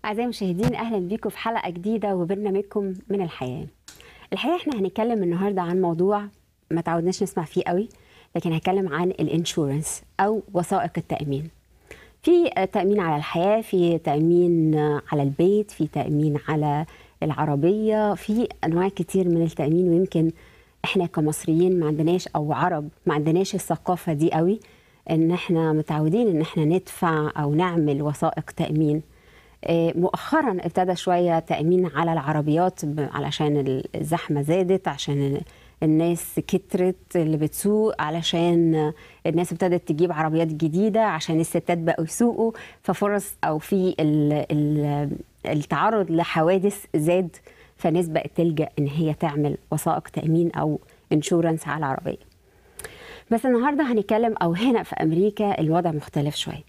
أعزائي المشاهدين أهلا بيكم في حلقة جديدة وبرنامجكم من الحياة الحقيقة احنا هنتكلم النهاردة عن موضوع ما تعودناش نسمع فيه قوي لكن هنتكلم عن الانشورنس أو وثائق التأمين في تأمين على الحياة في تأمين على البيت في تأمين على العربية في أنواع كتير من التأمين ويمكن احنا كمصريين ما عندناش أو عرب ما عندناش الثقافة دي قوي ان احنا متعودين ان احنا ندفع او نعمل وثائق تأمين آه، مؤخرا ابتدى شويه تامين على العربيات ب- علشان الزحمه زادت عشان الناس كترت اللي بتسوق علشان الناس ابتدت تجيب عربيات جديده عشان الستات بقوا يسوقوا ففرص او في ال- ال- التعرض لحوادث زاد فالناس بقت تلجا ان هي تعمل وثائق تامين او انشورنس على العربيه بس النهارده هنتكلم او هنا في امريكا الوضع مختلف شويه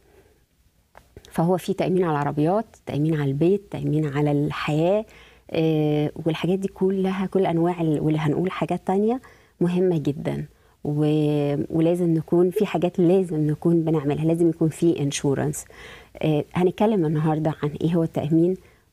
فهو في تأمين على العربيات تأمين على البيت تأمين على الحياة آه، والحاجات دي كلها كل أنواع ال- واللي هنقول حاجات تانية مهمة جدا و... ولازم نكون في حاجات لازم نكون بنعملها لازم يكون في انشورنس هنتكلم النهاردة عن ايه هو التأمين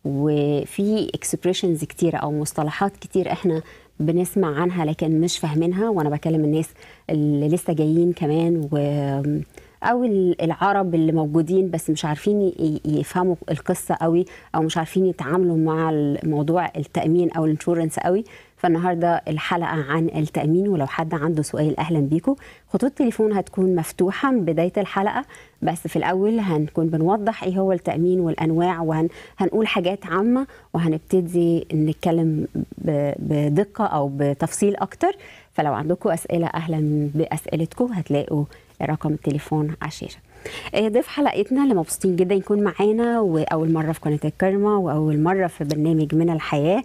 وفي اكسبريشنز كتيرة او مصطلحات كتير احنا بنسمع عنها لكن مش فاهمينها وانا بكلم الناس اللي لسه جايين كمان و او ال- العرب اللي موجودين بس مش عارفين ي- يفهموا القصه قوي او مش عارفين يتعاملوا مع الموضوع التامين او الانشورنس قوي فالنهارده الحلقه عن التامين ولو حد عنده سؤال اهلا بيكم خطوط التليفون هتكون مفتوحه من بدايه الحلقه بس في الاول هنكون بنوضح ايه هو التامين والانواع وهنقول حاجات عامه وهنبتدي نتكلم ب- بدقه او بتفصيل اكتر فلو عندكم اسئله اهلا باسئلتكم هتلاقوا رقم التليفون على الشاشه آه، ضيف حلقتنا اللي مبسوطين جدا يكون معانا واول مره في قناه الكرمه واول مره في برنامج من الحياه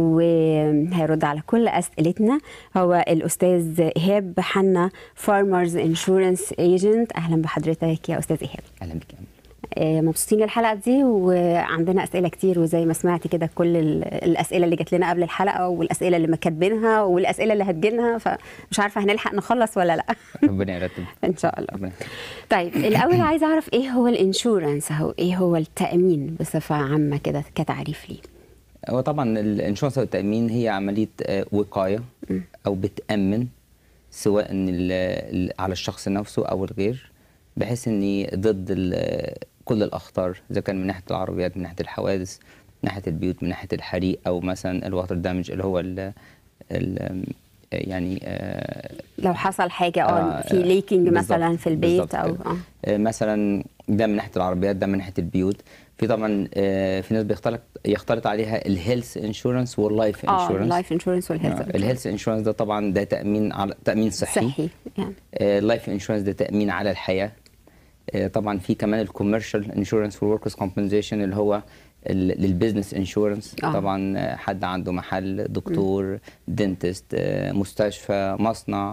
وهيرد على كل اسئلتنا هو الاستاذ ايهاب حنا فارمرز انشورنس ايجنت اهلا بحضرتك يا استاذ ايهاب اهلا بك يا أمل. آه، مبسوطين الحلقه دي وعندنا اسئله كتير وزي ما سمعت كده كل ال- الاسئله اللي جات لنا قبل الحلقه والاسئله اللي ما كاتبينها والاسئله اللي هتجيلنا فمش عارفه هنلحق نخلص ولا لا ربنا يرتب ان شاء الله ربنا يرتب. طيب الاول عايزه اعرف ايه هو الانشورنس او ايه هو التامين بصفه عامه كده كتعريف ليه هو طبعا الانشورنس او التامين هي عمليه آه، وقايه او بتامن سواء ال- ال- على الشخص نفسه او الغير بحيث اني ضد ال- كل الاخطار اذا كان من ناحيه العربيات من ناحيه الحوادث من ناحيه البيوت من ناحيه الحريق او مثلا الواتر دامج اللي هو ال ال يعني آه، لو حصل حاجه اه آه، في ليكينج بالظبط، مثلا في البيت بالظبط او كده. اه آه، مثلا ده من ناحيه العربيات ده من ناحيه البيوت في طبعا آه، في ناس بيختلط يختلط عليها الهيلث انشورنس واللايف اه انشورنس اللايف انشورنس والهيلث الهيلث انشورنس ده طبعا ده تامين على تامين صحي صحي يعني اللايف انشورنس ده تامين على الحياه آه، طبعا في كمان الكوميرشال انشورنس فور وركرز كومبنسيشن اللي هو ال- للبيزنس انشورنس آه. طبعا آه، حد عنده محل دكتور دنتست آه، مستشفى مصنع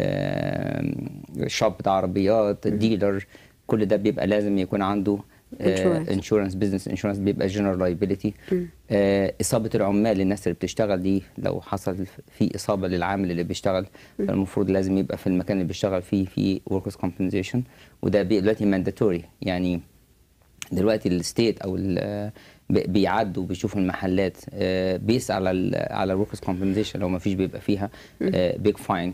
آه، شوب بتاع عربيات ديلر كل ده بيبقى لازم يكون عنده Insurance. انشورنس بزنس انشورنس بيبقى جنرال لايبيليتي اصابه العمال الناس اللي بتشتغل دي لو حصل في اصابه للعامل اللي بيشتغل فالمفروض لازم يبقى في المكان اللي بيشتغل فيه في وركرز كومبنسيشن وده بي- دلوقتي مانداتوري يعني دلوقتي الستيت او ال- بي- بيعدوا بيشوفوا المحلات آه، بيس على ال على الوركرز كومبنسيشن لو ما فيش بيبقى فيها بيج فاين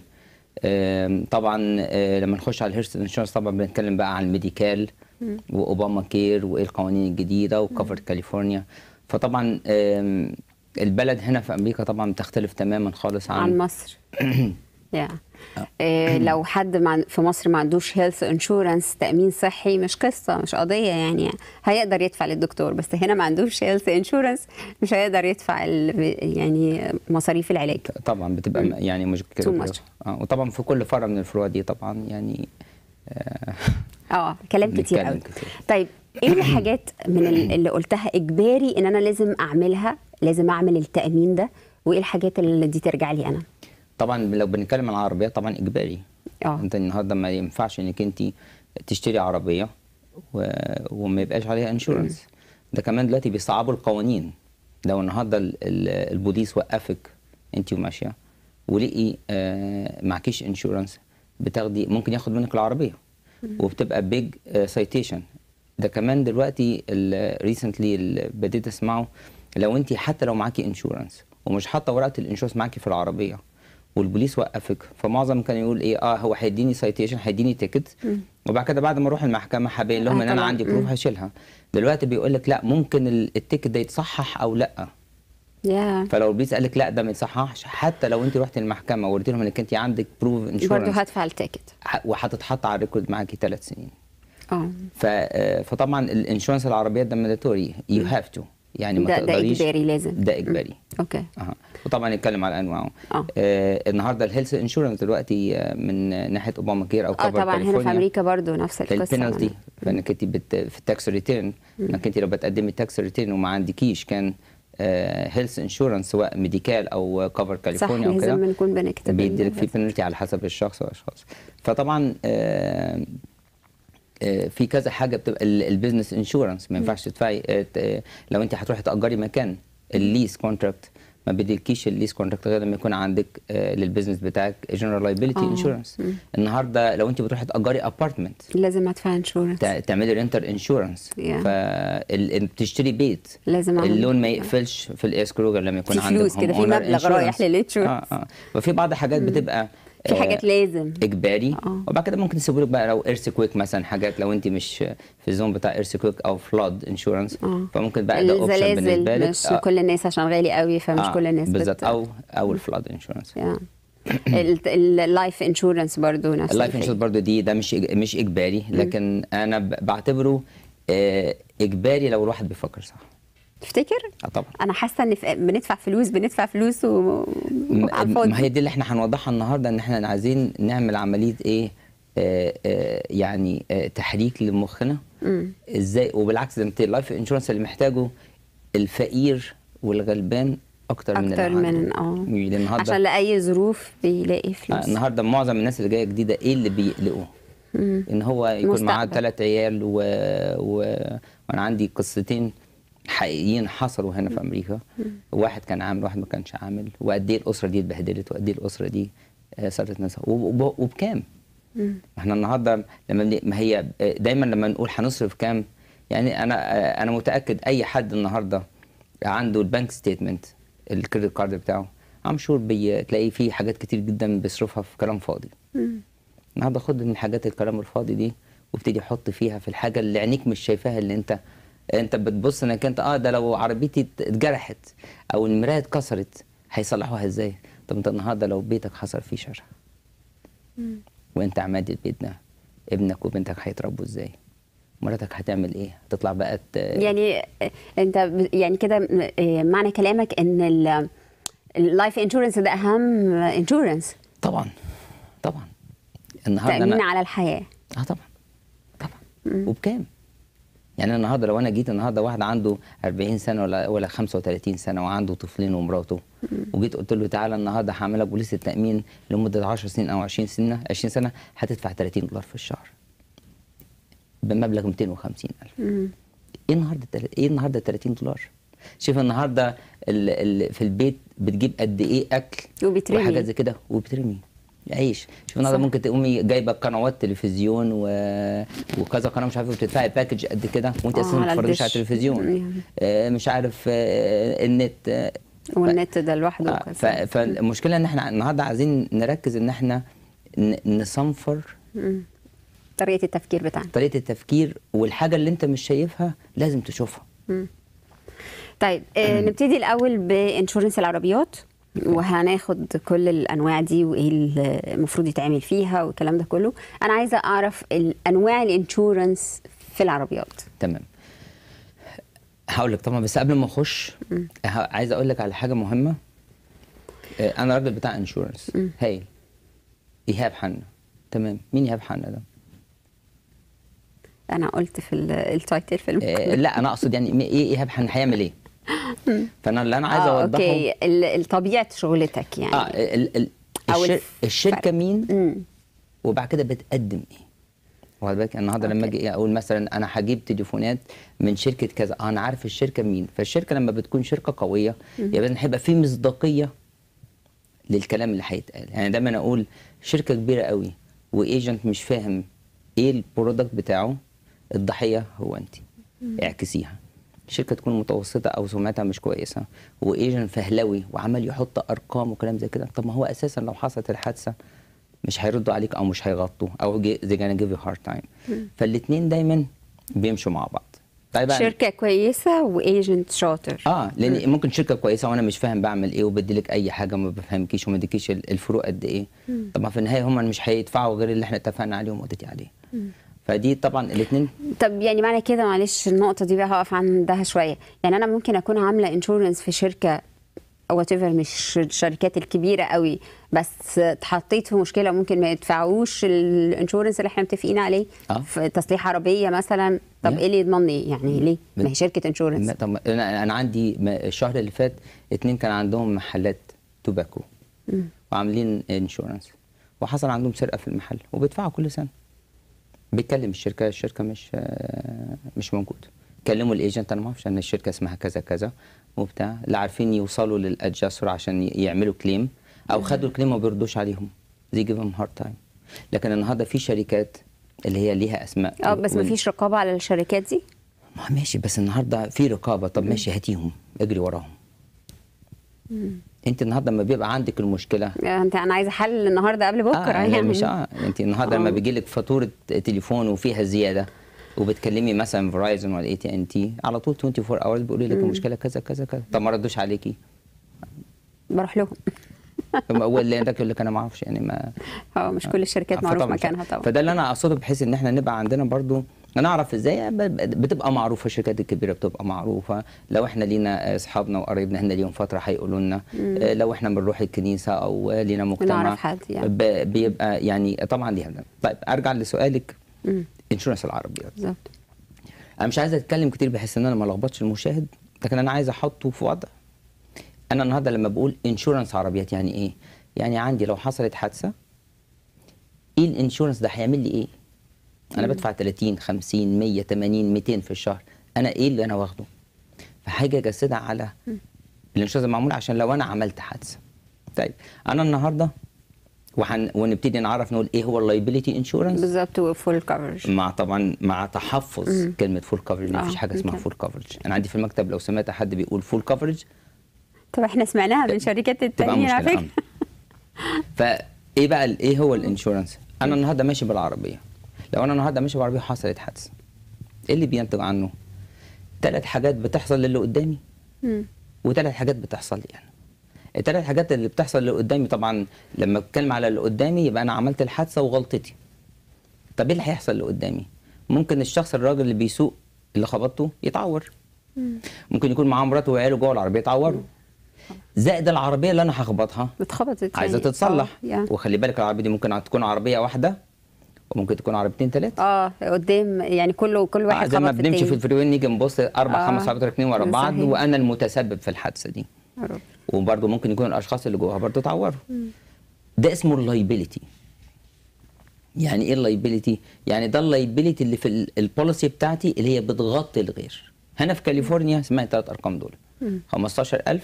طبعا آه، لما نخش على الهيرست انشورنس طبعا بنتكلم بقى عن الميديكال واوباما كير وايه القوانين الجديده وكفر كاليفورنيا فطبعا آم، البلد هنا في امريكا طبعا بتختلف تماما خالص عن, عن مصر يا إيه لو حد مع في مصر ما عندوش هيلث انشورنس تامين صحي مش قصه مش قضيه يعني هيقدر يدفع للدكتور بس هنا ما عندوش هيلث انشورنس مش هيقدر يدفع ال- يعني مصاريف العلاج طبعا بتبقى م- يعني مشكله Too كبيرة. much. آه وطبعا في كل فرع من الفروع دي طبعا يعني آه اه كلام كتير نتكلم قوي كتير. طيب ايه الحاجات من ال- اللي قلتها اجباري ان انا لازم اعملها لازم اعمل التامين ده وايه الحاجات اللي دي ترجع لي انا طبعا لو بنتكلم عن العربيات طبعا اجباري اه انت النهارده ما ينفعش انك انت تشتري عربيه و... وما يبقاش عليها انشورنس ده كمان دلوقتي بيصعبوا القوانين لو النهارده ال... ال... البوليس وقفك انت وماشيه ولقي آه معكيش انشورنس بتاخدي ممكن ياخد منك العربيه وبتبقى بيج سايتيشن ده كمان دلوقتي ريسنتلي اللي بديت اسمعه لو انت حتى لو معاكي انشورنس ومش حاطه ورقه الانشورنس معاكي في العربيه والبوليس وقفك فمعظم كان يقول ايه اه هو هيديني سايتيشن هيديني تيكت وبعد كده بعد ما اروح المحكمه هبين لهم آه ان انا طبعاً. عندي بروف مم. هشيلها دلوقتي بيقول لك لا ممكن ال- التيكت ده يتصحح او لا يا فلو البوليس قال لك لا ده ما يتصححش حتى لو انت رحت المحكمه ووريت لهم انك انت عندك بروف برضه انشورنس هدفع التيكت وهتتحط على الريكورد معاكي ثلاث سنين اه ف آه، فطبعا الانشورنس العربيات ده مانداتوري يو هاف تو يعني ما ده ده تقدريش اجباري لازم ده اجباري اوكي أه. وطبعا نتكلم على انواعه آه. آه النهارده الهيلث انشورنس دلوقتي آه، من ناحيه اوباما كير او اه كفر طبعا هنا في امريكا برضه نفس القصه البينالتي فانك انت بت في التاكس ريتيرن انك انت لو بتقدمي التاكس ريتيرن وما عندكيش كان هيلث انشورنس سواء ميديكال او كفر صح كاليفورنيا او لازم كده بنكون بنكتب بيدي لك ال- في بنالتي على حسب الشخص والاشخاص فطبعا آه، آه، في كذا حاجه بتبقى البيزنس انشورنس ما ينفعش تدفعي آه، ت- آه، لو انت هتروحي تاجري مكان الليس كونتراكت ما بيديلكيش الليس كونتراكت غير لما يكون عندك آه، للبيزنس بتاعك جنرال لايبيلتي آه. انشورنس النهارده لو انت بتروحي تاجري ابارتمنت لازم ادفع انشورنس تعملي رينتر انشورنس Yeah. فبتشتري بيت لازم أعمل اللون ما كده. يقفلش في الاسكرو غير لما يكون في عندك فلوس كده، في homeowner مبلغ رايح insurance. للinsurance. اه اه وفي بعض حاجات بتبقى في آه، حاجات لازم اجباري آه. وبعد كده ممكن تسيبوا لك بقى لو ايرث كويك مثلا حاجات لو انت مش في الزون بتاع ايرث كويك او فلاد انشورنس آه. فممكن بقى ده اوبشن بالنسبه الزلازل لك مش آه، كل الناس عشان غالي قوي فمش آه، كل الناس بالظبط بت... او او الفلاد انشورنس اللايف انشورنس برضه نفس اللايف الحاجة. انشورنس برضو دي ده مش إج- مش اجباري لكن انا ب- بعتبره آه، اجباري لو الواحد بيفكر صح تفتكر اه طبعا انا حاسه ان في- بندفع فلوس بندفع فلوس و... وعلى م- الفاضي. ما هي دي اللي احنا هنوضحها النهارده ان احنا عايزين نعمل عمليه ايه آه آه يعني آه تحريك لمخنا ازاي وبالعكس ده انت اللايف انشورنس اللي محتاجه الفقير والغلبان اكتر من اكتر اللي عنده. من اه يعني النهارده عشان لاي ظروف بيلاقي آه، فلوس النهارده معظم الناس اللي جايه جديده ايه اللي بيقلقوه؟ ان هو يكون معاه مستقبل. ثلاث عيال و... و... وانا عندي قصتين حقيقيين حصلوا هنا في امريكا واحد كان عامل واحد ما كانش عامل وقد ايه الاسره دي اتبهدلت وقد ايه الاسره دي آه، صارت ناس وب... وب... وبكام؟ احنا النهارده لما بن... ما هي آه، دايما لما نقول هنصرف كام يعني انا آه، انا متاكد اي حد النهارده عنده البنك ستيتمنت الكريدت كارد بتاعه ام شور بتلاقي فيه حاجات كتير جدا بيصرفها في كلام فاضي النهارده خد من الحاجات الكلام الفاضي دي وابتدي حط فيها في الحاجه اللي عينيك مش شايفاها اللي انت انت بتبص انك انت اه ده لو عربيتي ات- اتجرحت او المرايه اتكسرت هيصلحوها ازاي؟ طب انت النهارده لو بيتك حصل فيه شرخ وانت عماد البيت ده ابنك وبنتك هيتربوا ازاي؟ مراتك هتعمل ايه؟ هتطلع بقى ت- يعني آه، انت ب- يعني كده آه، معنى كلامك ان اللايف انشورنس ده اهم انشورنس طبعا طبعا النهارده تامين انا على الحياه اه طبعا طبعا وبكام؟ يعني أنا النهارده لو انا جيت النهارده واحد عنده 40 سنه ولا ولا 35 سنه وعنده طفلين ومراته وجيت قلت له تعالى النهارده هعمل لك بوليس التامين لمده 10 سنين او 20 سنه 20 سنه هتدفع 30 دولار في الشهر بمبلغ 250000 ايه النهارده تل- ايه النهارده 30 دولار؟ شوف النهارده ال ال في البيت بتجيب قد ايه اكل وبيترمي. وحاجات زي كده وبترمي عيش شوف النهارده صح. ممكن تقومي جايبه قنوات تلفزيون و... وكذا قناه مش عارفه بتدفعي باكج قد كده وانت آه، اساسا ما على بتتفرجيش على الدش. التلفزيون يعني. آه مش عارف آه النت آه والنت ده لوحده آه، ف... قصة. فالمشكله ان احنا النهارده عايزين نركز ان احنا ن... نصنفر طريقه التفكير بتاعنا طريقه التفكير والحاجه اللي انت مش شايفها لازم تشوفها طيب آه نبتدي الاول بانشورنس العربيات وهناخد كل الانواع دي وايه اللي المفروض يتعمل فيها والكلام ده كله انا عايزه اعرف انواع الانشورنس في العربيات تمام هقول لك طبعا بس قبل ما اخش ه- عايز اقول لك على حاجه مهمه آه، انا راجل بتاع انشورنس هايل ايهاب حنا تمام مين ايهاب حنا ده انا قلت في ال- التايتل في آه المقدمة. لا انا اقصد يعني م- ايه ايهاب حنا هيعمل ايه فانا اللي انا عايز آه، اوضحه اوكي ال- ال- طبيعه شغلتك يعني اه ال ال أو الشر الف- الشركه فرق. مين مم. وبعد كده بتقدم ايه واخد بالك النهارده لما أوكي. اجي اقول مثلا انا هجيب تليفونات من شركه كذا آه، انا عارف الشركه مين فالشركه لما بتكون شركه قويه يبقى إن هيبقى في مصداقيه للكلام اللي هيتقال يعني دايما اقول شركه كبيره قوي وايجنت مش فاهم ايه البرودكت بتاعه الضحيه هو انت اعكسيها الشركه تكون متوسطه او سمعتها مش كويسه وايجنت فهلوي وعمال يحط ارقام وكلام زي كده طب ما هو اساسا لو حصلت الحادثه مش هيردوا عليك او مش هيغطوا او زي gonna give you hard time فالاثنين دايما بيمشوا مع بعض طيب يعني- شركه كويسه وايجنت شاطر اه لان ممكن شركه كويسه وانا مش فاهم بعمل ايه وبديلك اي حاجه ما بفهمكيش وما اديكيش ال- الفروق قد ايه طبعا في النهايه هم مش هيدفعوا غير اللي احنا اتفقنا عليه ومضيتي عليه فدي طبعا الاثنين طب يعني معنى كده معلش النقطة دي بقى هقف عندها شوية يعني أنا ممكن أكون عاملة انشورنس في شركة وات مش الشركات الكبيرة قوي بس اتحطيت في مشكلة ممكن ما يدفعوش الانشورنس اللي احنا متفقين عليه آه. في تصليح عربية مثلا طب Yeah. ايه اللي يضمني يعني ليه؟ ما هي شركة انشورنس ما- طب انا انا عندي م- الشهر اللي فات اتنين كان عندهم محلات توباكو وعاملين انشورنس وحصل عندهم سرقه في المحل وبيدفعوا كل سنه بيتكلم الشركه الشركه مش آه، مش موجود كلموا الايجنت انا ما اعرفش ان الشركه اسمها كذا كذا وبتاع لا عارفين يوصلوا للادجستر عشان ي- يعملوا كليم او خدوا الكليم وما بيردوش عليهم زي جيف هارد تايم لكن النهارده في شركات اللي هي ليها اسماء اه بس ما وال- فيش رقابة على الشركات دي؟ ما ماشي بس النهارده في رقابه طب ماشي هاتيهم اجري وراهم انت النهارده لما بيبقى عندك المشكله يعني انت انا عايزة حل النهاردة قبل بكرة اه يعني يعني مش اه انت النهارده لما آه. بيجي لك فاتوره تليفون وفيها زياده وبتكلمي مثلا فرايزون ولا اي تي ان تي على طول 24 اورز بيقولوا لك المشكله كذا كذا كذا طب ما ردوش عليكي بروح لهم طب هو اللي عندك يقول لك انا ما اعرفش يعني ما اه مش كل الشركات معروف فطبعاً مكانها طبعا فده اللي انا اقصده بحيث ان احنا نبقى عندنا برضو نعرف ازاي ب- ب- بتبقى معروفه الشركات الكبيره بتبقى معروفه لو احنا لينا اصحابنا وقرايبنا هنا ليهم فتره هيقولوا لنا آه، لو احنا بنروح الكنيسه او آه، لينا مجتمع بنعرف حد يعني. ب- بيبقى يعني طبعا ليها ده. طيب ارجع لسؤالك انشورنس العربيات بالظبط انا مش عايز اتكلم كتير بحيث ان انا ما لخبطش المشاهد لكن انا عايز احطه في وضع انا النهارده لما بقول انشورنس عربيات يعني ايه يعني عندي لو حصلت حادثه ايه الانشورنس ده هيعمل لي ايه انا بدفع 30 50 100 80 200 في الشهر انا ايه اللي انا واخده فحاجه اجسدها على الانشورنس المعمول عشان لو انا عملت حادثه طيب انا النهارده وحن... ونبتدي نعرف نقول ايه هو اللايبيليتي انشورنس بالظبط وفول كفرج مع طبعا مع تحفظ كلمه فول كفرج ما آه، فيش حاجه اسمها يمكن. فول كفرج انا عندي في المكتب لو سمعت حد بيقول فول كفرج طب احنا سمعناها من شركات تبقى التأمين على مشكله فكرة آه. فايه بقى ال- ايه هو الانشورنس انا النهارده ماشي بالعربيه لو انا النهارده ماشي بالعربيه وحصلت حادثه ايه اللي بينتج عنه ثلاث حاجات بتحصل للي قدامي مم. وثلاث حاجات بتحصل لي انا الثلاث حاجات اللي بتحصل اللي قدامي طبعا لما اتكلم على اللي قدامي يبقى انا عملت الحادثه وغلطتي طب ايه اللي هيحصل اللي قدامي ممكن الشخص الراجل اللي بيسوق اللي خبطته يتعور ممكن يكون معاه مراته وعياله جوه العربيه يتعوروا زائد العربيه اللي انا هخبطها اتخبطت عايزه يعني. تتصلح اه يا. وخلي بالك العربيه دي ممكن تكون عربيه واحده وممكن تكون عربيتين ثلاثه اه قدام يعني كله كل واحد آه زي ما خبط في بنمشي في التاني. الفريوين نيجي نبص اربع آه. خمس عربيات راكنين ورا بعض صحيح. وانا المتسبب في الحادثه دي يا رب. وبرضه ممكن يكون الاشخاص اللي جواها برضه اتعوروا ده اسمه اللايبيليتي يعني ايه اللايبيليتي يعني ده اللايبيليتي اللي في ال- البوليسي بتاعتي اللي هي بتغطي الغير هنا في كاليفورنيا سمعت ثلاث ارقام دول 15000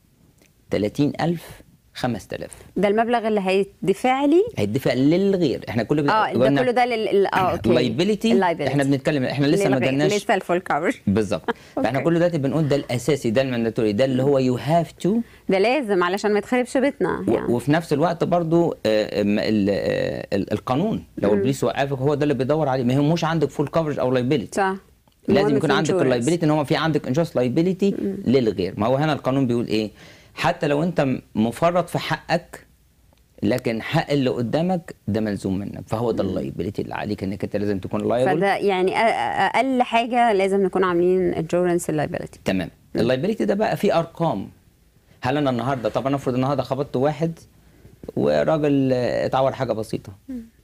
30000 5000 ده المبلغ اللي هيدفع لي هيدفع للغير احنا كل اه ده كله ده لل ال- اه اوكي اللايبيليتي liability. احنا بنتكلم احنا لسه ما للغي- جالناش لسه الفول كفر بالظبط فاحنا أوكي. كل دلوقتي بنقول ده الاساسي ده المانداتوري ده اللي هو يو هاف تو ده لازم علشان ما يتخربش بيتنا و- يعني وفي نفس الوقت برضو آه، م- ال- آه، ال- القانون لو البوليس وقفك هو ده اللي بيدور عليه ما يهموش عندك فول كفرج او لايبيليتي صح لازم المهم يكون في عندك insurance. اللايبيليتي ان هو في عندك انشورنس لايبيليتي للغير ما هو هنا القانون بيقول ايه حتى لو انت م- مفرط في حقك لكن حق اللي قدامك ده ملزوم منك فهو ده اللايبيليتي اللي عليك انك انت لازم تكون لايبل فده يعني أ- أ- اقل حاجه لازم نكون عاملين انشورنس اللايبيلتي تمام اللايبيليتي ده بقى فيه ارقام هل انا النهارده طب انا افرض النهارده خبطت واحد وراجل آه، اتعور حاجه بسيطه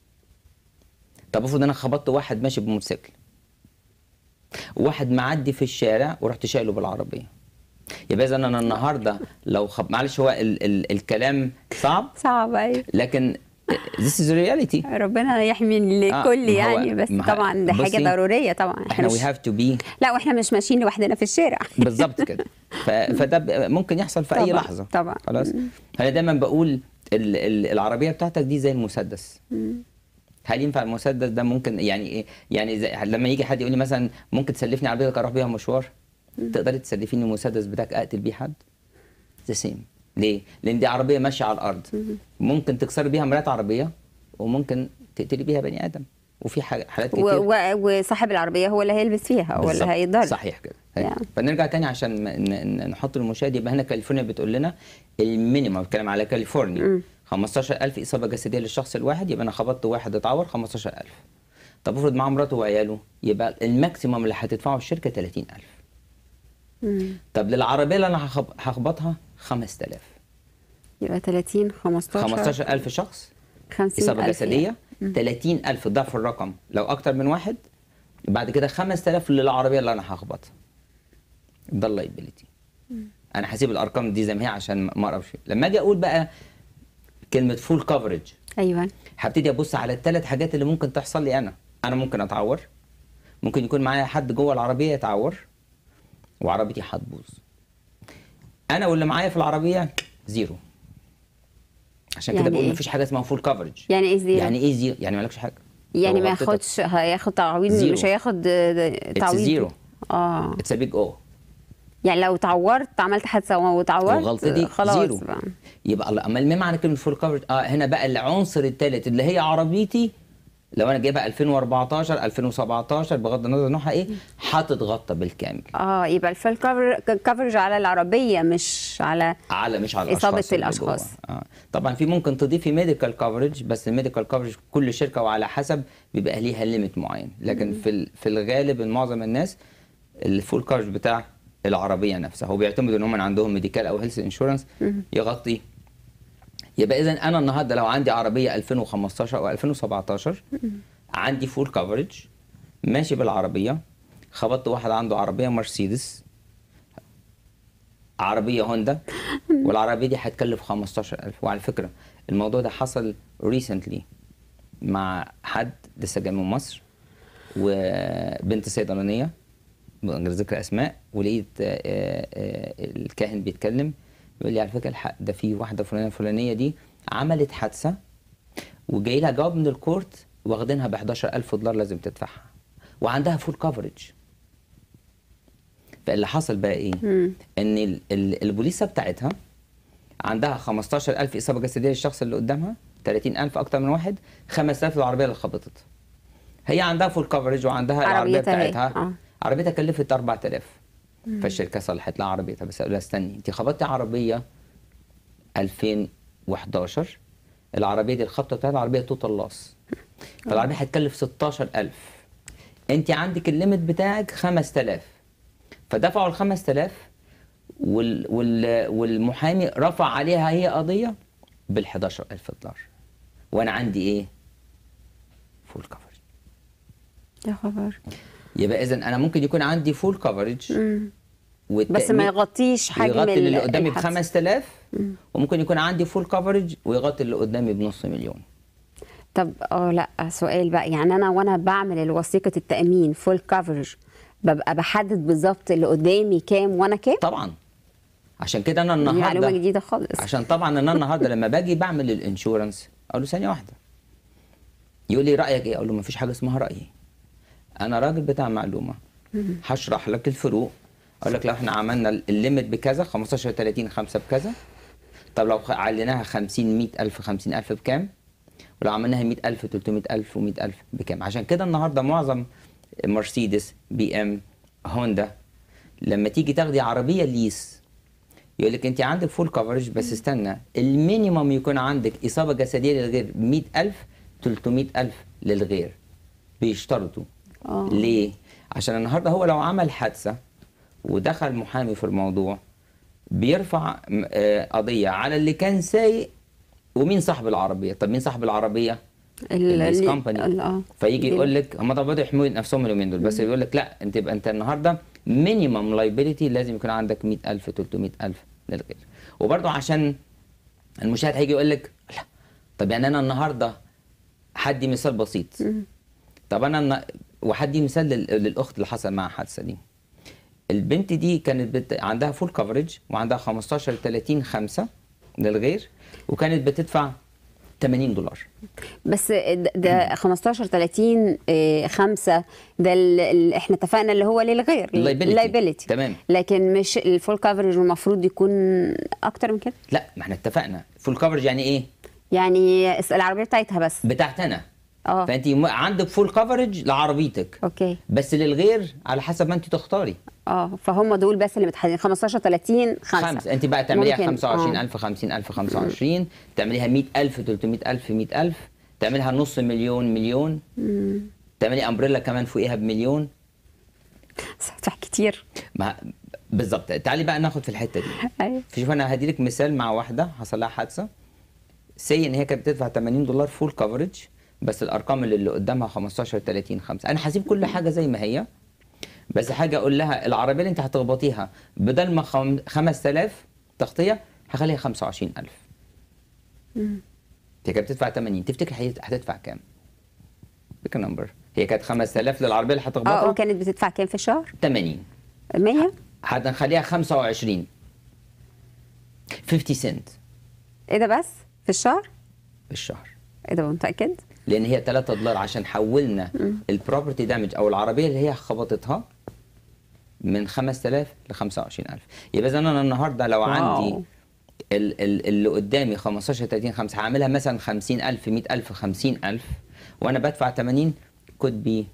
طب افرض انا خبطت واحد ماشي بموتوسيكل واحد معدي في الشارع ورحت شايله بالعربيه يبقى اذا انا النهارده لو خب... معلش هو ال... ال... الكلام صعب صعب ايوه لكن this is reality ربنا يحمي الكل ما هو- يعني بس ما هو- طبعا ده حاجه بصي، ضروريه طبعا احنا مش... we have to be لا واحنا مش ماشيين لوحدنا في الشارع بالظبط كده ف... فده ب- ممكن يحصل في اي طبعاً، لحظه طبعاً. خلاص انا دايما بقول ال... ال... العربيه بتاعتك دي زي المسدس هل ينفع المسدس ده ممكن يعني ايه يعني زي لما يجي حد يقول لي مثلا ممكن تسلفني عربيتك اروح بيها مشوار تقدري تسلفيني المسدس بتاعك اقتل بيه حد ذا سيم ليه لان دي عربيه ماشيه على الارض ممكن تكسري بيها مرات عربيه وممكن تقتلي بيها بني ادم وفي حاجة- حالات و- كتير و- وصاحب العربيه هو اللي هيلبس فيها هو اللي بالظبط. هيضر صحيح كده يعني. فنرجع تاني عشان ن- ن- نحط المشاهد يبقى هنا كاليفورنيا بتقول لنا المينيمم بتكلم على كاليفورنيا 15000 اصابه جسديه للشخص الواحد يبقى انا خبطت واحد اتعور 15000 طب افرض معاه مراته وعياله يبقى الماكسيمم اللي هتدفعه الشركه 30000 مم. طب للعربيه اللي انا هخب- هخبطها 5000 يبقى 30 15 15000 شخص 50 اصابه ألف جسديه 30000 ضعف الرقم لو اكتر من واحد بعد كده 5000 للعربيه اللي انا هخبطها ده اللايبيليتي انا هسيب الارقام دي زي ما هي عشان ما اقربش لما اجي اقول بقى كلمه فول كفرج ايوه هبتدي ابص على الثلاث حاجات اللي ممكن تحصل لي انا انا ممكن اتعور ممكن يكون معايا حد جوه العربيه يتعور وعربيتي هتبوظ انا واللي معايا في العربيه زيرو عشان كده يعني بقول إيه؟ مفيش حاجه اسمها فول كفرج يعني ايه زيرو يعني ايه زيرو يعني مالكش حاجه يعني لو ما غطيتك- ياخدش هياخد تعويض زيرو. مش هياخد آه، تعويض زيرو. اه اتس بيج او يعني لو تعورت عملت حادثه وتعورت وغلطتي خلاص زيرو بقى يبقى الله امال ما معنى كلمه فول كفرج اه هنا بقى العنصر الثالث اللي هي عربيتي لو انا جايبها 2014 2017 بغض النظر نوعها ايه هتتغطى بالكامل اه يبقى الفول كفر كفرج على العربيه مش على على مش على إصابة الاشخاص اللي الأشخاص. جوه. آه. طبعا في ممكن تضيفي ميديكال كفرج بس الميديكال كفرج كل شركه وعلى حسب بيبقى ليها ليميت معين لكن في ال- في الغالب معظم الناس الفول كفرج بتاع العربيه نفسها هو بيعتمدوا ان هم عندهم ميديكال او هيلث انشورنس يغطي يبقى اذا انا النهارده لو عندي عربيه 2015 او 2017 عندي فول كفرج ماشي بالعربيه خبطت واحد عنده عربيه مرسيدس عربيه هوندا والعربيه دي هتكلف 15000 وعلى فكره الموضوع ده حصل ريسنتلي مع حد لسه جاي من مصر وبنت صيدلانيه من غير ذكر اسماء ولقيت آه، آه، الكاهن بيتكلم بيقول لي على فكره الحق ده في واحده فلانيه الفلانيه دي عملت حادثه وجاي لها جواب من الكورت واخدينها ب 11000 دولار لازم تدفعها وعندها فول كفرج فاللي حصل بقى ايه؟ ان ال- ال- البوليسه بتاعتها عندها 15000 اصابه جسديه للشخص اللي قدامها 30000 اكتر من واحد 5000 العربيه اللي خبطت هي عندها فول كفرج وعندها العربيه عربيتها هي. بتاعتها آه. عربيتها كلفت 4000 فالشركه صلحت لها عربيتها بس قالوا لها استني انت خبطتي عربيه 2011 العربيه دي الخبطه بتاعت العربيه توتال لاس فالعربيه هتكلف 16000 انت عندك الليمت بتاعك 5000 فدفعوا ال 5000 وال وال والمحامي رفع عليها هي قضيه بال 11000 دولار وانا عندي ايه؟ فول كفرج يا خبر يبقى اذا انا ممكن يكون عندي فول كفرج بس ما يغطيش حجم يغطي ال- اللي قدامي ب الحادثة. 5000 وممكن يكون عندي فول كفرج ويغطي اللي قدامي بنص مليون طب اه لا سؤال بقى يعني انا وانا بعمل وثيقه التامين فول كفرج ببقى بحدد بالظبط اللي قدامي كام وانا كام طبعا عشان كده انا دي معلومه النهارده جديده خالص عشان طبعا انا النهارده لما باجي بعمل الانشورنس اقول له ثانيه واحده يقول لي رايك ايه اقول له ما فيش حاجه اسمها رايي انا راجل بتاع معلومه هشرح لك الفروق اقول لك لو احنا عملنا الليميت بكذا 15 30 5 بكذا طب لو عليناها 50 100000 50000 بكام ولو عملناها 100000 300000 و100000 بكام عشان كده النهارده معظم مرسيدس بي ام هوندا لما تيجي تاخدي عربيه ليس يقول لك انت عندك فول كفرج بس استنى المينيمم يكون عندك اصابه جسديه للغير 100000 300000 للغير بيشترطوا آه. ليه؟ عشان النهارده هو لو عمل حادثه ودخل محامي في الموضوع بيرفع م- آه، قضيه على اللي كان سايق ومين صاحب العربيه؟ طب مين صاحب العربيه؟ ال- الليس ال- كومباني ال- اه فيجي يقول لك هم طبعا بدأوا يحموا نفسهم اليومين دول بس يقول لك لا انت يبقى انت النهارده مينيمم لايبيليتي لازم يكون عندك 100000 300000 للغير وبرضه عشان المشاهد هيجي يقول لك لا طب يعني انا النهارده هدي مثال بسيط طب انا الن- وهدي مثال لل- للاخت اللي حصل معاها حادثه دي البنت دي كانت بت... عندها فول كفرج وعندها 15 30 5 للغير وكانت بتدفع 80 دولار بس ده- ده 15 30 آه، 5 ده اللي احنا اتفقنا اللي هو للغير Liability. liability. تمام. لكن مش الفول كفرج المفروض يكون اكتر من كده لا ما احنا اتفقنا فول كفرج يعني ايه يعني العربيه بتاعتها بس بتاعت انا اه فانت م- عندك فول كفرج لعربيتك اوكي بس للغير على حسب ما انت تختاري اه فهم دول بس اللي متحددين 15 30 5 خمسة انت بقى تعمليها ممكن. 25000 50000 25 تعمليها 100000 300000 100000 تعملها نص مليون مليون تعملي امبريلا كمان فوقيها بمليون بس هدفع كتير ما بالظبط تعالي بقى ناخد في الحته دي ايوه شوف انا هديلك مثال مع واحده حصل لها حادثه سي ان هي كانت بتدفع 80 دولار فول كفرج بس الارقام اللي, اللي قدامها 15 30 5 انا هسيب كل حاجه زي ما هي بس حاجه اقول لها العربيه اللي انت هتخبطيها بدل ما خم- 5000 تغطيه هخليها 25000 هي كانت بتدفع 80 تفتكر هي هتدفع كام؟ بيك نمبر هي كانت 5000 للعربيه اللي اه هتخبطها وكانت بتدفع كام في الشهر 80 100 هنخليها 25 50 سنت ايه ده بس في الشهر في الشهر ايه ده متاكد لان هي 3 دولار عشان حولنا البروبرتي دامج او العربيه اللي هي خبطتها من 5000 ل 25000 يبقى اذا انا النهارده لو واو. عندي ال- ال- اللي قدامي 15 30 5 هعملها مثلا 50000 100000 50000 وانا بدفع 80 كود بي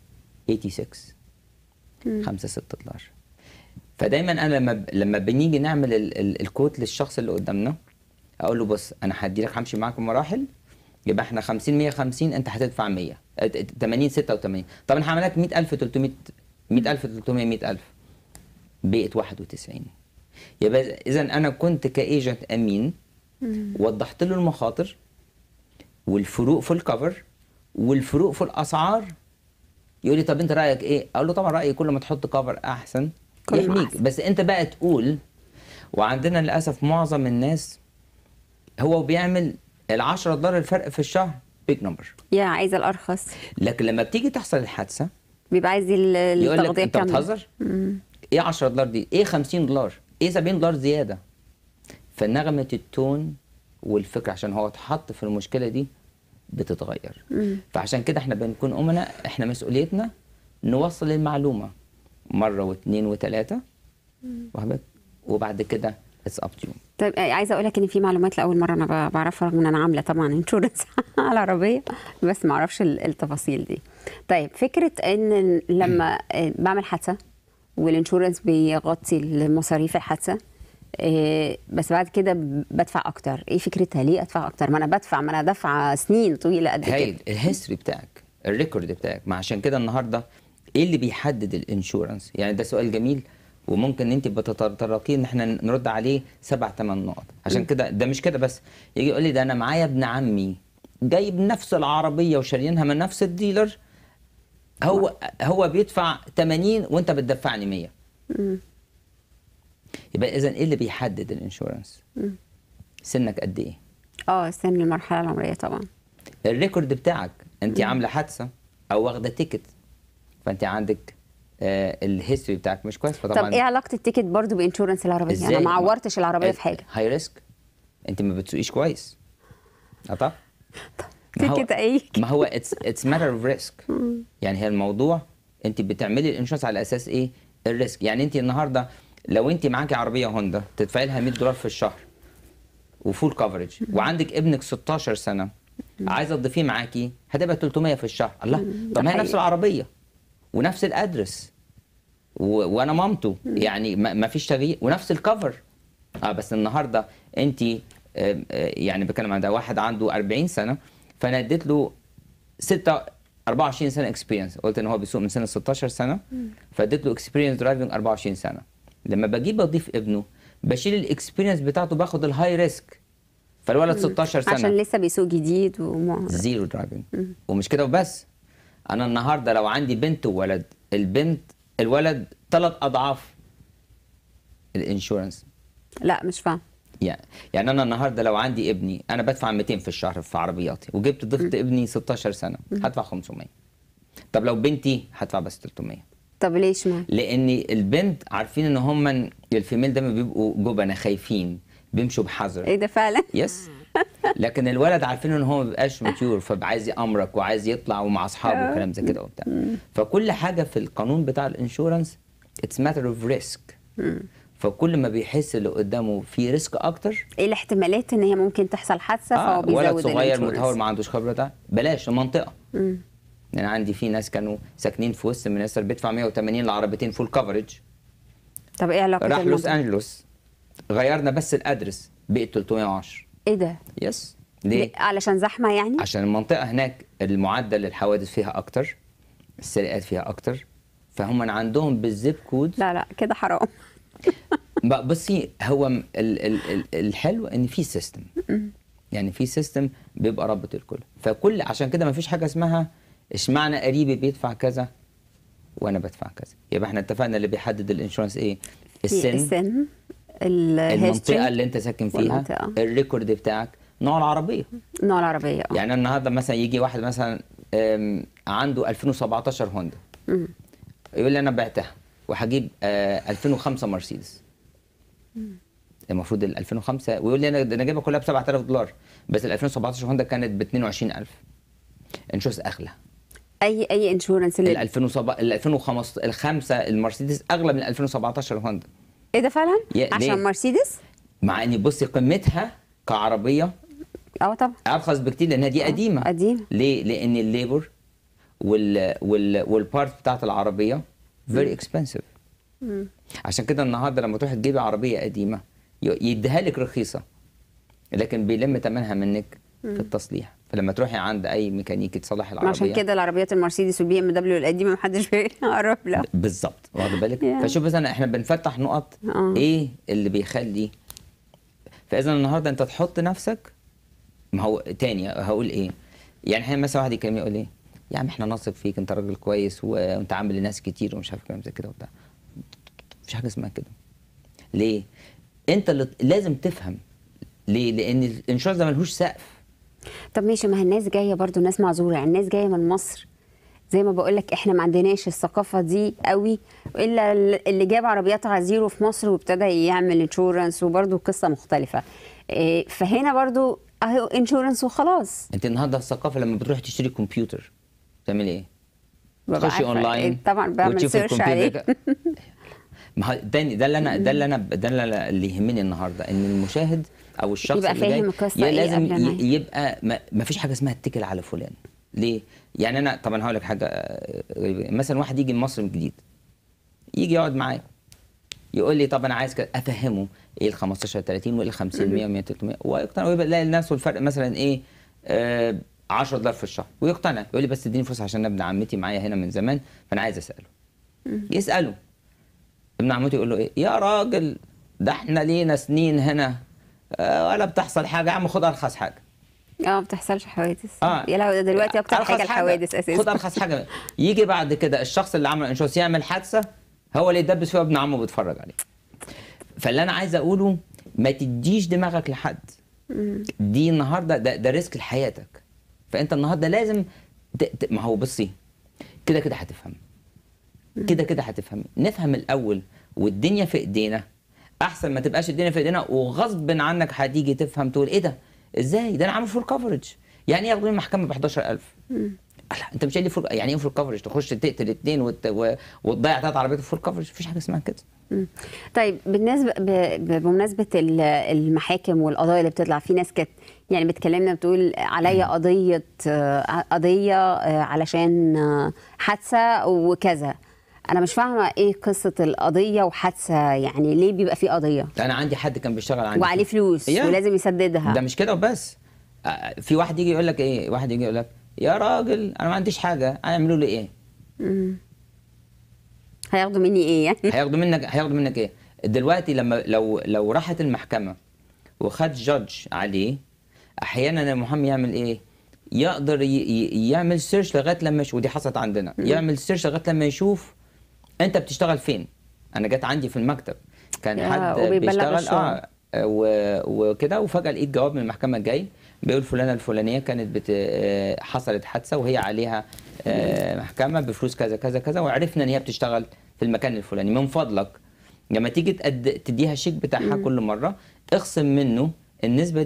86 5 6 دولار فدايما انا لما ب- لما بنيجي نعمل ال- ال- الكوت للشخص اللي قدامنا اقول له بص انا هدي لك همشي معاك مراحل يبقى احنا 50 150 انت هتدفع 100 ات- ات- 80 86 طب انا هعمل لك 100000 300 100000 300 100000 بقت 91 يبقى اذا انا كنت كايجنت امين وضحت له المخاطر والفروق في الكفر والفروق في الاسعار يقول لي طب انت رايك ايه اقول له طبعا رايي كل ما تحط كفر احسن كل ما يحميك أحسن. بس انت بقى تقول وعندنا للاسف معظم الناس هو بيعمل ال 10 دولار الفرق في الشهر بيج نمبر يا عايزه الارخص لكن لما بتيجي تحصل الحادثه بيبقى عايز ال- يقول لك التغطيه انت كامله بتهزر ايه 10 دولار دي ايه 50 دولار ايه 70 دولار زياده فنغمه التون والفكر عشان هو اتحط في المشكله دي بتتغير فعشان كده احنا بنكون امنا احنا مسؤوليتنا نوصل المعلومه مره واثنين وثلاثه وهبك وبعد كده اتس اب تو طيب آه، عايزه اقول لك ان في معلومات لاول مره انا ب- بعرفها رغم ان انا عامله طبعا انشورنس على العربيه بس ما اعرفش ال- التفاصيل دي طيب فكره ان لما آه، بعمل حادثه والانشورنس بيغطي المصاريف الحادثه آه، بس بعد كده ب- بدفع اكتر ايه فكرتها ليه ادفع اكتر ما انا بدفع ما انا دافعه سنين طويله قد هايل كده الهيستوري بتاعك الريكورد بتاعك ما عشان كده النهارده ايه اللي بيحدد الانشورنس يعني ده سؤال جميل وممكن انت بتتطرقيه ان احنا نرد عليه سبع ثمان نقط عشان كده ده مش كده بس يجي يقول لي ده انا معايا ابن عمي جايب نفس العربيه وشاريينها من نفس الديلر هو هو بيدفع 80 وانت بتدفعني 100 يبقى اذا ايه اللي بيحدد الانشورنس سنك قد ايه اه سن المرحله العمريه طبعا الريكورد بتاعك انت عامله حادثه او واخده تيكت فانت عندك آه الهيستوري بتاعك مش كويس فطبعا طب ايه علاقه التيكت برضو بانشورنس العربيه ازاي؟ انا ما عورتش العربيه في حاجه هاي ريسك انت ما بتسوقيش كويس قطع ما هو- تيكت ايه ما هو اتس اتس ماتر اوف ريسك يعني هي الموضوع انت بتعملي الانشورنس على اساس ايه الريسك يعني انت النهارده لو انت معاكي عربيه هوندا تدفعي لها 100 دولار في الشهر وفول كفرج وعندك ابنك 16 سنه عايزه تضيفيه معاكي هتبقى 300 في الشهر الله طب ما هي حقيقي. نفس العربيه ونفس الادرس و... وانا مامته يعني ما ما فيش تغيير ونفس الكفر اه بس النهارده انت آه، آه، يعني بتكلم عن ده واحد عنده 40 سنه فانا اديت له 6 24 سنه اكسبيرينس قلت ان هو بيسوق من سنه 16 سنه فاديت له اكسبيرينس درايفنج 24 سنه لما بجيب اضيف ابنه بشيل الاكسبيرينس بتاعته باخد الهاي ريسك فالولد 16 سنه عشان لسه بيسوق جديد وما زيرو درايفنج ومش كده وبس انا النهارده لو عندي بنت وولد البنت الولد ثلاث اضعاف الانشورنس لا مش فاهم يعني يعني انا النهارده لو عندي ابني انا بدفع 200 في الشهر في عربياتي وجبت ضفت ابني 16 سنه هدفع 500 طب لو بنتي هدفع بس 300 طب ليش ما لان البنت عارفين ان هم الفيميل دايما بيبقوا جبنه خايفين بيمشوا بحذر ايه ده فعلا يس لكن الولد عارفين ان هو ما بيبقاش ماتيور فعايز يامرك وعايز يطلع ومع اصحابه وكلام زي كده وبتاع فكل حاجه في القانون بتاع الانشورنس اتس ماتر اوف ريسك فكل ما بيحس اللي قدامه في ريسك اكتر ايه الاحتمالات ان هي ممكن تحصل حادثه فهو آه بيزود ولد صغير الانشورنس. متهور ما عندوش خبره ده بلاش المنطقه يعني عندي في ناس كانوا ساكنين في وسط منستر بيدفع 180 لعربيتين فول كفرج طب ايه علاقه راح لوس الموضوع؟ انجلوس غيرنا بس الادرس بقت 310 ايه ده يس ليه؟ علشان زحمه يعني عشان المنطقه هناك المعدل الحوادث فيها اكتر السرقات فيها اكتر فهم عندهم بالزيب كود لا لا كده حرام بقى بصي هو م- ال ال ال الحلو ان في سيستم يعني في سيستم بيبقى رابط الكل فكل عشان كده ما فيش حاجه اسمها اشمعنى قريبي بيدفع كذا وانا بدفع كذا يبقى احنا اتفقنا اللي بيحدد الانشورنس ايه السن السن الهيستوري المنطقه اللي انت ساكن فيها والمنطقة. الريكورد بتاعك نوع العربيه نوع العربيه اه يعني النهارده مثلا يجي واحد مثلا أم، عنده 2017 هوندا يقول لي انا بعتها وهجيب آه، 2005 مرسيدس المفروض ال 2005 ويقول لي انا ده انا جايبها كلها ب 7000 دولار بس ال 2017 هوندا كانت ب 22000 انشورس اغلى اي اي انشورنس ال اللي 2007 ال 2005 الخمسه المرسيدس اغلى من ال 2017 هوندا ايه ده فعلا يا- ليه؟ عشان مرسيدس مع ان بصي قيمتها كعربيه اه طبعا ارخص بكتير لانها دي قديمه قديمة. ليه لان الليبر وال وال والبارت بتاعت العربيه فيري اكسبنسيف عشان كده النهارده لما تروح تجيبي عربيه قديمه ي- يديها لك رخيصه لكن بيلم ثمنها منك في التصليح فلما تروحي عند اي ميكانيكي تصلح العربيه عشان كده العربيات المرسيدس والبي ام دبليو القديمه محدش بيقرب لها بالظبط واخد بالك Yeah. فشوف مثلا احنا بنفتح نقط آه. ايه اللي بيخلي فاذا النهارده انت تحط نفسك ما هو تاني هقول ايه يعني احيانا مثلا واحد يكلمني يقول لي يا عم احنا نثق فيك انت راجل كويس و- وانت عامل لناس كتير ومش عارف كلام زي كده وبتاع مفيش حاجه اسمها كده ليه انت اللي لازم تفهم ليه لان الانشورنس ده ملهوش سقف طب ماشي ما هي الناس جايه برضو الناس معذوره يعني الناس جايه من مصر زي ما بقول لك احنا ما عندناش الثقافه دي قوي الا اللي جاب عربيات على زيرو في مصر وابتدى يعمل انشورنس وبرضو قصه مختلفه إيه، فهنا برضو اهو انشورنس وخلاص انت النهارده الثقافه لما بتروح تشتري كمبيوتر تعمل ايه ببقى تخشي عارفة اونلاين إيه، طبعا بعمل وتشوفي سيرش الكمبيوتر عليه ده. ما هو ده ده اللي انا ده اللي انا ده اللي, أنا اللي يهمني النهارده ان المشاهد او الشخص يبقى اللي جاي فاهم القصة يا إيه لازم قبل ما ي- يبقى ما, ما فيش حاجه اسمها اتكل على فلان ليه؟ يعني انا طبعا هقول لك حاجه آه، غريبة. مثلا واحد يجي من مصر من جديد يجي يقعد معايا يقول لي طب انا عايز كده افهمه ايه ال 15 30 وايه ال 50 100 100 300 ويقتنع ويبقى يلاقي لنفسه الفرق مثلا ايه آه 10 دولار في الشهر ويقتنع يقول لي بس اديني فرصه عشان ابن عمتي معايا هنا من زمان فانا عايز اساله يساله ابن عمتي يقول له ايه يا راجل ده احنا لينا سنين هنا آه ولا بتحصل حاجه يا عم خد ارخص حاجه اه ما بتحصلش حوادث اه يا لهوي ده دلوقتي اكتر أرخص حاجه الحوادث اساسا خد ارخص حاجه يجي بعد كده الشخص اللي عمل انشورنس يعمل حادثه هو اللي يدبس فيها ابن عمه بيتفرج عليه فاللي انا عايز اقوله ما تديش دماغك لحد دي النهارده ده, ده ريسك لحياتك فانت النهارده لازم ت... ت... ما هو بصي كده كده هتفهم كده كده هتفهم نفهم الاول والدنيا في ايدينا احسن ما تبقاش الدنيا في ايدينا وغصب عنك هتيجي تفهم تقول ايه ده ازاي ده انا عامل فول كفرج يعني ايه ياخدوني المحكمه ب 11000 الله انت مش قايل لي فول يعني ايه فول كفرج تخش تقتل اثنين وت... و... وتضيع ثلاث عربيات فول كفرج مفيش حاجه اسمها كده طيب بالنسبه ب... ب- بمناسبه ال- المحاكم والقضايا اللي بتطلع في ناس كانت يعني بتكلمنا بتقول عليا قضيه آه، قضيه آه، علشان آه، حادثه وكذا انا مش فاهمه ايه قصه القضيه وحادثه يعني ليه بيبقى في قضيه ده انا عندي حد كان بيشتغل عندي وعليه فلوس Yeah. ولازم يسددها ده مش كده وبس آه، في واحد يجي يقول لك ايه واحد يجي يقول لك يا راجل انا ما عنديش حاجه هيعملوا لي ايه هياخدوا مني ايه يعني هياخدوا منك هياخدوا منك ايه دلوقتي لما لو لو راحت المحكمه وخد جادج عليه احيانا المحامي يعمل ايه يقدر ي- ي- يعمل سيرش لغايه لما يشوف ودي حصلت عندنا يعمل سيرش لغايه لما يشوف انت بتشتغل فين انا جت عندي في المكتب كان يا، حد وبيبلغ بيشتغل الشغل. اه و- وكده وفجاه لقيت جواب من المحكمه الجاي بيقول فلانه الفلانيه كانت بت... آه، حصلت حادثه وهي عليها آه، محكمه بفلوس كذا كذا كذا وعرفنا ان هي بتشتغل في المكان الفلاني من فضلك لما تيجي تقد... تديها الشيك بتاعها كل مره اخصم منه النسبه دي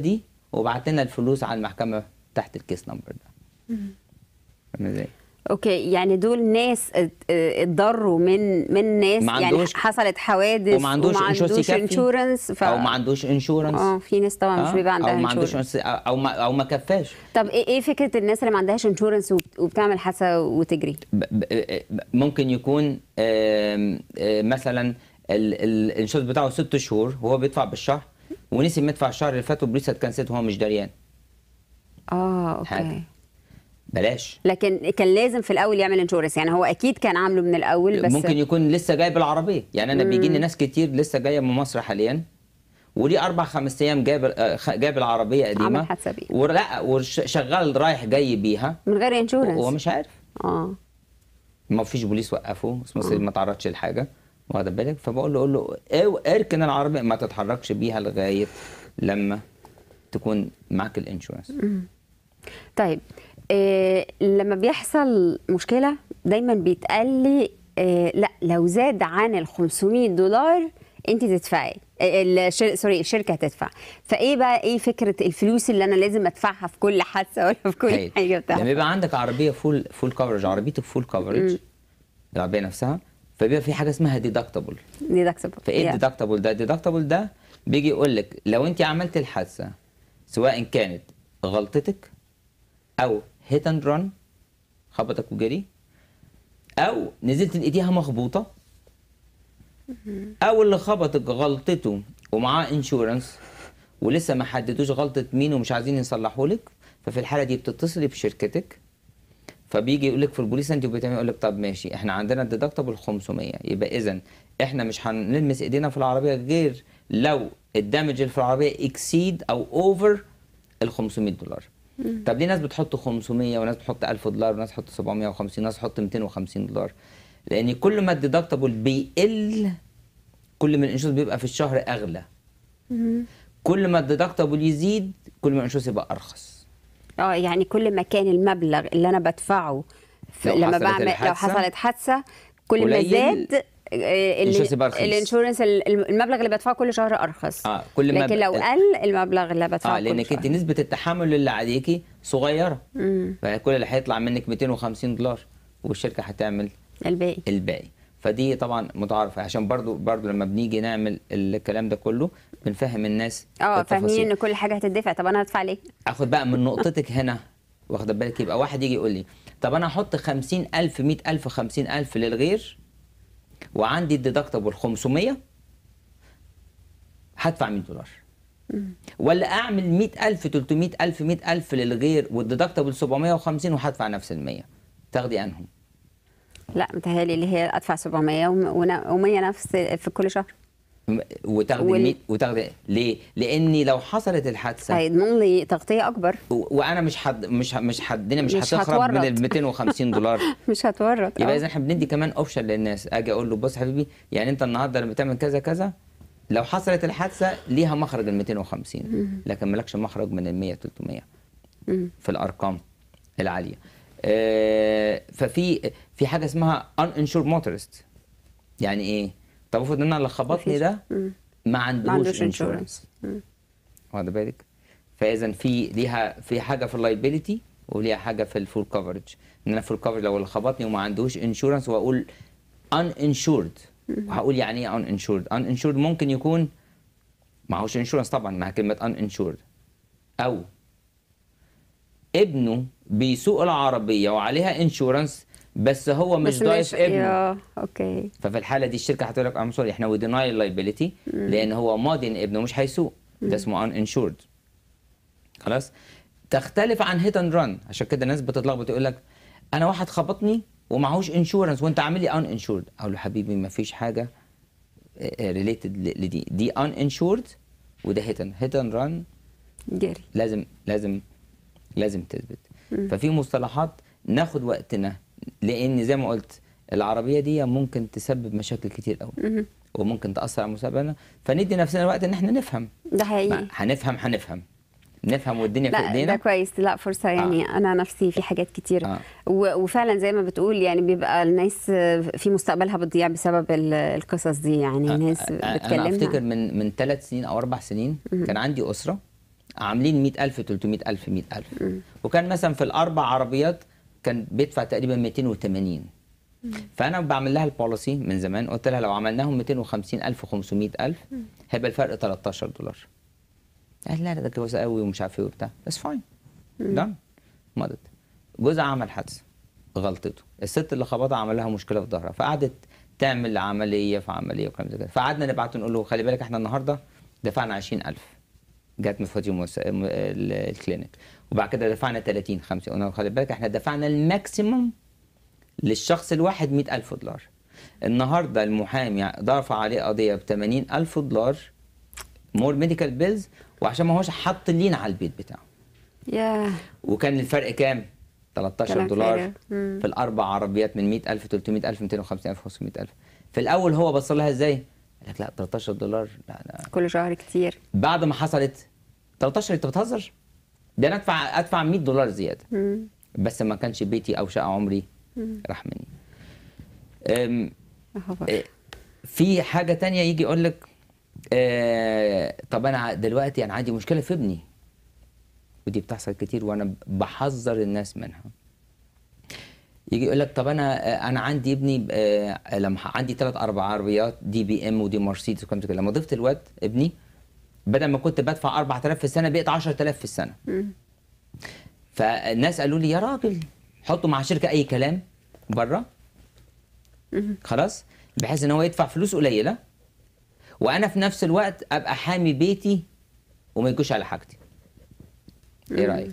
وبعت لنا الفلوس على المحكمه تحت الكيس نمبر ده فاهم ازاي؟ اوكي يعني دول ناس ات- اه، اتضروا من من ناس ما يعني عندوش- حصلت حوادث وما عندوش insurance يكفي. انشورنس ف... او ما عندوش انشورنس اه في ناس طبعا مش بيبقى عندها او ما عندوش insurance. او ما او ما كفاش طب ايه ايه فكره الناس اللي ما عندهاش انشورنس وبتعمل حادثه وتجري ب- ب- ب- ممكن يكون آم، آه، مثلا الانشورنس بتاعه ست شهور وهو بيدفع بالشهر ونسي يدفع الشهر اللي فات وبوليس اتكنسلت وهو مش دريان اه اوكي حاجة. بلاش لكن كان لازم في الاول يعمل انشورنس يعني هو اكيد كان عامله من الاول بس ممكن يكون لسه جايب العربيه يعني انا بيجيني ناس كتير لسه جايه من مصر حاليا وليه اربع خمس ايام جايب آه، خ- جايب العربيه قديمه عمل حادثة بيها. ولا وشغال رايح جاي بيها من غير هو انشورنس مش عارف اه ما فيش بوليس وقفه اسمه ما تعرضش لحاجه واخد بالك فبقول له قول له إيه اركن العربيه ما تتحركش بيها لغايه لما تكون معاك الانشورنس طيب إيه لما بيحصل مشكله دايما بيتقال لي إيه لا لو زاد عن ال 500 دولار انت تدفعي إيه، الشر... سوري الشركه هتدفع فايه بقى ايه فكره الفلوس اللي انا لازم ادفعها في كل حادثه ولا في كل هايل. حاجه لما بتاعتها يبقى عندك عربيه فول فول كفرج عربيتك فول كفرج العربيه نفسها فبيبقى في حاجه اسمها ديدكتبل ديدكتبل فايه الديدكتبل ده الديدكتبل ده بيجي يقول لك لو انت عملت الحادثه سواء كانت غلطتك او هيت اند ران خبطك وجري او نزلت لقيتيها مخبوطه او اللي خبطك غلطته ومعاه انشورنس ولسه ما حددوش غلطه مين ومش عايزين يصلحوا لك ففي الحاله دي بتتصلي بشركتك فبيجي يقول لك في البوليس انت بتعمل يقول لك طب ماشي احنا عندنا الديدكتبل 500 يبقى اذا احنا مش هنلمس ايدينا في العربيه غير لو الدامج اللي في العربيه اكسيد او اوفر ال 500 دولار طب ليه ناس بتحط 500 وناس بتحط 1000 دولار وناس بتحط 750 وناس بتحط 250 دولار لان كل ما الديدكتبل بيقل كل ما الانشورنس بيبقى في الشهر اغلى كل ما الديدكتبل يزيد كل ما الانشورنس يبقى ارخص اه يعني كل ما كان المبلغ اللي انا بدفعه في لو لما حصلت بعمل لو الحادثة حصلت حادثه كل ما قليل، زاد آه، ال- الانشورنس يبقى رخيص. الانشورنس ال- المبلغ اللي بدفعه كل شهر ارخص اه كل ما لكن ب- لو قل المبلغ اللي بدفعه اه كل لانك انت شهر. نسبه التحمل اللي عليكي صغيره فكل اللي هيطلع منك 250 دولار والشركه هتعمل الباقي الباقي فدي طبعا متعارفه عشان برضو برضو لما بنيجي نعمل الكلام ده كله بنفهم الناس اه التفاصيل. فاهمين ان كل حاجه هتدفع طب انا هدفع ليه؟ اخد بقى من نقطتك هنا واخد بالك يبقى واحد يجي يقول لي طب انا احط 50000 100000 50000 للغير وعندي الديدكتبل 500 هدفع 100 دولار ولا اعمل 100000 300000 100000 للغير والديدكتبل 750 وهدفع نفس ال 100 تاخدي انهم لا متهيألي اللي هي ادفع 700 و100 نفس في كل شهر م- وتاخدي وال- وال... 100 وتاخدي ليه؟ لاني لو حصلت الحادثه هيضمن لي تغطيه اكبر و... وانا مش حد مش ه- مش حدنا مش, مش هتخرب من هتورط. ال 250 دولار مش هتورط يبقى آه. اذا احنا بندي كمان اوبشن للناس اجي اقول له بص يا حبيبي يعني انت النهارده لما تعمل كذا كذا لو حصلت الحادثه ليها مخرج ال 250 لكن مالكش مخرج من ال 100 300 في الارقام العاليه آه، ففي في حاجه اسمها uninsured motorist يعني ايه طب افرض ان انا اللي خبطني مفيش. ده ما عندوش عندهوش insurance. انشورنس واخد بالك فاذا في ليها في حاجه في اللايبيليتي وليها حاجه في الفول كفرج ان انا فول كفرج لو اللي خبطني وما عندوش انشورنس واقول uninsured وهقول يعني ايه uninsured uninsured ممكن يكون معهوش انشورنس طبعا مع كلمه uninsured او ابنه بيسوق العربيه وعليها انشورنس بس هو مش بس ضايف ابنه يا اوكي ففي الحاله دي الشركه هتقول لك ام سوري احنا وديناي اللايبيليتي لان هو ماضي ان ابنه مش هيسوق ده اسمه ان انشورد خلاص تختلف عن هيت اند ران عشان كده الناس بتتلخبط يقول لك انا واحد خبطني ومعهوش انشورنس وانت عامل لي ان انشورد اقول له حبيبي ما فيش حاجه ريليتد لدي دي ان انشورد وده هيت اند هيت اند ران جري لازم لازم لازم تثبت ففي مصطلحات ناخد وقتنا لان زي ما قلت العربيه دي ممكن تسبب مشاكل كتير قوي وممكن تاثر على مستقبلنا فندي نفسنا وقت ان احنا نفهم ده حقيقي ما هنفهم هنفهم نفهم والدنيا في لا ده ايدينا كويس لا فرصه يعني آه. انا نفسي في حاجات كتير آه. آه. وفعلا زي ما بتقول يعني بيبقى الناس في مستقبلها بتضيع بسبب ال- القصص دي يعني ناس انا بتكلمنا افتكر من من ثلاث سنين او اربع سنين كان عندي اسره عاملين 100000 300000 100000 وكان مثلا في الاربع عربيات كان بيدفع تقريبا 280 فانا بعمل لها البوليسي من زمان قلت لها لو عملناهم 250000 500000 هيبقى الفرق 13 دولار قال لا لا ده كويس قوي ومش عارف ايه وبتاع بس فاين دان مضت جوزها عمل حادثه غلطته الست اللي خبطها عمل لها مشكله في ظهرها فقعدت تعمل عمليه في عمليه وكلام زي كده فقعدنا نبعت نقول له خلي بالك احنا النهارده دفعنا 20000 جت من فاضي موس... م- ال- الكلينيك وبعد كده دفعنا 30 50 قلنا له خلي بالك احنا دفعنا الماكسيموم للشخص الواحد 100000 دولار النهارده المحامي دفع عليه قضيه ب 80000 دولار مور ميديكال بيلز وعشان ما هوش حط لين على البيت بتاعه يا وكان الفرق كام 13 كلام دولار فارغ. مم. في الاربع عربيات من 100000 300000 250000 500000 في الاول هو بص لها ازاي قال لك لا 13 دولار لا لا كل شهر كتير بعد ما حصلت 13 انت بتهزر ده انا ادفع ادفع 100 دولار زياده مم. بس ما كانش بيتي او شقه عمري راح مني أم، يا خبر. إيه، في حاجه تانية يجي يقول لك آه طب انا ع- دلوقتي انا عندي مشكله في ابني ودي بتحصل كتير وانا بحذر الناس منها يجي يقول لك طب انا آه، انا عندي ابني آه لما ح- عندي ثلاث اربع عربيات دي بي ام ودي مرسيدس وكلام زي كده لما ضفت الواد ابني بدل ما كنت بدفع 4000 في السنه بقيت 10000 في السنه فالناس قالوا لي يا راجل حطه مع شركه اي كلام بره خلاص بحيث ان هو يدفع فلوس قليله وانا في نفس الوقت ابقى حامي بيتي وما يجوش على حاجتي ايه رايك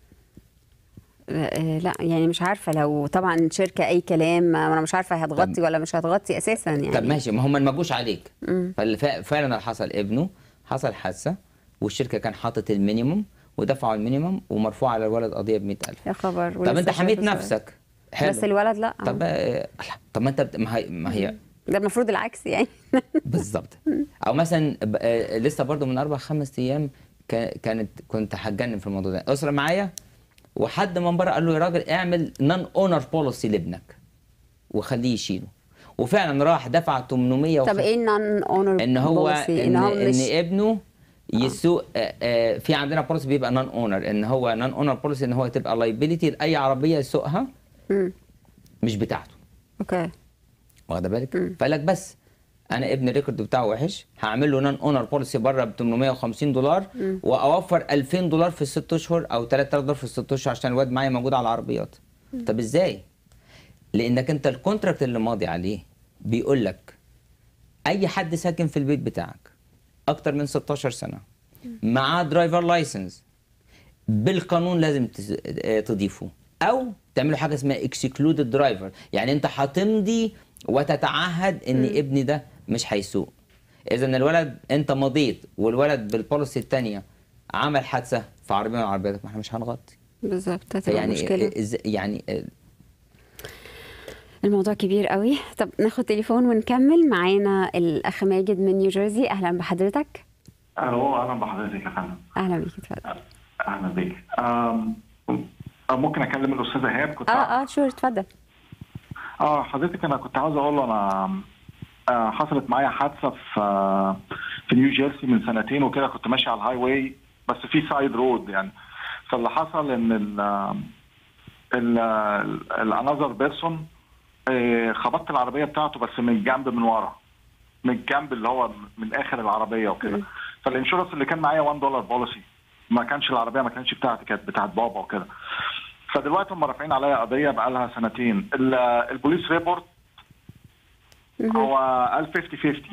آه، لا يعني مش عارفه لو طبعا شركه اي كلام ما انا مش عارفه هتغطي ولا مش هتغطي اساسا يعني طب ماشي ما هم ما جوش عليك ففعلا اللي حصل ابنه حصل حادثه والشركه كان حاطط المينيموم ودفعوا المينيموم ومرفوع على الولد قضيه ب 100000 يا خبر طب ولسه انت حميت شايفة نفسك بس الولد لا طب آه، طب ما انت بت- ما هي ما هي ده المفروض العكس يعني بالظبط او مثلا ب- آه، لسه برضو من اربع خمس ايام كا- كانت كنت هتجنن في الموضوع ده اسره معايا وحد من بره قال له يا راجل اعمل نون اونر بوليسي لابنك وخليه يشيله وفعلا راح دفع 800 طب ايه النون اونر ان هو ان ان, هو إن مش ابنه يسوق آه، آه، في عندنا بوليسي بيبقى نون اونر ان هو نون اونر بوليسي ان هو تبقى لايبيليتي لاي عربيه يسوقها مم. مش بتاعته اوكي واخده بالك فقال لك بس انا ابن الريكورد بتاعه وحش هعمل له نون اونر بوليسي بره ب 850 دولار واوفر 2000 دولار في الست اشهر او 3000 دولار في الست اشهر عشان الواد معايا موجود على العربيات طب ازاي لانك انت الكونتراكت اللي ماضي عليه بيقول لك اي حد ساكن في البيت بتاعك اكتر من 16 سنه معاه درايفر لايسنس بالقانون لازم تز- آه، تضيفه او تعملوا حاجه اسمها اكسكلودد درايفر يعني انت هتمضي وتتعهد ان ابني ده مش هيسوق اذا الولد انت مضيت والولد بالبوليسي الثانيه عمل حادثه في عربيه من عربياتك ما احنا مش هنغطي بالظبط هتبقى فيعني مشكله إز- يعني آه، الموضوع كبير قوي طب ناخد تليفون ونكمل معانا الاخ ماجد من نيوجيرسي اهلا بحضرتك الو اهلا بحضرتك يا فندم اهلا بيك اتفضل اهلا بيك أم، أم، ممكن اكلم الاستاذ ايهاب كنت اه اه شور اتفضل اه حضرتك انا كنت عاوز اقول له انا آه، حصلت معايا حادثه في آه، في نيو جيرسي من سنتين وكده كنت ماشي على الهاي واي بس في سايد رود يعني فاللي حصل ان ال ال الانذر بيرسون خبطت العربيه بتاعته بس من الجنب من ورا من الجنب اللي هو من اخر العربيه وكده فالانشورنس اللي كان معايا 1 دولار بوليسي ما كانش العربيه ما كانتش بتاعتي كانت بتاعت بابا وكده فدلوقتي هم رافعين عليا قضيه بقى لها سنتين ال- البوليس ريبورت هو قال 50 50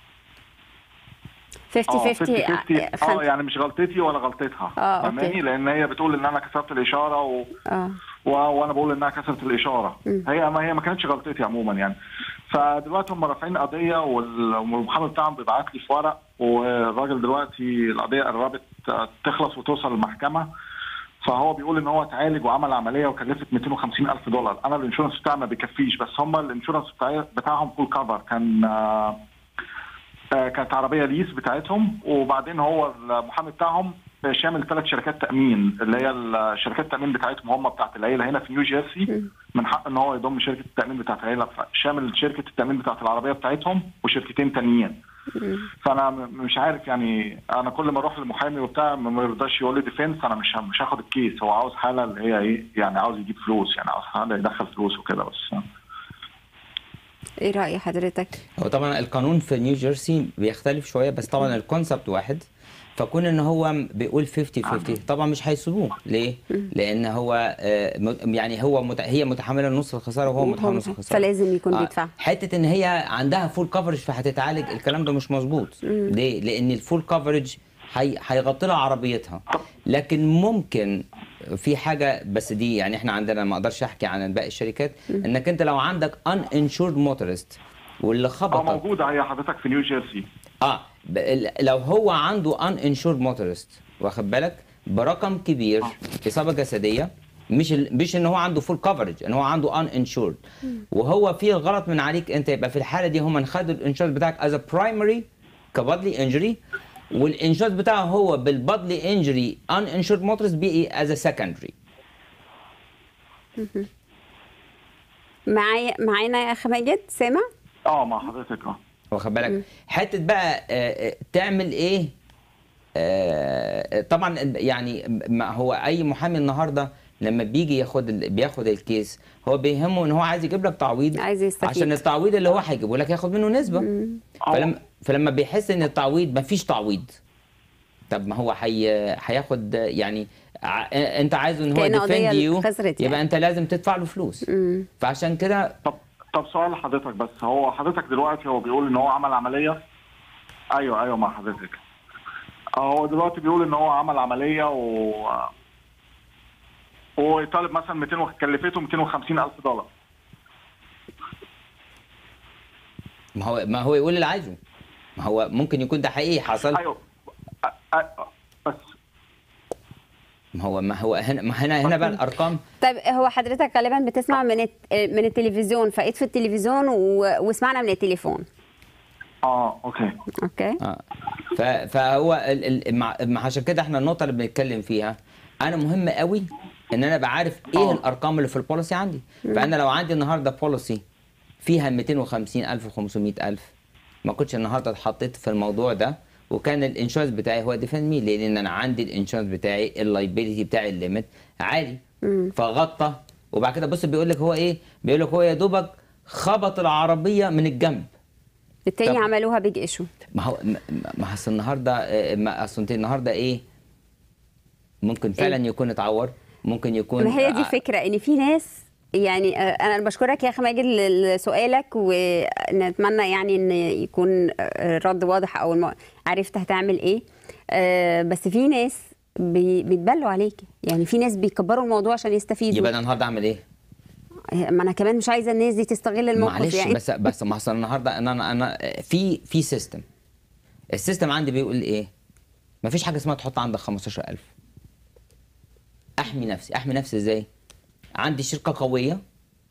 50 50 اه خم- يعني مش غلطتي ولا غلطتها آه، أوكي. فاهماني لان هي بتقول ان انا كسرت الاشاره و... اه و... وانا بقول انها كسرت الاشاره مم. هي ما هي ما كانتش غلطتي عموما يعني فدلوقتي هم رافعين قضيه وال- والمحامي بتاعهم بيبعت لي في ورق والراجل دلوقتي القضيه قربت تخلص وتوصل المحكمه فهو بيقول ان هو اتعالج وعمل عمليه وكلفت 250 الف دولار انا الانشورنس بتاعي ما بيكفيش بس هم الانشورنس بتاعي بتاعهم فول كفر كان آه، آه، كانت عربيه ليس بتاعتهم وبعدين هو المحامي بتاعهم شامل ثلاث شركات تامين اللي هي الشركات التامين بتاعتهم هم بتاعت العيله هنا في نيو جيرسي من حق ان هو يضم شركه التامين بتاعت العيله شامل شركه التامين بتاعت العربيه بتاعتهم وشركتين تانيين فانا م- مش عارف يعني انا كل ما اروح للمحامي وبتاع ما ما يرضاش يقول لي ديفنس انا مش ه- مش هاخد الكيس هو عاوز حاله اللي هي ايه يعني عاوز يجيب فلوس يعني عاوز حاله يدخل فلوس وكده بس ايه راي حضرتك هو طبعا القانون في نيو جيرسي بيختلف شويه بس طبعا الكونسبت واحد فكون ان هو بيقول 50 50 طبعا مش هيسيبوه ليه؟ لان هو آه، م- يعني هو مت... هي متحمله نص الخساره وهو متحمل نص الخساره فلازم يكون آه، بيدفع حته ان هي عندها فول كفرج فهتتعالج الكلام ده مش مظبوط ليه؟ لان الفول كفرج هي... هيغطي لها عربيتها لكن ممكن في حاجه بس دي يعني احنا عندنا ما اقدرش احكي عن باقي الشركات انك انت لو عندك ان انشورد موتورست واللي اه خبطك موجوده هي حضرتك في نيو جيرسي اه ب- ال- لو هو عنده ان انشورد موتورست واخد بالك برقم كبير اصابه جسديه مش ال... مش ان هو عنده فول كفرج ان هو عنده ان انشورد وهو في الغلط من عليك انت يبقى في الحاله دي هم خدوا الانشورد بتاعك از برايمري كبادلي انجري والانشورد بتاعه هو بالبادلي انجري ان انشورد موتورست بي از سكندري معايا معانا يا اخ ماجد سامع اه مع حضرتك اه واخد بالك حته بقى آه، آه، تعمل ايه آه، طبعا يعني ما هو اي محامي النهارده لما بيجي ياخد ال- بياخد الكيس هو بيهمه ان هو عايز يجيب لك تعويض عايز يستفيد. عشان التعويض اللي هو هيجيبه لك ياخد منه نسبه فلما فلما بيحس ان التعويض ما فيش تعويض طب ما هو حي... هياخد يعني ع... انت عايزه ان هو كأن قضية defend you خسرت يعني. يبقى انت لازم تدفع له فلوس فعشان كده طب طب سؤال لحضرتك بس هو حضرتك دلوقتي هو بيقول ان هو عمل عمليه ايوه ايوه مع حضرتك آه، هو دلوقتي بيقول ان هو عمل عمليه و هو طالب مثلا 200 و- كلفته 250 الف دولار ما هو ما هو يقول اللي عايزه ما هو ممكن يكون ده حقيقي حصل ايوه أ- أ- بس ما هو ما هو هنا ما هنا هنا بقى الارقام طيب هو حضرتك غالبا بتسمع من الت- من التلفزيون فاطفي التلفزيون و... واسمعنا من التليفون اه اوكي اوكي اه ف- فهو ال- ال- مع مع- عشان كده احنا النقطه اللي بنتكلم فيها انا مهم قوي ان انا بعرف ايه آه. الارقام اللي في البوليسي عندي فانا لو عندي النهارده بوليسي فيها 250000 و 500000 ما كنتش النهارده اتحطيت في الموضوع ده وكان الانشورنس بتاعي هو ديفند مي لان انا عندي الانشورنس بتاعي اللايبيليتي بتاعي الليميت عالي فغطى وبعد كده بص بيقول لك هو ايه بيقول لك هو يا دوبك خبط العربيه من الجنب التاني طب- عملوها بيج ايشو ما هو ما- ما اصل النهارده آه، ما اصل انت النهارده ايه ممكن فعلا يكون اتعور ممكن يكون ما هي دي آه، الفكره ان في ناس يعني آه، انا بشكرك يا اخي ماجد ل- لسؤالك ونتمنى يعني ان يكون آه، الرد واضح او الم... عرفت هتعمل ايه آه، بس في ناس بي- بيتبلوا عليك يعني في ناس بيكبروا الموضوع عشان يستفيدوا يبقى انا النهارده اعمل ايه؟ ما انا كمان مش عايزه الناس دي تستغل الموقف معلش يعني بس بس ما اصل النهارده انا انا انا في في سيستم السيستم عندي بيقول ايه؟ ما فيش حاجه اسمها تحط عندك 15000 احمي نفسي احمي نفسي ازاي؟ عندي شركه قويه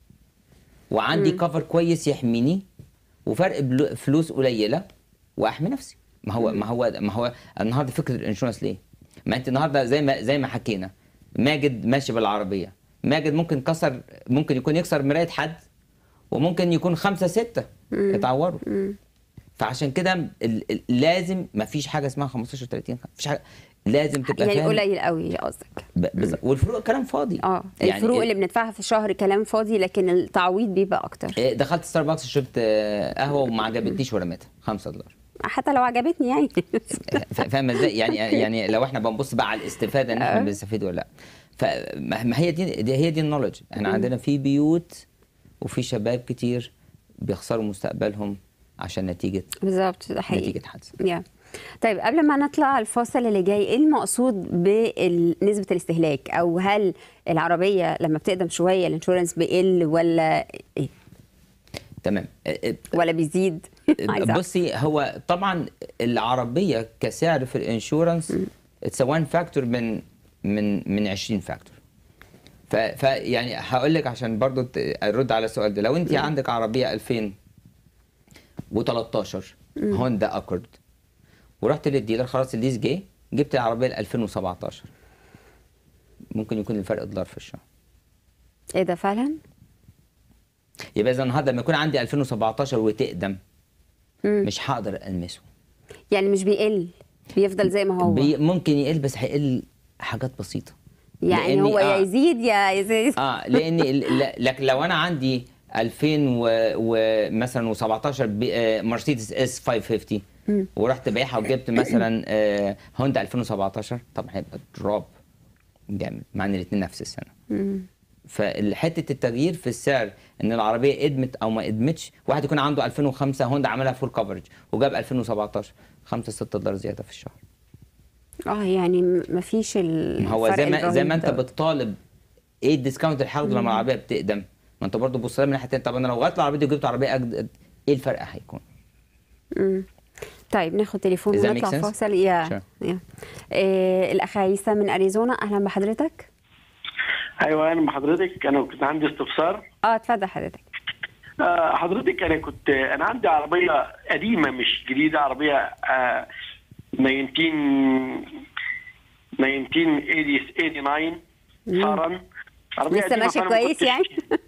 وعندي كفر كويس يحميني وفرق بلو- فلوس قليله واحمي نفسي ما هو ما هو ما هو النهارده فكره الانشورنس ليه؟ ما انت النهارده زي ما زي ما حكينا ماجد ماشي بالعربيه ماجد ممكن كسر ممكن يكون يكسر مرايه حد وممكن يكون خمسه سته اتعوروا فعشان كده ال- ال- لازم ما فيش حاجه اسمها 15 30 مفيش حاجه لازم تبقى يعني فاهم قليل قوي قصدك ب- بز- والفروق كلام فاضي اه يعني الفروق اللي بندفعها في الشهر كلام فاضي لكن التعويض بيبقى اكتر إيه، دخلت ستاربكس شربت آه، قهوه وما عجبتنيش ورميتها 5 دولار حتى لو عجبتني يعني ف- فاهم ازاي يعني يعني لو احنا بنبص بقى على الاستفاده ان احنا بنستفيد ولا لا فما ما هي دي, دي هي دي النولج احنا عندنا في بيوت وفي شباب كتير بيخسروا مستقبلهم عشان نتيجه بالظبط ده حقيقي نتيجه حادثه يا طيب قبل ما نطلع الفاصل اللي جاي ايه المقصود بنسبه الاستهلاك او هل العربيه لما بتقدم شويه الانشورنس بيقل ولا ايه تمام آه، آه، ولا بيزيد عايزة أعرف. بصي هو طبعا العربيه كسعر في الانشورنس اتس وان فاكتور من من من 20 فاكتور ف ف يعني هقول لك عشان برضو ت- ارد على السؤال ده لو انت عندك عربيه 2013 هوندا اكورد ورحت للديلر خلاص الليز جه جبت العربيه ل 2017 ممكن يكون الفرق دولار في الشهر ايه ده فعلا يبقى اذا النهارده لما يكون عندي 2017 وتقدم مش هقدر المسه يعني مش بيقل بيفضل زي ما هو بي ممكن يقل بس هيقل حاجات بسيطه يعني لأني- هو يا آه. يزيد يا يزيد اه لان ال- ل- لكن لو انا عندي 2000 و- ومثلا و17 بي- آه، مرسيدس اس 550 ورحت بايعها وجبت مثلا آه، هوندا 2017 طبعا هيبقى دروب جامد مع ان الاثنين نفس السنه فحته التغيير في السعر ان العربيه ادمت او ما ادمتش واحد يكون عنده 2005 هوندا عملها فول كفرج وجاب 2017 5 6 دولار زياده في الشهر اه يعني م- مفيش ال ما هو زي ما زي ما انت بتطالب ايه الديسكاونت اللي هاخده لما العربيه بتقدم ما انت برضه بص لها من ناحيه تانية، طب انا لو غيرت العربيه دي وجبت عربيه اجدد ايه الفرق هيكون؟ طيب ناخد تليفون Does that ونطلع make sense? فاصل يا Sure. يا إيه الاخ عيسى من اريزونا اهلا بحضرتك ايوه انا مع حضرتك انا كنت عندي استفسار اه اتفضل حضرتك آه، حضرتك انا كنت انا عندي عربيه قديمه مش جديده عربيه آه، 19 1989 صارا عربيه لسه قديمة، ماشي فأنا ما كويس كنتش- يعني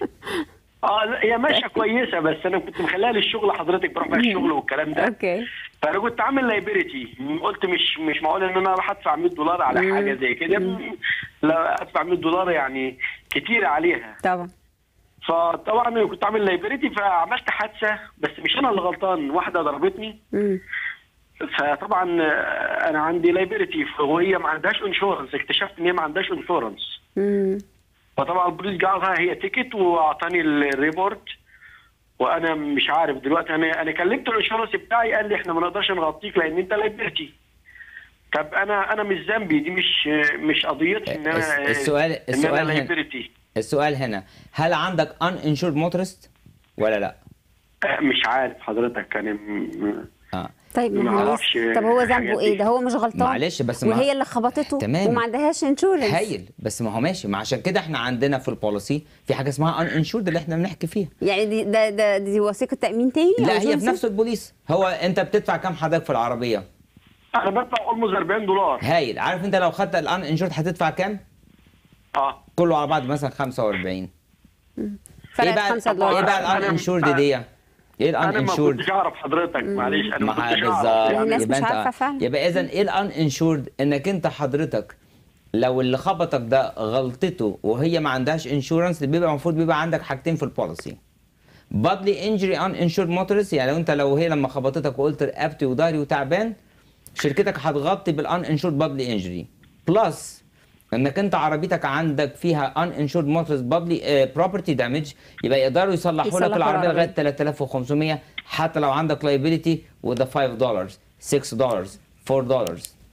اه لا، هي ماشيه كويسه بس انا كنت مخليها للشغل حضرتك بروح بقى الشغل والكلام ده اوكي فانا كنت عامل لايبرتي قلت مش مش معقول ان انا اروح ادفع 100 دولار على حاجه زي كده لا ادفع 100 دولار يعني كتير عليها طبعا فطبعا انا كنت عامل لايبرتي فعملت حادثه بس مش انا اللي غلطان واحده ضربتني مم. فطبعا آه، انا عندي لايبرتي وهي ما عندهاش انشورنس اكتشفت ان هي ما عندهاش انشورنس مم. فطبعا البوليس جعلها هي تيكت واعطاني الريبورت وانا مش عارف دلوقتي انا انا كلمت الانشورنس بتاعي قال لي احنا ما نقدرش نغطيك لان انت لايبرتي طب انا انا مش ذنبي دي مش مش قضيتي ان الس- انا السؤال- ان السؤال انا هنا- لايبرتي السؤال هنا هل عندك uninsured motorist ولا لا؟ آه، مش عارف حضرتك انا م- اه طيب ما ما هو أعرفش طب هو الحاجات ذنبه دي. ايه ده هو مش غلطان معلش بس ما- وهي اللي خبطته تمام. وما عندهاش انشورنس هايل بس ما هو ماشي ما عشان كده احنا عندنا في البوليسي في حاجه اسمها uninsured اللي احنا بنحكي فيها يعني دي ده, ده دي وثيقه تامين تاني أو لا هي insurance؟ في نفس البوليس هو انت بتدفع كام حضرتك في العربيه؟ انا بدفع اولموز 40 دولار هايل عارف انت لو خدت الانشورد هتدفع كام؟ اه كله على بعض مثلا 45 ايه فرقت بقى 5 ايه دولار بقى أنا- الانشورد دي؟ ايه انا ما الانشورد؟ كنتش اعرف حضرتك معلش انا ما ما كنتش بالظبط اعرف يعني الناس يبقى مش انت- عارفة فعلا. يبقى اذا ايه الان انشورد انك انت حضرتك لو اللي خبطك ده غلطته وهي ما عندهاش انشورنس بيبقى المفروض بيبقى عندك حاجتين في البوليسي بادلي انجري ان انشورد موتورست يعني لو انت لو هي لما خبطتك وقلت رقبتي وضهري وتعبان شركتك هتغطي بالان انشورد بادلي انجري بلس انك انت عربيتك عندك فيها ان انشورد موتورست بادلي بروبرتي دامج يبقى يقدروا يصلحوا لك يصلحوا العربيه العربية. لغايه 3500 حتى لو عندك لايبيليتي وده 5 دولار 6 دولار 4 دولار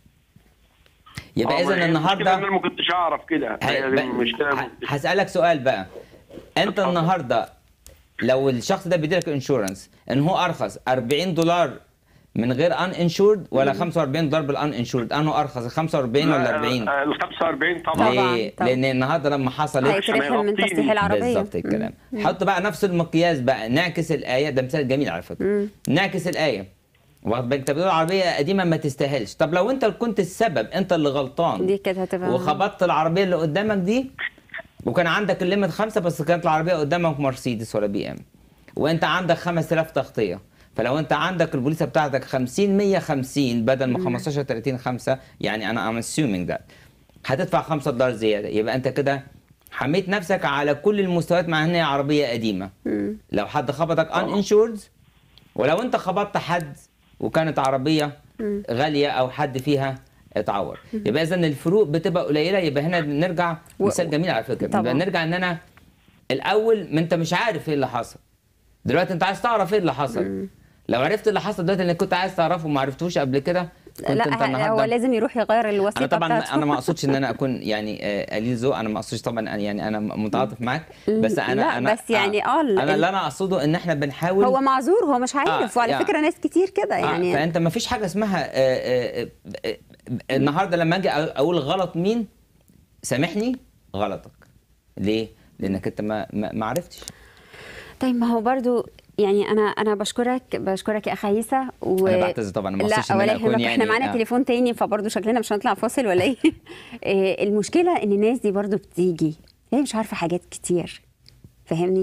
يبقى آه، ما اذا هي المشكلة النهارده ان انا ما كنتش اعرف كده هي- هي دي بقى- المشكله ما ه- كنتش- هسألك سؤال بقى انت اتفضل. النهارده لو الشخص ده بيديلك انشورنس ان هو ارخص 40 دولار من غير ان انشورد ولا 45 دولار بالان انشورد انه ارخص ال 45 ولا 40 آه، ال 45 طبعا طبعاً، ليه؟ طبعاً. لان النهارده لما حصلت هيترحل من يغطيني. تصليح العربيه بالظبط الكلام حط بقى نفس المقياس بقى نعكس الايه ده مثال جميل على فكره نعكس الايه واخد بالك انت بتقول عربيه قديمه ما تستاهلش طب لو انت كنت السبب انت اللي غلطان دي كانت هتبقى وخبطت العربيه اللي قدامك دي وكان عندك الليمت خمسه بس كانت العربيه قدامك مرسيدس ولا بي ام وانت عندك 5000 تغطيه فلو انت عندك البوليسه بتاعتك 50 150 بدل ما 15 30 5 يعني انا ام assuming that هتدفع 5 دولار زياده يبقى انت كده حميت نفسك على كل المستويات مع ان هي عربيه قديمه لو حد خبطك ان انشورد ولو انت خبطت حد وكانت عربيه غاليه او حد فيها اتعور يبقى اذا الفروق بتبقى قليله يبقى هنا نرجع و- مثال جميل على فكره طبعا. يبقى نرجع ان انا الاول ما انت مش عارف ايه اللي حصل دلوقتي انت عايز تعرف ايه اللي حصل لو عرفت اللي حصل دلوقتي اللي كنت عايز تعرفه وما عرفتوش قبل كده كنت انت لا هو النهارده لازم يروح يغير الوثيقه انا طبعا بتاعته انا ما اقصدش ان انا اكون يعني آه، قليل ذوق انا ما اقصدش طبعا أنا- يعني انا متعاطف معاك بس انا لا، انا بس يعني اه ال- انا اللي انا اقصده ان احنا بنحاول هو معذور هو مش عارف آه، وعلى يعني- فكره ناس كتير كده يعني يعني فانت ما فيش حاجه اسمها آه، آه، آه، آه، النهارده لما اجي اقول غلط مين سامحني غلطك ليه لانك انت ما ما ما عرفتش طيب ما هو برضو يعني انا انا بشكرك بشكرك يا اخ عيسى و... أنا بعتذر طبعاً، أنا ما لا قصدتش إن أنا ولا أكون يهمك يعني- احنا معانا آه. تليفون تاني فبرضو شكلنا مش هنطلع فاصل ولا ايه إيه، المشكله ان الناس دي برضو بتيجي هي مش عارفه حاجات كتير فاهمني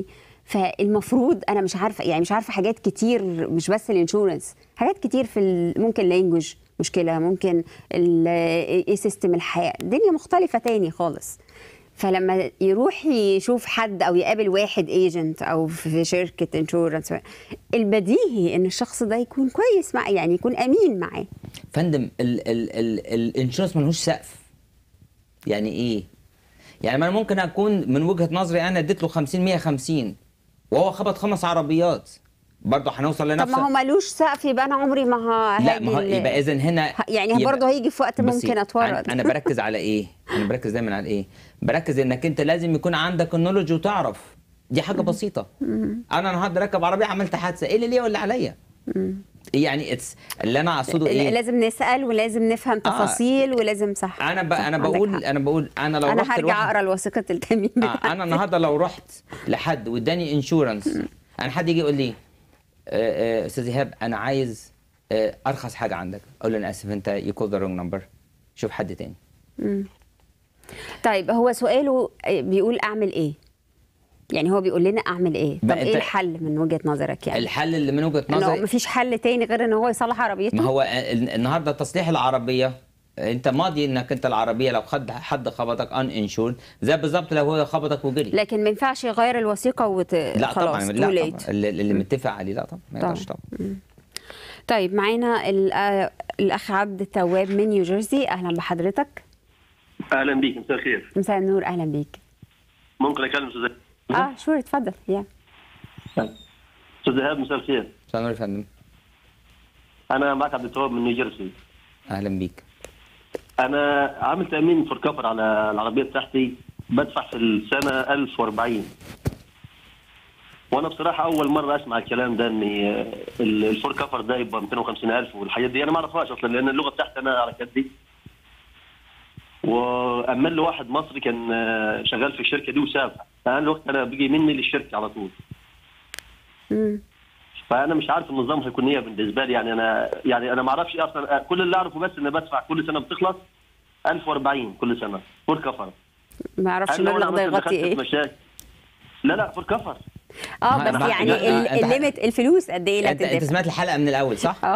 فالمفروض انا مش عارفه يعني مش عارفه حاجات كتير مش بس الانشورنس حاجات كتير في ال- ممكن لانجوج مشكله ممكن ال- ايه سيستم الحياه الدنيا مختلفه تاني خالص فلما يروح يشوف حد او يقابل واحد ايجنت او في شركه انشورنس البديهي ان الشخص ده يكون كويس معاه يعني يكون امين معاه فندم ال ال ال الانشورنس ملهوش سقف يعني ايه يعني ما انا ممكن اكون من وجهه نظري انا اديت له 50 150 وهو خبط خمس عربيات برضه هنوصل طب لنفس ما هو ملوش سقف يبقى انا عمري ما ه- لا هاجي ما هو ال- يبقى اذا هنا ه- يعني يبقى- برضه هيجي في وقت بصي، ممكن اتورط انا أنا بركز على ايه انا بركز دايما على ايه بركز انك انت لازم يكون عندك النولج وتعرف دي حاجه بسيطه انا النهارده راكب عربيه عملت حادثه ايه اللي ليا واللي عليا يعني اتس اللي انا اقصده ايه لازم نسال ولازم نفهم تفاصيل ولازم صح انا ب... صح، انا عندك بقول حق. انا بقول انا لو انا رحت هرجع لواحد- اقرا الوثيقه التامين آه بتاعتي انا النهارده لو رحت لحد واداني انشورنس انا حد يجي يقول لي آه، آه، استاذ ايهاب انا عايز آه، ارخص حاجه عندك اقول له انا اسف انت يو كول ذا رونج نمبر شوف حد تاني طيب هو سؤاله آه، بيقول اعمل ايه يعني هو بيقول لنا اعمل ايه طب بقى ايه أنت- الحل من وجهه نظرك يعني الحل اللي من وجهه انه نظري مفيش حل تاني غير ان هو يصلح عربيته ما هو ال- النهارده تصليح العربيه انت ماضي انك انت العربيه لو خد حد خبطك ان انشورد زي بالظبط لو هو خبطك وجري لكن ما ينفعش يغير الوثيقه وت... لا خلاص طبعا too لا late. طبعا اللي اللي متفق عليه لا طبعا ما طبعا. يقدرش طبعا طيب معانا ال- آه، الاخ عبد التواب من نيوجيرسي اهلا بحضرتك اهلا بيك مساء الخير مساء النور اهلا بيك ممكن اكلم استاذ اه شور اتفضل يا استاذ ايهاب مساء الخير مساء النور يا فندم انا معك عبد التواب من نيوجيرسي اهلا بيك انا عامل تامين فور كفر على العربيه بتاعتي بدفع في السنه 1040 وانا بصراحه اول مره اسمع الكلام ده ان ال- الفور كفر ده يبقى 250000 والحاجات دي انا ما اعرفهاش اصلا لان اللغه بتاعتي انا على كدي وامل له واحد مصري كان آه، شغال في الشركه دي وسافها فانا الوقت انا بيجي مني للشركه على طول مم. فانا مش عارف النظام هيكون ايه بالنسبه لي يعني انا يعني انا ما اعرفش ايه اصلا كل اللي اعرفه بس ان بدفع كل سنه بتخلص 1040 كل سنه فور كفر ما اعرفش هل لو أنا المبلغ ده مثلاً يغطي دخلت في ايه مشاكل لا لا فور كفر اه ما بس أنا- يعني لا، ال- أنت- الليميت الفلوس قد ايه اللي انت انت هتدفع سمعت الحلقه من الاول صح؟ اه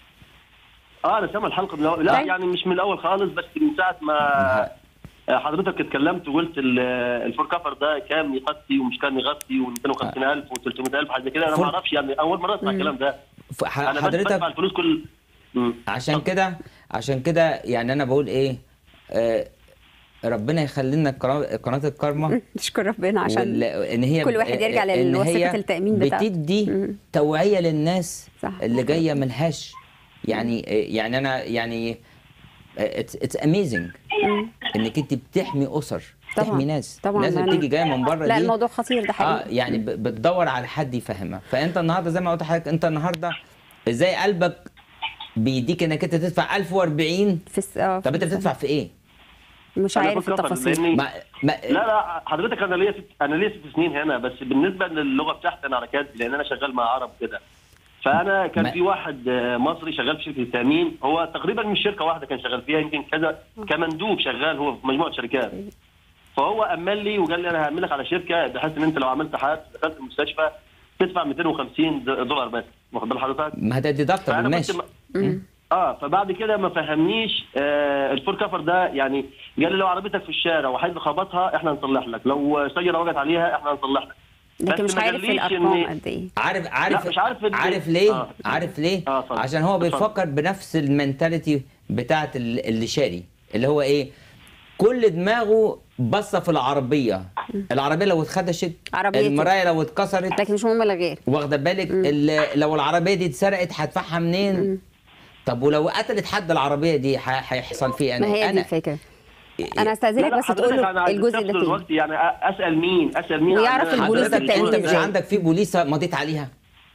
اه انا سامع الحلقه من الأول. لا طيب. يعني مش من الاول خالص بس من ساعه ما حضرتك اتكلمت وقلت ال- الفور كفر ده كام يغطي ومش كام يغطي و250000 و300000 حاجه كده انا فور- ما اعرفش يعني اول مره اسمع الكلام ده ف- ح- انا بس حضرتك بدفع الفلوس كل مم. عشان كده عشان كده يعني انا بقول ايه آه ربنا يخلي لنا قناه قناة الكارما نشكر ربنا عشان وال- ان هي كل واحد يرجع إن لوثيقة هي التأمين بتاعته. بتدي مم. توعيه للناس صح. اللي جايه ملهاش يعني يعني انا يعني اتس اتس اميزنج انك انت بتحمي اسر طبعاً. بتحمي ناس طبعاً، الناس ما اللي أنا- بتيجي جايه من بره لا دي الموضوع خطير ده اه حقيقي يعني ب- بتدور على حد يفهمها فانت النهارده زي ما قلت لحضرتك انت النهارده ازاي قلبك بيديك انك انت تدفع 1040 في الس... آه طب انت في- بتدفع في ايه؟ مش أنا عارف فور كفر التفاصيل لأني ما ما لا لا حضرتك انا ليا ست انا ليا ست سنين هنا بس بالنسبه للغه بتاعتي انا على كده لان انا شغال مع عرب كده فانا كان ما- في واحد آه، مصري شغال في شركه التامين هو تقريبا مش شركه واحده كان شغال فيها يمكن كذا كمندوب شغال هو في مجموعه شركات فهو امل لي وقال لي انا هعمل لك على شركه بحيث ان انت لو عملت حادث دخلت المستشفى تدفع 250 دولار بس واخد بال حضرتك؟ ما ده ديدكتبل فانا ماشي كنت م- اه فبعد كده ما فهمنيش آه الفور كفر ده يعني قال لي لو عربيتك في الشارع وحد خبطها احنا هنصلح لك لو سياره وقعت عليها احنا هنصلح لك لكن بس مش ما عارف قاليش الارقام إن- قد ايه عارف عارف لا، مش عارف ال- عارف ليه؟ آه. عارف ليه؟ آه، اتفضل. عشان هو اتفضل. بيفكر بنفس المنتاليتي بتاعت ال- اللي شاري اللي هو ايه؟ كل دماغه بصه في العربيه العربيه لو اتخدشت عربيتي. المرايه لو اتكسرت لكن مش مهم ولا غير واخده بالك ال- لو العربيه دي اتسرقت هدفعها منين؟ طب ولو قتلت حد العربيه دي ح- هيحصل فيه انا ما هي دي انا الفكره انا استاذنك بس تقول له الجزء ده تاني الوقت يعني أ- اسال مين اسال مين ويعرف عن- البوليس حضرتك التأمين انت مش إزاي؟ عندك في بوليسه مضيت عليها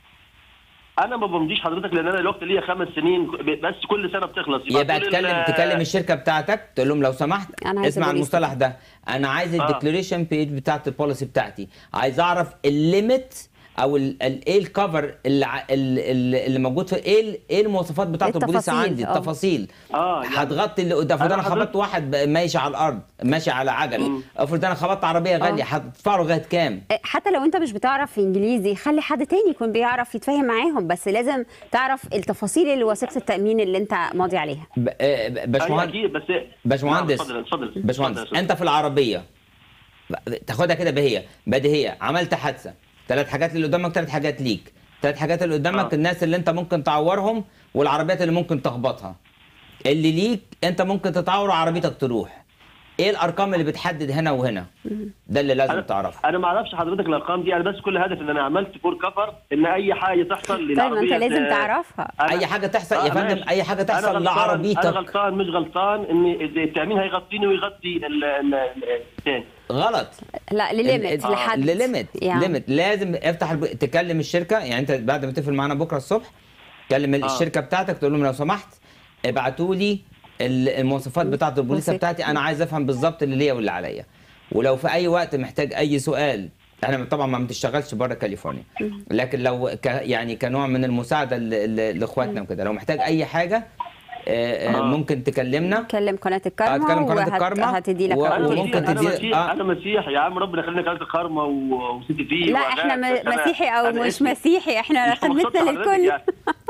انا ما بمضيش حضرتك لان انا الوقت ليا خمس سنين بس كل سنه بتخلص يبقى كل تكلم ال- تكلم الشركه بتاعتك تقول لهم لو سمحت أنا عايز اسمع البوليس المصطلح ده انا عايز آه. الديكلاريشن بيج بتاعت البوليسي بتاعتي عايز اعرف الليميت او ال- ال- ايه الكفر اللي ع- ال- ال- اللي موجود في ايه ال- ايه المواصفات بتاعه البوليس التفاصيل، عندي آه. التفاصيل اه يعني هتغطي اللي قدام افرض أنا انا حضرتك- خبطت واحد ب- ماشي على الارض ماشي على عجل افرض انا خبطت عربيه غاليه هتدفع له لغايه كام حتى لو انت مش بتعرف انجليزي خلي حد تاني يكون بيعرف يتفاهم معاهم بس لازم تعرف التفاصيل اللي وثيقه التامين اللي انت ماضي عليها ب- آه، ب- أيوة باشمهندس اكيد بس باشمهندس نعم، اتفضل اتفضل اتفضل يا باشمهندس أستاذ. انت في العربيه تاخدها كده بهي بديهيه عملت حادثه ثلاث حاجات اللي قدامك ثلاث حاجات ليك ثلاث حاجات اللي قدامك آه. الناس اللي انت ممكن تعورهم والعربيات اللي ممكن تخبطها اللي ليك انت ممكن تتعور وعربيتك تروح ايه الارقام اللي بتحدد هنا وهنا ده اللي لازم تعرفه انا ما اعرفش حضرتك الارقام دي انا بس كل هدف ان انا عملت فور كفر ان اي حاجه تحصل طيب ما للعربيه انت لازم آه، تعرفها أنا- اي حاجه تحصل آه، يا فندم ماشي. اي حاجه أنا تحصل غلطان- لعربيتك انا غلطان مش غلطان ان التامين هيغطيني ويغطي ال- ال- ال- الثاني غلط لا لليميت ال- لحد لليميت يعني. ليميت لازم افتح الب... تكلم الشركه يعني انت بعد ما تقفل معانا بكره الصبح كلم آه. الشركه بتاعتك تقول لهم لو سمحت ابعتوا لي ال- المواصفات بتاعه البوليسه وثيقة. بتاعتي انا عايز افهم بالظبط اللي ليا واللي عليا ولو في اي وقت محتاج اي سؤال احنا طبعا ما بتشتغلش بره كاليفورنيا لكن لو ك... يعني كنوع من المساعده ل... ل... لاخواتنا وكده لو محتاج اي حاجه آه، آه، آه. ممكن تكلمنا كلم قناه آه، الكارما تكلم قناة وهت- الكارما هتدي لك و- رقم انا وممكن تليفون. مسيح انا تدي- مسيح آه. انا مسيح يا عم ربنا يخلينا كانت كارما و- وسيتي في لا احنا م- مسيحي او مش مسيحي مسيحي احنا مش مقصود خدمتنا حضرتك للكل يعني.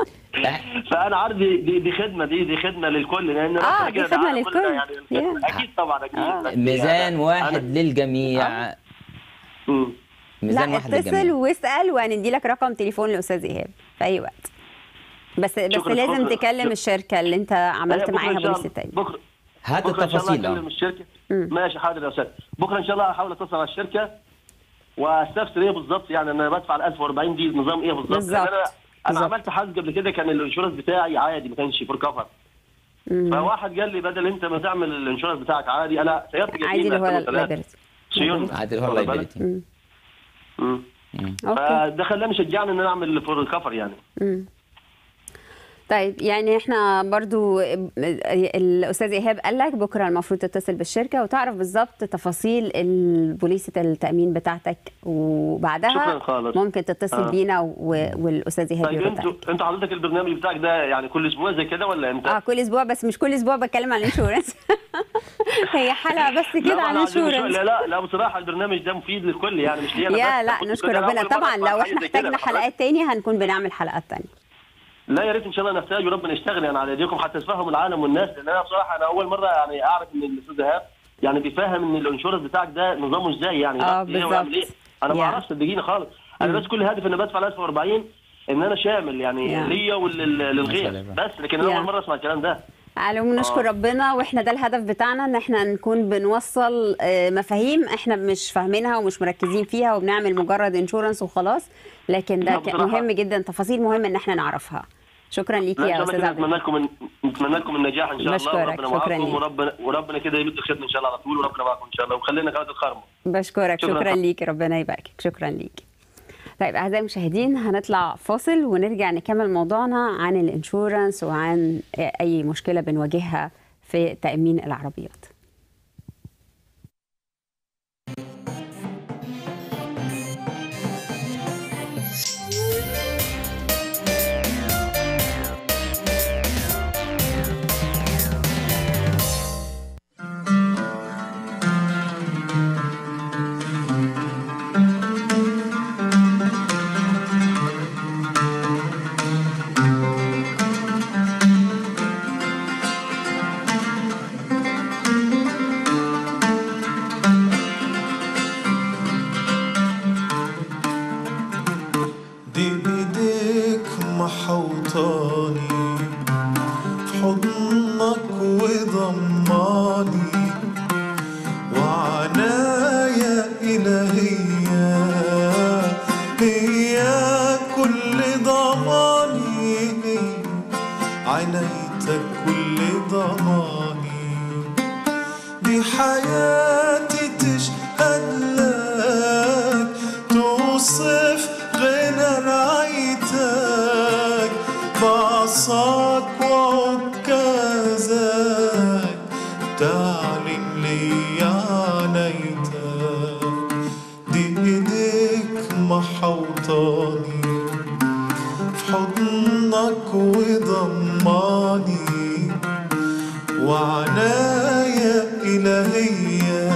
فانا عارف دي, دي, دي خدمه دي دي خدمه للكل لان آه، ربنا دي كده خدمة دعانا للكل. كلنا يعني Yeah. اكيد طبعا اكيد آه. بس ميزان يعني واحد أنا- للجميع مم. ميزان لا واحد اتصل للجميع واسال وهندي لك رقم تليفون لاستاذ ايهاب في اي وقت بس بس شكراً، لازم شكراً. تكلم الشركه اللي انت عملت بكرة معاها إن شاء بوليس الله- التاني بكره هات بكره ان شاء الله التفاصيل اكلم اه الشركه مم. ماشي حاضر يا استاذ بكره ان شاء الله هحاول اتصل على الشركه واستفسر ايه بالظبط يعني انا بدفع ال 1040 دي نظام ايه بالظبط بالظبط. لأن انا انا بالظبط. عملت حاجه قبل كده كان الانشورنس بتاعي عادي ما كانش فور كفر مم. فواحد قال لي بدل انت ما تعمل الانشورنس بتاعك عادي انا سيارتي قديمه عادي اللي هو 2003. اللايبرتي سيون عادل هو واخد بالك؟ لايبيلتي مم. مم. اوكي فده خلاني شجعني ان انا اعمل فور كفر يعني مم. طيب يعني احنا برضو الاستاذ ايهاب قال لك بكره المفروض تتصل بالشركه وتعرف بالظبط تفاصيل بوليسه التامين بتاعتك وبعدها شكراً خالص. ممكن تتصل آه. بينا و- والاستاذ ايهاب طيب يرد انتوا عليك انتوا حضرتك البرنامج بتاعك ده يعني كل اسبوع زي كده ولا امتى؟ اه كل اسبوع بس مش كل اسبوع بتكلم عن الانشورنس هي حلقه بس لا كده ما عن أنا عايزين نشوف- الانشورنس لا لا لا بصراحه البرنامج ده مفيد للكل يعني مش لي انا يا بس. لا كنت نشكر أنا ربنا أول مرة طبعا أسمع لو حاجة احنا زي كده. احتاجنا حلقات تانية هنكون بنعمل حلقات تانية لا يا ريت ان شاء الله نحتاج وربنا يشتغل يعني على ايديكم حتى تفهموا العالم والناس لان انا بصراحه انا اول مره يعني اعرف ان الاستاذ ايهاب يعني بيفهم ان الانشورنس بتاعك ده نظامه ازاي يعني آه، يغطي إيه ويعمل بالظبط. ايه انا ما يعني. اعرفش صدقيني خالص انا بس كل هدفي ان بدفع 1040 ان انا شامل يعني يعني. ليا وللغير مثلاً. بس لكن انا يعني. اول مره اسمع الكلام ده على العموم نشكر آه. ربنا واحنا ده الهدف بتاعنا ان احنا نكون بنوصل آه، مفاهيم احنا مش فاهمينها ومش مركزين فيها وبنعمل مجرد انشورنس وخلاص لكن ده لا، كان بصراحة- مهم جدا تفاصيل مهم ان احنا نعرفها شكرا ليكي لا ان يا شاء الله استاذ كده عبد نتمنى لكم نتمنى لكم النجاح ان شاء الله بشكرك، وربنا شكراً معاكم ليك. وربنا وربنا كده يمد الخدمه ان شاء الله على طول وربنا معاكم ان شاء الله وخلينا قناه الخرمه بشكرك شكراً. شكرا ليكي ربنا يباركك شكرا ليكي طيب اعزائي المشاهدين هنطلع فاصل ونرجع نكمل موضوعنا عن الانشورنس وعن اي مشكله بنواجهها في تامين العربيات دي ايديك محوطاني في حضنك وضماني وعنايا إلهية هي كل ضماني عنايتك كل ضماني دي حياتي تشهد لك توصف غنى رعايتك بعصاك وعكازك تعلن لي عنايتك دي ايديك محوطاني وعناية إلهية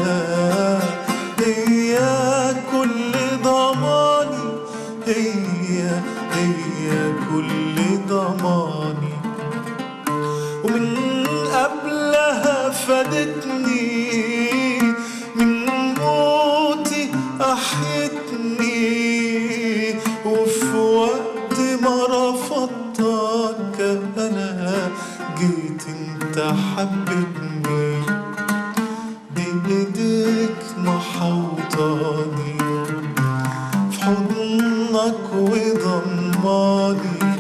هي كل ضماني هي هي كل ضماني ومن قبلها فادتني من موتي أحيتني وفي وقت ما رفضتك أنا جيت انت حبتني بإيديك محوطاني في حضنك وضماني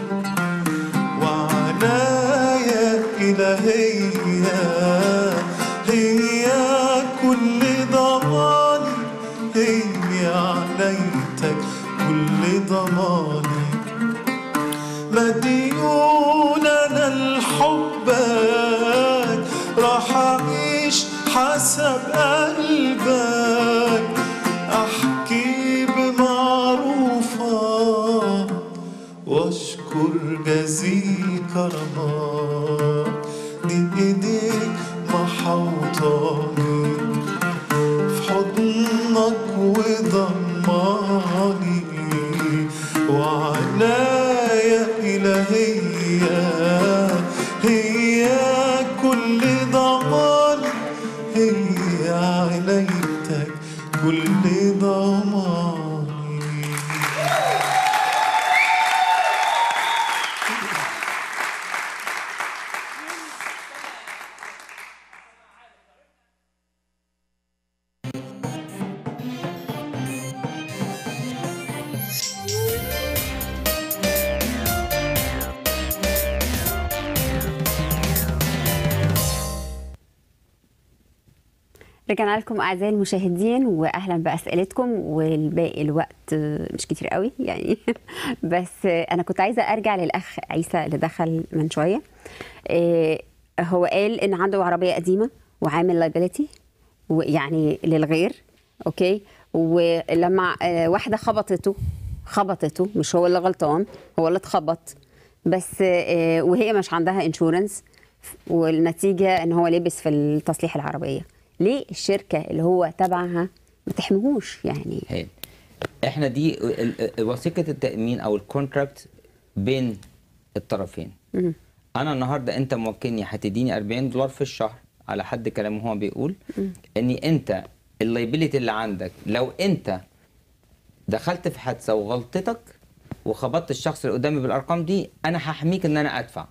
وعناية إلهية هي كل ضماني هي عنايتك كل ضماني مديون انا لحبك راح اعيش حسب قلبك احكي بمعروفك واشكر جزيل كرمك دي ايديك محوطاني في حضنك وضماني وعناية إلهية هي كل ضماني هي عنايتك كل ضماني رجعنا لكم اعزائي المشاهدين واهلا باسئلتكم والباقي الوقت مش كتير قوي يعني بس انا كنت عايزه ارجع للاخ عيسى اللي دخل من شويه إيه، هو قال ان عنده عربيه قديمه وعامل لايبيليتي ويعني للغير اوكي ولما آه، واحده خبطته خبطته مش هو اللي غلطان هو اللي اتخبط بس آه، وهي مش عندها انشورنس والنتيجه ان هو لبس في تصليح العربيه ليه الشركه اللي هو تبعها ما تحميهوش يعني هي. احنا دي ال- ال- وثيقه التامين او الكونتراكت بين الطرفين انا النهارده انت موكلني هتديني 40 دولار في الشهر على حد كلامه هو بيقول اني انت اللايبيليتي اللي عندك لو انت دخلت في حادثه وغلطتك وخبطت الشخص اللي قدامي بالارقام دي انا هحميك ان انا ادفع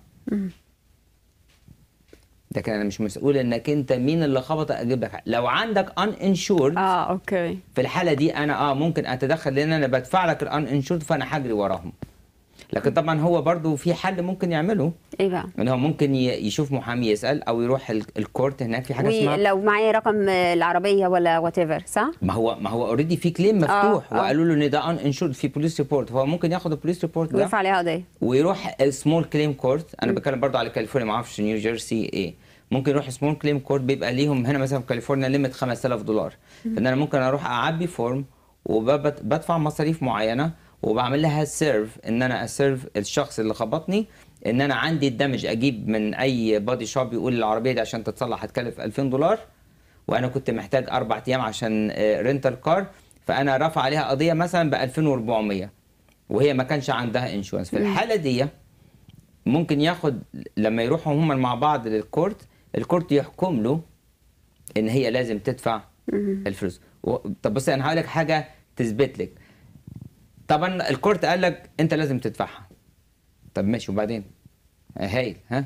لكن انا مش مسؤول انك انت مين اللي خبطك اجيب لك حق. لو عندك ان انشورد اه اوكي في الحاله دي انا اه ممكن اتدخل لان انا بدفع لك الان انشورد فانا هجري وراهم لكن طبعا هو برضو في حل ممكن يعمله ايه بقى ان هو ممكن ي- يشوف محامي يسال او يروح ال- الكورت هناك في حاجه اسمها ولو معايا رقم العربيه ولا وات ايفر صح؟ ما هو ما هو اوريدي في كليم مفتوح آه. وقالوا له ان ده ان انشورد في بوليس ريبورت فهو ممكن ياخد البوليس ريبورت ده ويرفع عليها قضيه ويروح سمول كليم كورت انا بتكلم برضو على كاليفورنيا ما اعرفش نيو جيرسي ايه ممكن يروح سمول كليم كورت بيبقى ليهم هنا مثلا في كاليفورنيا ليميت 5000 دولار فان انا ممكن اروح اعبي فورم وبدفع مصاريف معينه وبعمل لها سيرف ان انا اسيرف الشخص اللي خبطني ان انا عندي الدمج اجيب من اي بادي شوب يقول العربيه دي عشان تتصلح هتكلف 2000 دولار وانا كنت محتاج اربع ايام عشان رينتال كار فانا رفع عليها قضيه مثلا ب 2400 وهي ما كانش عندها انشورنس في الحاله دي ممكن ياخد لما يروحوا هم مع بعض للكورت الكورت يحكم له ان هي لازم تدفع الفلوس و... طب بص انا هقول لك حاجه تثبت لك طبعا الكورت قال لك انت لازم تدفعها طب ماشي وبعدين آه هايل ها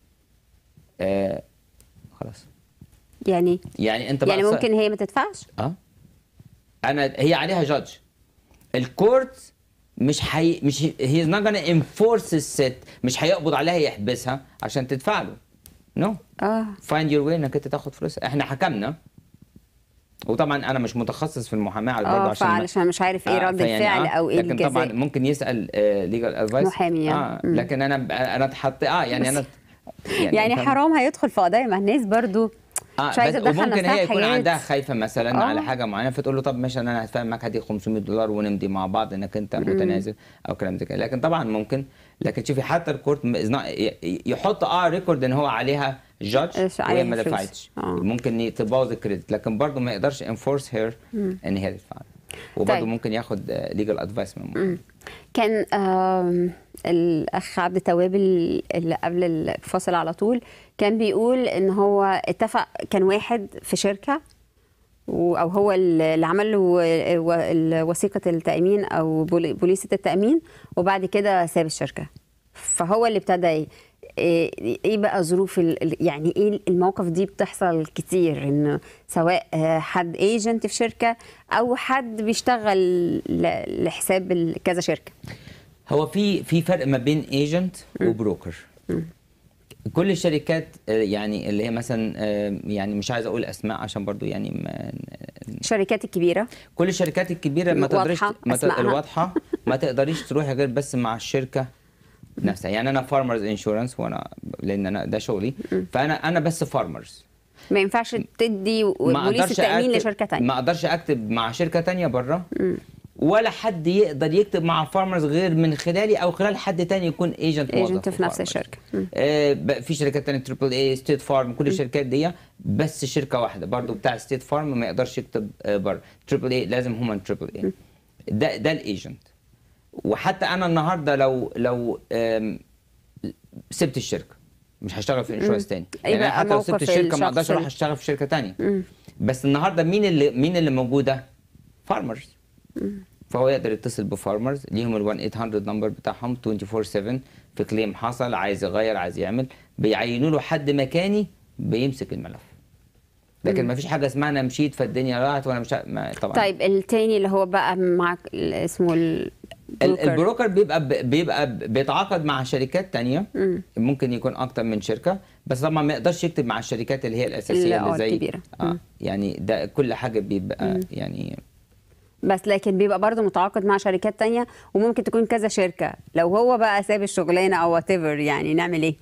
آه خلاص يعني يعني انت بقى يعني ص- ممكن هي ما تدفعش اه انا هي عليها جادج الكورت مش حي... مش هي نوت gonna انفورس الست مش هيقبض عليها يحبسها عشان تدفع له نو اه فايند يور واي انك انت تاخد فلوس احنا حكمنا وطبعا انا مش متخصص في المحاماه على برضه اه عشان ما- فعلشان مش عارف ايه آه، رد فيعني الفعل آه، او ايه لكن طبعا الجزاء ممكن يسال ليجال ادفايس محامي يعني. اه مم. لكن انا انا اتحط اه يعني انا يعني فاهم؟ حرام هيدخل في قضايا ما الناس برضو اه مش عايزه بس تدخل وممكن نفسها هي يكون حياة. عندها خايفه مثلا آه. على حاجه معينه فتقول له طب ماشي انا هتفاهم معاك هديك 500 دولار ونمضي مع بعض انك انت متنازل او كلام زي كده لكن طبعا ممكن لكن شوفي حتى الكورت م- is not- ي- ي- يحط اه ريكورد ان هو عليها جادج إيش وهي ما عليها فلوس. دفعتش آه. ممكن ي- تبوظ الكريدت لكن برضه ما يقدرش انفورس هير ان هي تدفع وبرضه طيب. ممكن ياخد ليجل ادفايس من المحامي. كان آم، الاخ عبد التواب ال- اللي قبل الفاصل على طول كان بيقول ان هو اتفق كان واحد في شركه و- او هو اللي عمل له و- و- وثيقه التامين او بولي- بوليصه التامين وبعد كده ساب الشركه فهو اللي ابتدى ي- ايه إيه بقى ظروف ال- ال- يعني ايه المواقف دي بتحصل كتير ان سواء آه، حد ايجنت في شركه او حد بيشتغل ل- لحساب ال- كذا شركه هو في في فرق ما بين ايجنت وبروكر كل الشركات آه، يعني اللي هي مثلا آه، يعني مش عايز اقول اسماء عشان برضو يعني ما الشركات الكبيره كل الشركات الكبيره ما واضحة تقدريش ما ت- أسمائها. الواضحه ما تقدريش تروحي غير بس مع الشركه نفسها يعني انا فارمرز انشورنس وانا لان انا ده شغلي فانا انا بس فارمرز ما ينفعش تدي ما بوليس اقدرش التامين أكتب- لشركه تانية ما اقدرش اكتب مع شركه تانية بره ولا حد يقدر يكتب مع فارمرز غير من خلالي او خلال حد تاني يكون ايجنت ايجنت في نفس الشركه مم. آه، بقى في شركات تانية تريبل اي ستيت فارم كل الشركات دي بس شركه واحده برضو بتاع ستيت فارم ما يقدرش يكتب آه، بره تريبل اي لازم هما تريبل اي ده ده الايجنت وحتى انا النهارده لو لو آم، سبت الشركه مش هشتغل في انشورنس تاني أي يعني أنا بقى حتى لو موقف سبت الشركه الشخص ما اقدرش اروح ال- اشتغل في شركه تانية بس النهارده مين اللي مين اللي موجوده فارمرز فهو يقدر يتصل بفارمرز ليهم ال 1 800 نمبر بتاعهم 24 7 في كليم حصل عايز يغير عايز يعمل بيعينوا له حد مكاني بيمسك الملف لكن ما فيش حاجه اسمها انا مشيت فالدنيا راحت وانا مش ع- ما طبعا طيب التاني اللي هو بقى معك ال- اسمه ال- البروكر البروكر بيبقى ب- بيبقى ب- بيتعاقد مع شركات تانية ممكن يكون اكتر من شركه بس طبعا ما يقدرش يكتب مع الشركات اللي هي الاساسيه اللي- اللي آه، زي الكبيرة. اه مم. يعني ده كل حاجه بيبقى يعني بس لكن بيبقى برضه متعاقد مع شركات تانية وممكن تكون كذا شركه لو هو بقى ساب الشغلانه او وات يعني نعمل ايه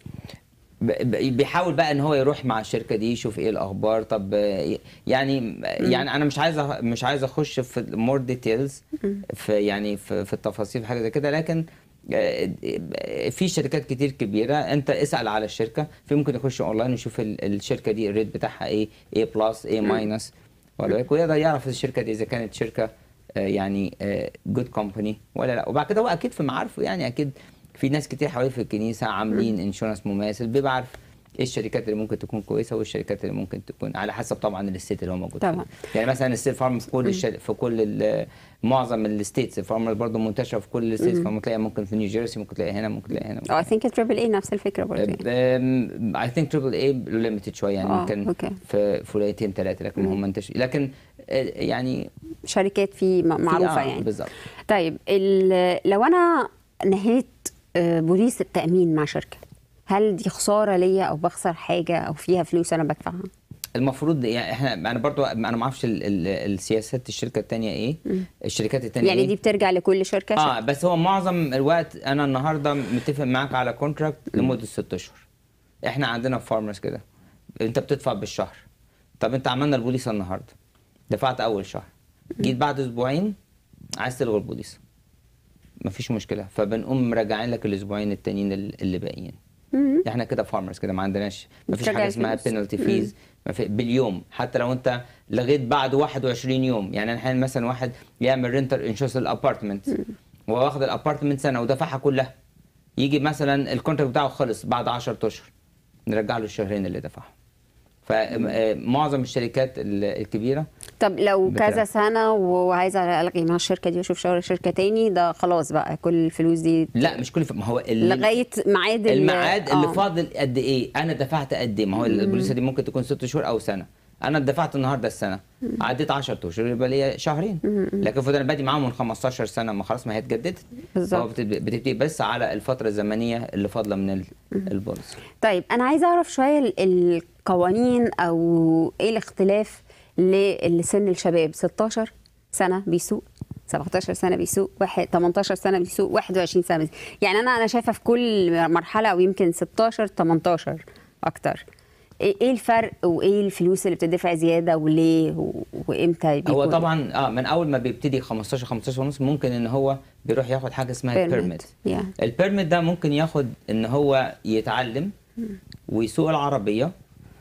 ب- ب- بيحاول بقى ان هو يروح مع الشركه دي يشوف ايه الاخبار طب آه، يعني يعني انا مش عايز أخ- مش عايز اخش في مور ديتيلز في يعني في, في التفاصيل في حاجه زي كده لكن آه، آه، في شركات كتير كبيره انت اسال على الشركه في ممكن يخش اونلاين ويشوف ال- الشركه دي الريت بتاعها ايه ايه بلس ايه ماينس ويقدر يعرف الشركه دي اذا كانت شركه آه، يعني جود كومباني ولا لا وبعد كده هو اكيد في معارفه يعني اكيد في ناس كتير حواليه في الكنيسه عاملين انشورنس مماثل بيبقى عارف ايه الشركات اللي ممكن تكون كويسه والشركات اللي ممكن تكون على حسب طبعا الستيت اللي هو موجود طبعا. فيه. يعني مثلا الستيت فارم في كل الشر... في كل ال- معظم الستيتس الفارمر برضه منتشره في كل الستيتس فممكن تلاقيها ممكن في نيوجيرسي ممكن تلاقيها هنا ممكن تلاقيها هنا اه اي ثينك تريبل اي نفس الفكره برضه يعني. اي ثينك تريبل اي ليميتد شويه يعني آه، يمكن أوكي. في في ولايتين ثلاثه لكن هم منتشر لكن آه، يعني شركات في م- معروفه آه، يعني بالظبط. طيب ال- لو انا نهيت آه، بوليس التامين مع شركه هل دي خساره ليا او بخسر حاجه او فيها فلوس انا بدفعها المفروض يعني احنا انا برضو انا ما اعرفش ال- ال- السياسات الشركه الثانيه ايه الشركات الثانيه يعني إيه؟ دي بترجع لكل شركه اه شركة. بس هو معظم الوقت انا النهارده متفق معاك على كونتراكت لمده ست اشهر احنا عندنا في فارمرز كده انت بتدفع بالشهر طب انت عملنا البوليصه النهارده دفعت اول شهر جيت بعد اسبوعين عايز تلغي البوليصه مفيش مشكله فبنقوم مراجعين لك الاسبوعين التانيين ال- اللي باقيين احنا كده فارمرز كده ما عندناش مفيش بترجع حاجه اسمها الفلوس. بينالتي فيز باليوم حتى لو انت لغيت بعد 21 يوم يعني احيانا مثلا واحد يعمل رينتر انشورنس الابارتمنت وهو واخد الابارتمنت سنه ودفعها كلها يجي مثلا الكونتراكت بتاعه خلص بعد 10 اشهر نرجع له الشهرين اللي دفعهم فمعظم الشركات ال- الكبيره طب لو بتاع. كذا سنه وعايزه الغي مع الشركه دي واشوف شغل شركه تاني ده خلاص بقى كل الفلوس دي لا مش كل ف... ما هو ال- لغايه ميعاد ال- الميعاد اللي آه. فاضل قد ايه انا دفعت قد ايه ما هو البوليسه دي ممكن تكون ست شهور او سنه انا دفعت النهارده السنه عديت 10 اشهر يبقى ليا شهرين لكن المفروض انا بادي معاهم من 15 سنه ما خلاص ما هي اتجددت بالظبط. فهو بتبتدي بتبتدي بس على الفتره الزمنيه اللي فاضله من ال- البوليسه طيب انا عايزه اعرف شويه ال- القوانين او ايه الاختلاف لسن الشباب 16 سنه بيسوق 17 سنه بيسوق واحد 18 سنه بيسوق 21 سنه بيسوق. يعني انا انا شايفه في كل مرحله او يمكن 16 18 اكتر ايه إيه الفرق وايه الفلوس اللي بتدفع زياده وليه و- وامتى بيكون هو طبعا اه من اول ما بيبتدي 15 15 ونص ممكن ان هو بيروح ياخد حاجه اسمها Permit. البيرميت Yeah. البيرميت ده ممكن ياخد ان هو يتعلم ويسوق العربيه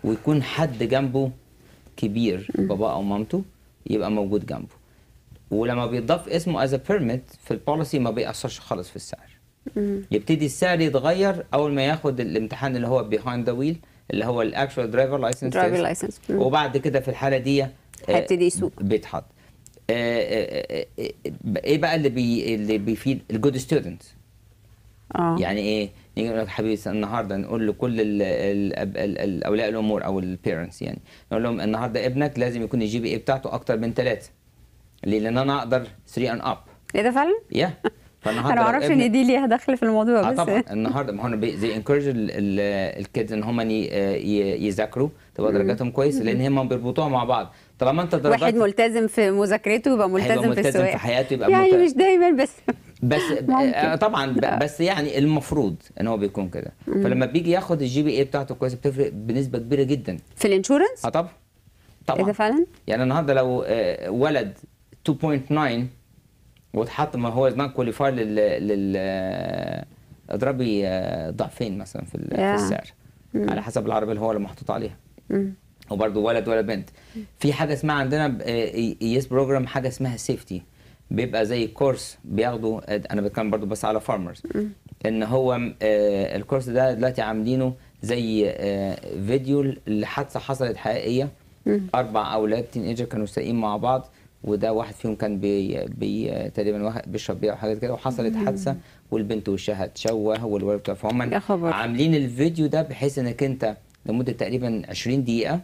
ويكون حد جنبه كبير بابا او مامته يبقى موجود جنبه ولما بيضاف اسمه از بيرميت في البوليسي ما بيأثرش خالص في السعر يبتدي السعر يتغير اول ما ياخد الامتحان اللي هو بيهايند ذا ويل اللي هو الاكشوال درايفر لايسنس درايفر لايسنس وبعد كده في الحاله دي آه، هيبتدي يسوق. بيتحط آه، آه، آه، آه، ايه بقى اللي بي اللي بيفيد الجود ستودنت اه يعني ايه نيجي نقول لك حبيبي النهارده نقول لكل ال- ال- ال- ال- ال- اولياء الامور او البيرنتس يعني نقول لهم النهارده ابنك لازم يكون الجي بي اي بتاعته اكتر من ثلاثه ليه؟ لان انا اقدر 3 ان اب ايه ده فعلا؟ يا فالنهارده انا ما لو اعرفش ابنك- ان دي ليها دخل في الموضوع اه بس طبعا النهارده ما هو زي انكورج الكيدز ان هم يذاكروا تبقى درجاتهم كويسه لان هم بيربطوها مع بعض طالما انت درجات واحد ملتزم في مذاكرته يبقى هيبقى ملتزم, في ملتزم السواقه في حياته يبقى يعني ملت- مش دايما بس بس ممكن. آه طبعا ب- بس يعني المفروض ان هو بيكون كده فلما بيجي ياخد الجي بي اي بتاعته كويسه بتفرق بنسبه كبيره جدا في الانشورنس اه طبعا ايه ده طبعا فعلا؟ يعني النهارده لو آه، ولد 2.9 واتحط ما هو نوت كواليفاي لل لل آه، اضربي آه، ضعفين مثلا في ال- في Yeah. السعر على حسب العربيه اللي هو اللي محطوط عليها مم. وبرضه ولد ولا بنت في حاجه اسمها عندنا يس بروجرام حاجه اسمها سيفتي بيبقى زي كورس بياخده انا بتكلم برضه بس على فارمرز ان هو آه، الكورس ده دلوقتي عاملينه زي آه، فيديو لحادثه حصلت حقيقيه اربع اولاد تين ايجر كانوا سايقين مع بعض وده واحد فيهم كان بي, بي تقريبا واحد بيشرب بيها وحاجات كده وحصلت حادثه والبنت وشها اتشوه والولد بتاع فهم يا خبر. عاملين الفيديو ده بحيث انك انت لمده تقريبا 20 دقيقه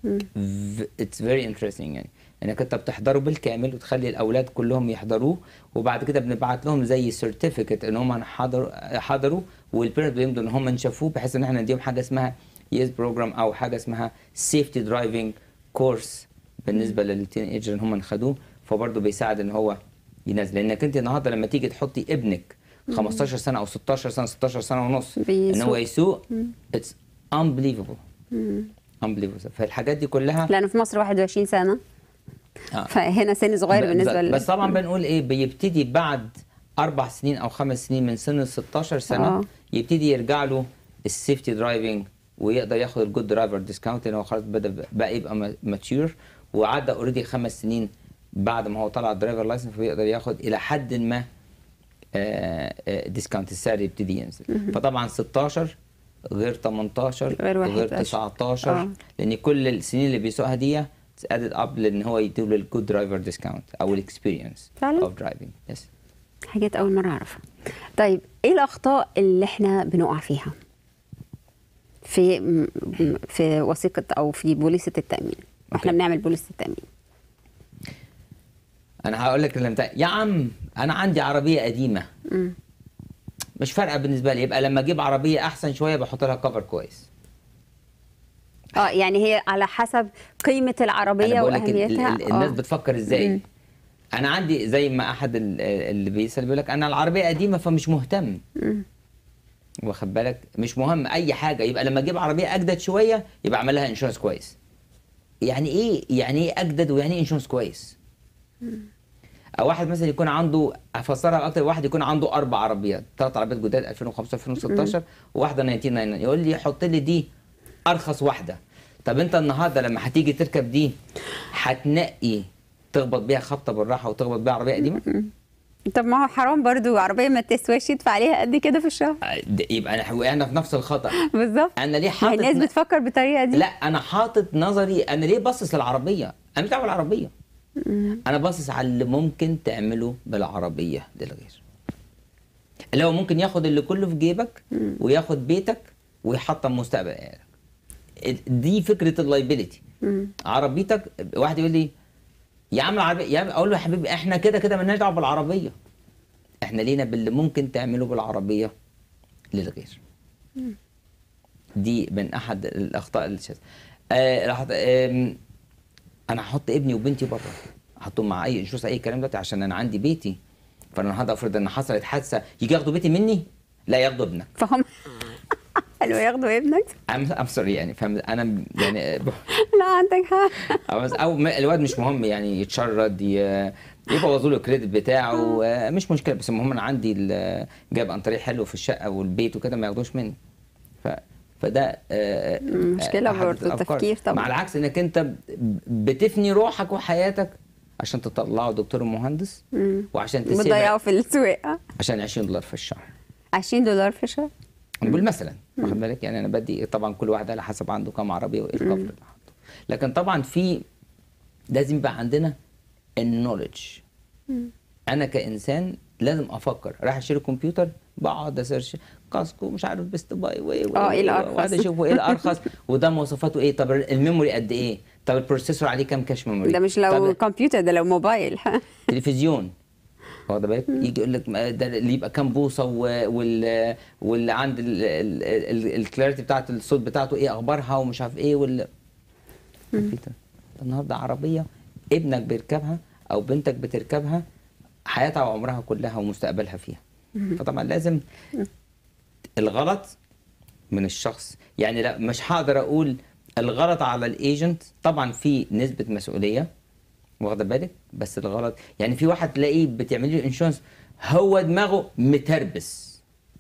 اتس فيري انترستنج يعني انك انت بتحضره بالكامل وتخلي الاولاد كلهم يحضروه وبعد كده بنبعت لهم زي سيرتيفيكت ان هم حضروا حضروا والبيرنت بيمضوا ان هم شافوه بحيث ان احنا نديهم حاجه اسمها يس بروجرام او حاجه اسمها سيفتي درايفنج كورس بالنسبه للتين ايجر ان هم خدوه فبرضه بيساعد ان هو ينزل لانك انت النهارده لما تيجي تحطي ابنك 15 سنه او 16 سنه 16 سنه ونص ان هو بيسوق. يسوق اتس unbelievable unbelievable فالحاجات دي كلها لانه في مصر 21 سنه آه. فهنا سن صغير ب- بالنسبه ب- ل... بس طبعا بنقول ايه بيبتدي بعد اربع سنين او خمس سنين من سن ال 16 سنه آه. يبتدي يرجع له السيفتي درايفنج ويقدر ياخد الجود درايفر ديسكاونت لان هو خلاص بدا بقى يبقى ماتيور وعدى اوريدي خمس سنين بعد ما هو طلع الدرايفر لايسنس فيقدر ياخد الى حد ما ديسكاونت السعر يبتدي ينزل فطبعا 16 غير 18 غير غير 21. 19 آه. لان كل السنين اللي بيسوقها دي ادد اب لان هو يديله الجود درايفر ديسكاونت او الاكسبيرينس فعلا؟ اوف درايفنج يس حاجات اول مره اعرفها طيب ايه الاخطاء اللي احنا بنقع فيها في م- م- في وثيقه او في بوليصه التامين واحنا أوكي. بنعمل بوليصه التامين انا هقول لك اللي بتاع يا عم انا عندي عربيه قديمه مش فارقه بالنسبه لي يبقى لما اجيب عربيه احسن شويه بحط لها كفر كويس اه يعني هي على حسب قيمه انا العربيه بقول لك ال- واهميتها ال- الناس آه. بتفكر ازاي انا عندي زي ما احد ال- اللي بيسال بيقول لك انا العربيه قديمه فمش مهتم واخد بالك مش مهم اي حاجه يبقى لما اجيب عربيه اجدد شويه يبقى اعمل لها انشورنس كويس يعني ايه يعني ايه اجدد ويعني ايه انشورنس كويس او واحد مثلا يكون عنده افسرها اكتر واحد يكون عنده اربع عربيات ثلاث عربيات جداد 2015 2016 وواحده 1999 يقول لي حط لي دي ارخص واحده طب انت النهارده لما هتيجي تركب دي هتنقي تخبط بيها خبطه بالراحه وتخبط بيها عربيه قديمه طب ما هو حرام برضو عربيه ما تسواش يدفع عليها قد كده في الشهر ده يبقى انا وقعنا في نفس الخطا بالظبط انا ليه ما هي حاطط الناس ن- بتفكر بالطريقه دي لا انا حاطط نظري انا ليه باصص للعربيه انا مش دعوه بالعربيه انا باصص على اللي ممكن تعمله بالعربيه للغير اللي هو ممكن ياخد اللي كله في جيبك وياخد بيتك ويحطم مستقبل عيالك دي فكره اللايبيليتي عربيتك واحد يقول لي يا عم العربيه يا عم اقول له يا حبيبي احنا كده كده مالناش دعوه بالعربيه احنا لينا باللي ممكن تعمله بالعربيه للغير دي من احد الاخطاء اللي شاذة. آه راح آم، انا هحط ابني وبنتي بره احطهم مع اي انشوس اي كلام دلوقتي عشان انا عندي بيتي فانا النهارده افرض ان حصلت حادثه يجي ياخدوا بيتي مني لا ياخدوا ابنك فهم قالوا ياخدوا ابنك ام سوري يعني فاهم انا يعني لا عندك حق او او ما- الواد مش مهم يعني يتشرد ي- يبوظوا له الكريدت بتاعه آه، مش مشكله بس المهم انا عندي ال- جايب انطريق حلو في الشقه والبيت وكده ما ياخدوش مني ف فده آه، مشكلة آه، أحد برضه، الأفكار. تفكير طبعا. مع العكس انك انت ب- بتفني روحك وحياتك عشان تطلعه دكتور ومهندس وعشان بتضيعوا تسيبها في السواقه عشان 20 دولار في الشهر 20 دولار في الشهر انا بقول مثلا واخد بالك يعني انا بدي طبعا كل واحد على حسب عنده كام عربيه وايه الكفر اللي حاطه لكن طبعا في لازم يبقى عندنا النولج انا كانسان لازم افكر رايح اشتري كمبيوتر بقعد اسيرش كاسكو مش عارف بيست باي و اه، ايه الأرخص؟ وقعد اشوف ايه الارخص وده مواصفاته ايه طب الميموري قد ايه طب البروسيسور عليه كام كاش ميموري ده مش لو طب كمبيوتر ده لو موبايل تلفزيون واخد بالك يجي يقول لك ما ده اللي يبقى كام بوصه و- وال واللي عند الكلاريتي بتاعت الصوت بتاعته ايه اخبارها ومش عارف ايه وال كمبيوتر النهارده عربيه ابنك بيركبها او بنتك بتركبها حياتها وعمرها كلها ومستقبلها فيها فطبعا لازم الغلط من الشخص يعني لا مش هقدر اقول الغلط على الايجنت طبعا في نسبه مسؤوليه واخده بالك بس الغلط يعني في واحد تلاقيه بتعمل له انشورنس هو دماغه متربس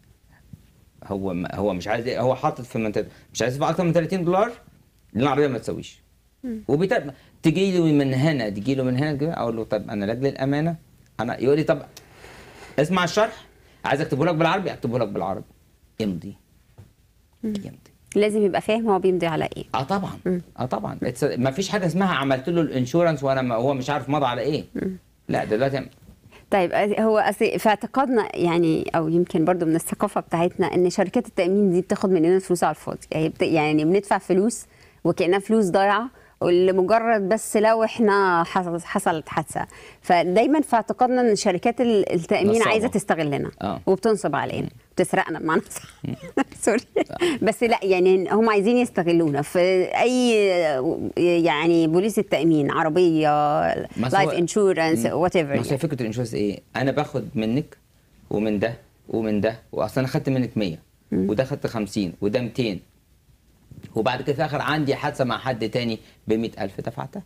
هو ما هو مش عايز هو حاطط في منتدى مش عايز يدفع اكتر من 30 دولار لان العربيه ما تسويش وبيتر... تجي له من هنا تجي له من هنا تجي له اقول له طب انا لاجل الامانه انا يقول لي طب اسمع الشرح عايز اكتبه لك بالعربي اكتبه لك بالعربي امضي يمضي لازم يبقى فاهم هو بيمضي على ايه اه طبعا اه طبعا ما فيش حاجه اسمها عملت له الانشورنس وانا ما هو مش عارف مضى على ايه لا دلوقتي طيب أس- هو أس- في اعتقادنا يعني او يمكن برضو من الثقافه بتاعتنا ان شركات التامين دي بتاخد مننا فلوس على الفاضي يعني, بت... يعني بندفع فلوس وكانها فلوس ضايعه لمجرد بس لو احنا حصل- حصلت حادثه فدايما في اعتقادنا ان شركات ال- التامين نصابة. عايزه تستغلنا آه. وبتنصب علينا بتسرقنا بمعنى صح سوري بس لا يعني هم عايزين يستغلونا في اي يعني بوليس التامين عربيه ما لايف هو- انشورنس وات ما هي ايفر فكره الانشورنس ايه؟ انا باخد منك ومن ده ومن ده واصلا انا خدت منك 100 وده خدت 50 وده 200 وبعد كده في الاخر عندي حادثه مع حد تاني ب 100000 دفعتها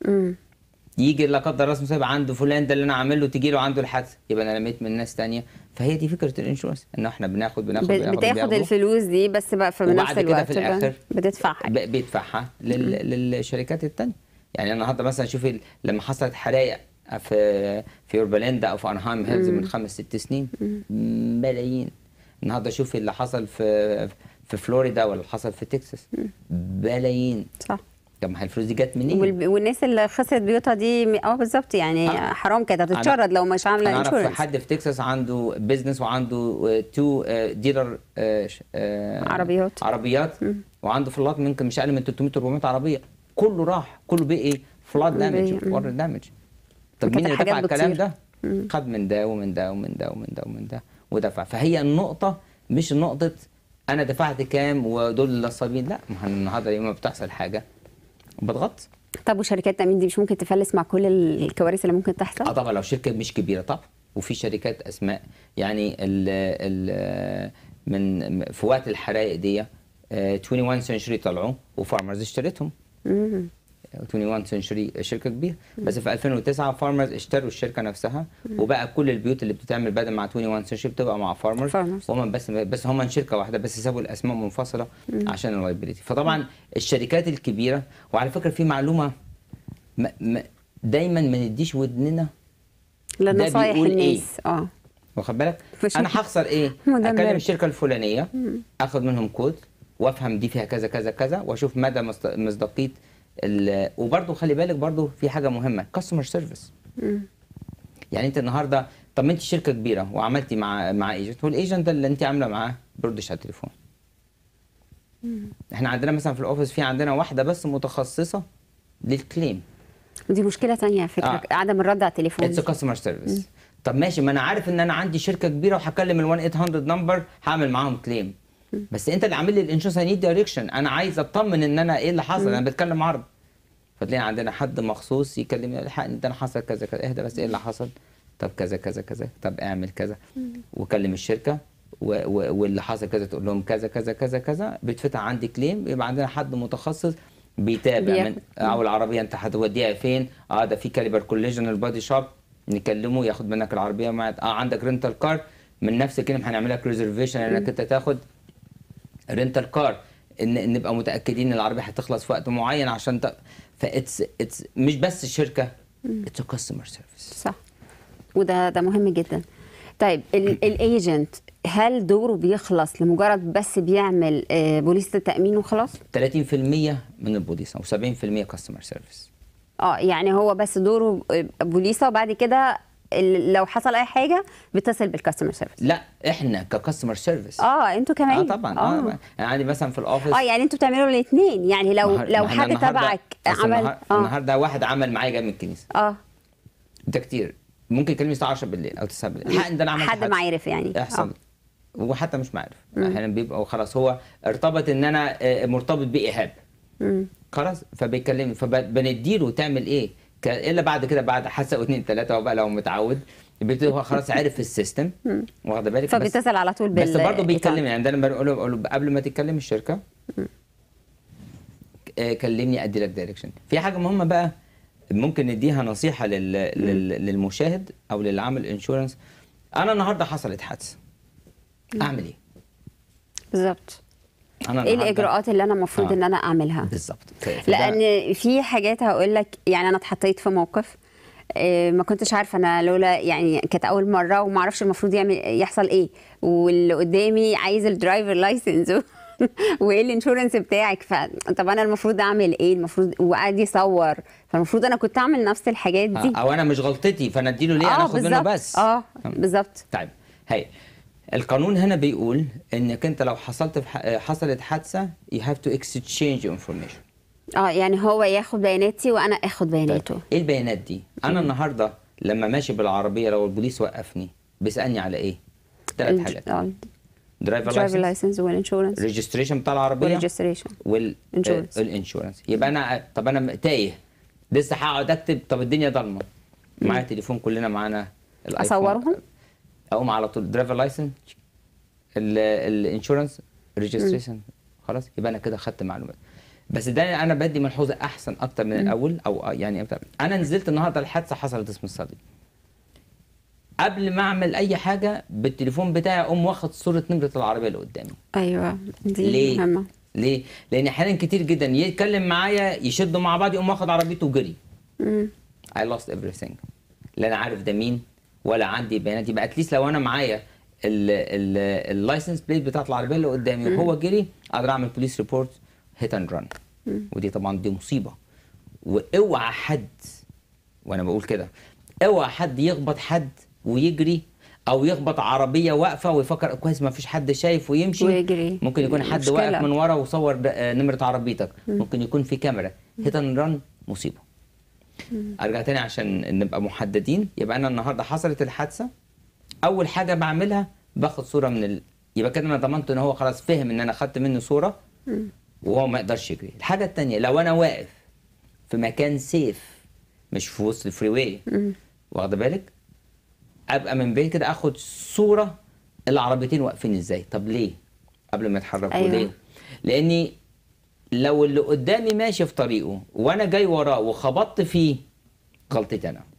يجي لا قدر الله مصيبه عنده فلان ده اللي انا عامل له تجي له عنده الحادثه يبقى انا لميت من ناس تانية فهي دي فكره الانشورنس ان احنا بناخد بناخد بناخد بتاخد بياخدوا. الفلوس دي بس بقى في وبعد نفس كده الوقت في الآخر بتدفعها ب- بيدفعها لل... للشركات التانية يعني انا النهارده مثلا شوفي لما حصلت حرائق في في اورباليندا او في انهايم هيلز من خمس ست سنين ملايين النهارده شوفي اللي حصل في في فلوريدا ولا اللي حصل في تكساس بلايين صح طب ما هي الفلوس دي جت منين؟ والب- والناس اللي خسرت بيوتها دي م- اه بالظبط يعني آه. حرام كانت هتتشرد لو مش انا عامله اعرف انشورنس حد في تكساس عنده بيزنس وعنده تو ديلر عربيات. عربيات وعنده في اللوت ممكن مش اقل من 300 400 عربيه كله راح كله بقى ايه فلاد دامج بي- وورد دامج طب كانت مين اللي الحاجات دفع الكلام بتطير. ده؟ خد من ده ومن ده ومن ده ومن ده ومن ده ودفع فهي النقطه مش نقطه انا دفعت كام ودول اللي نصابين لا ما هو النهارده يوم ما بتحصل حاجه بتغطي طب وشركات التامين دي مش ممكن تفلس مع كل ال- الكوارث اللي ممكن اه تحصل طبعا لو شركه مش كبيره طبعا وفي شركات اسماء يعني ال ال من في وقت الحرائق دي آه، 21 سنشري طلعوا وفارمرز اشترتهم 21 سنشري شركه كبيره بس في 2009 فارمرز اشتروا الشركه نفسها وبقى كل البيوت اللي بتتعمل بدل مع 21 سنشري بتبقى مع فارمرز Farmers. وهم بس بس هم شركه واحده بس سابوا الاسماء منفصله عشان اللايبيليتي فطبعا الشركات الكبيره وعلى فكره في معلومه ما ما دايما ما نديش ودننا لنصايح بيقول إيه؟ الناس اه واخد بالك فش- انا هخسر ايه مدمر. اكلم الشركه الفلانيه اخد منهم كود وافهم دي فيها كذا كذا كذا واشوف مدى مصد- مصداقيه ال- وبرضه خلي بالك برضه في حاجه مهمه كاستمر سيرفيس يعني انت النهارده طب ما انت شركه كبيره وعملتي مع مع ايجنت والايجنت ده اللي انت عامله معاه بيردش على التليفون احنا عندنا مثلا في الاوفيس في عندنا واحده بس متخصصه للكليم ودي مشكله تانية على فكره آه. عدم الرد على التليفون اتس كاستمر سيرفيس طب ماشي ما انا عارف ان انا عندي شركه كبيره وهكلم ال 1 800 نمبر هعمل معاهم كليم بس انت اللي عامل لي الانشورنس نيد دايركشن انا عايز اطمن ان انا ايه اللي حصل انا بتكلم عربي فتلاقي عندنا حد مخصوص يكلمني الحقني ده انا حصل كذا كذا اهدى بس ايه اللي حصل طب كذا كذا كذا طب اعمل كذا وكلم الشركه و و واللي حصل كذا تقول لهم كذا كذا كذا كذا بيتفتح عندي كليم يبقى عندنا حد متخصص بيتابع بياخد. من او العربيه انت هتوديها فين اه ده في كاليبر كوليجن البادي شوب نكلمه ياخد منك العربيه معك اه عندك رينتال كار من نفس الكلمه هنعمل لك ريزرفيشن انك انت تاخد رينتال كار ان إن نبقى متاكدين ان العربيه هتخلص في وقت معين عشان ت... فاتس اتس مش بس الشركه اتس كاستمر سيرفيس صح وده ده مهم جدا طيب الايجنت هل دوره بيخلص لمجرد بس بيعمل آه، بوليس التامين وخلاص 30% من البوليس او 70% كاستمر سيرفيس اه يعني هو بس دوره آه، بوليسه وبعد كده ال- لو حصل اي حاجه بيتصل بالكاستمر سيرفيس لا احنا ككاستمر سيرفيس اه انتوا كمان اه طبعا اه, اه, يعني عندي مثلا في الاوفيس آه يعني انتوا بتعملوا الاثنين يعني لو ما- لو ما إحنا حد النهاردة- تبعك أصل عمل النهار- اه النهارده واحد عمل معايا جاي من الكنيسه اه ده كتير ممكن يكلمني الساعه 10 بالليل او 9 بالليل حق ده انا عملت حد حادثة. معرف يعني يحصل آه. وحتى مش معرف احيانا بيبقى خلاص هو ارتبط ان انا آه، مرتبط بايهاب مم. خلاص فبيكلمني فبنديله تعمل ايه ك- الا بعد كده بعد حادثه واثنين ثلاثه هو بقى لو متعود بيبتدي هو خلاص عارف السيستم واخد بالك بس- فبيتصل على طول بال بس برضه بيكلمني يعني ده انا بقول له بقول له قبل ما تتكلم الشركه آه، كلمني ادي لك دايركشن في حاجه مهمه بقى ممكن نديها نصيحه لل... لل... للمشاهد او للي عامل انشورنس انا النهارده حصلت حادثه اعمل ايه بالظبط انا ايه النهاردة- الاجراءات اللي انا المفروض آه. ان انا اعملها بالظبط ف- فده- لان في حاجات هقول لك يعني انا اتحطيت في موقف آه، ما كنتش عارفه انا لولا يعني كانت اول مره وما اعرفش المفروض يعمل يحصل ايه واللي قدامي عايز الدرايفر لايسنس وايه الانشورنس بتاعك فطب انا المفروض اعمل ايه المفروض وقعد يصور فالمفروض انا كنت اعمل نفس الحاجات دي او انا مش غلطتي فانا اديله ليه انا اخد منه بالظبط. بس اه بالظبط طيب هي القانون هنا بيقول انك انت لو حصلت في ح- حصلت حادثه you have to exchange information اه يعني هو ياخد بياناتي وانا اخد بياناته طيب ايه البيانات دي انا النهارده لما ماشي بالعربيه لو البوليس وقفني بيسالني على ايه ثلاث حاجات درايفر درايفر لايسنس لايسنس والانشورنس ريجستريشن بتاع العربيه والريجستريشن وال Insurance. آه، الانشورنس يبقى انا طب انا تايه لسه هقعد اكتب طب الدنيا ضلمه معايا تليفون كلنا معانا الآيفون. اصورهم اقوم على طول درايفر لايسنس الانشورنس ريجستريشن خلاص يبقى انا كده خدت معلومات بس ده انا بدي ملحوظه احسن اكتر من الاول او يعني أكتر. انا نزلت النهارده الحادثه حصلت اسم الصديق قبل ما اعمل اي حاجه بالتليفون بتاعي اقوم واخد صوره نمره العربيه اللي قدامي ايوه دي ليه؟ مهمه ليه؟ لان احيانا كتير جدا يتكلم معايا يشدوا مع بعض يقوم واخد عربيته وجري مم. I lost everything لا انا عارف ده مين ولا عندي بيانات يبقى اتليست لو انا معايا اللايسنس بليت بتاعت العربيه اللي قدامي وهو جري اقدر اعمل بوليس ريبورت هيت اند ران ودي طبعا دي مصيبه واوعى حد وانا بقول كده اوعى حد يخبط حد ويجري او يخبط عربيه واقفه ويفكر كويس ما فيش حد شايف ويمشي ويجري. ممكن يكون حد مشكلة. واقف من ورا وصور د- آه، نمره عربيتك ممكن يكون في كاميرا هيت اند ران مصيبه ارجع تاني عشان نبقى محددين يبقى انا النهارده حصلت الحادثه اول حاجه بعملها باخد صوره من ال... يبقى كده انا ضمنت ان هو خلاص فهم ان انا خدت منه صوره وهو ما يقدرش يجري الحاجه التانية لو انا واقف في مكان سيف مش في وسط الفري واي واخد بالك ابقى من بعيد كده اخد صوره العربيتين واقفين ازاي طب ليه قبل ما يتحركوا أيوة. ليه لاني لو اللي قدامي ماشي في طريقه وانا جاي وراه وخبطت فيه غلطتي انا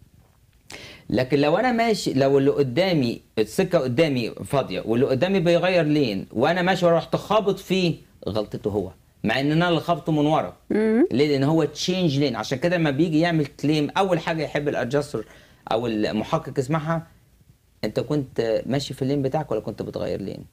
لكن لو انا ماشي لو اللي قدامي السكه قدامي فاضيه واللي قدامي بيغير لين وانا ماشي ورا رحت خابط فيه غلطته هو مع ان انا اللي خبطه من ورا ليه لان هو تشينج لين عشان كده لما بيجي يعمل كليم اول حاجه يحب الادجستر او المحقق يسمعها انت كنت ماشي في اللين بتاعك ولا كنت بتغير لين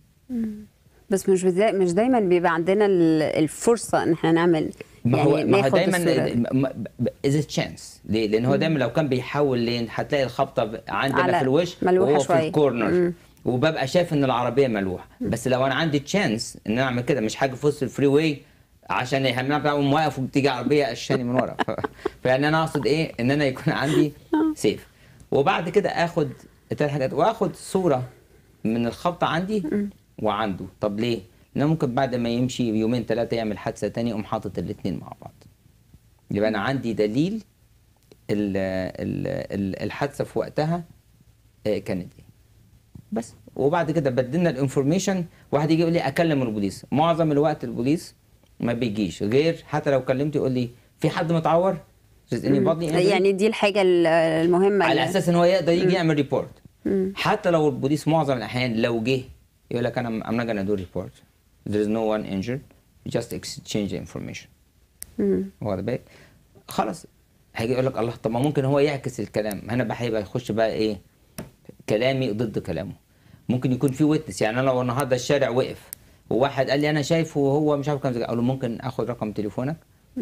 بس مش بزا... مش دايما بيبقى عندنا ال- الفرصه ان احنا نعمل ما هو يعني ما هو ناخد دايما الصورة دي. از تشانس ليه؟ لان هو دايما لو كان بيحول لين هتلاقي الخبطه عندنا على- في الوش ملوحة وهو في شوية. الكورنر مم. وببقى شايف ان العربيه ملوحه بس لو انا عندي تشانس ان انا اعمل كده مش حاجه في وسط الفري واي عشان يهمنا بقى اقوم واقف وبتيجي عربيه قشاني من ورا ف- فيعني انا اقصد ايه ان انا يكون عندي سيف وبعد كده اخد الثلاث حاجات واخد صوره من الخبطه عندي وعنده طب ليه؟ لانه ممكن بعد ما يمشي يومين ثلاثه يعمل حادثه تانية يقوم حاطط الاثنين مع بعض يبقى انا عندي دليل ال- ال- ال- الحادثه في وقتها آه، كانت ايه بس وبعد كده بدلنا الانفورميشن واحد يجي يقول لي اكلم البوليس معظم الوقت البوليس ما بيجيش غير حتى لو كلمته يقول لي في حد متعور Is anybody injured؟ يعني دي الحاجه ال- المهمه على اللي- اساس ان هو يقدر يجي يعمل ريبورت حتى لو البوليس معظم الاحيان لو جه يقول لك انا ام نوت جونا دو ريبورت there is no one injured you just exchange the information واخد بالك خلاص هيجي يقول لك الله طب ما ممكن هو يعكس الكلام هنا بقى هيبقى يخش بقى ايه كلامي ضد كلامه ممكن يكون في ويتنس يعني انا لو النهارده الشارع وقف وواحد قال لي انا شايفه وهو مش عارف كام اقول له ممكن اخد رقم تليفونك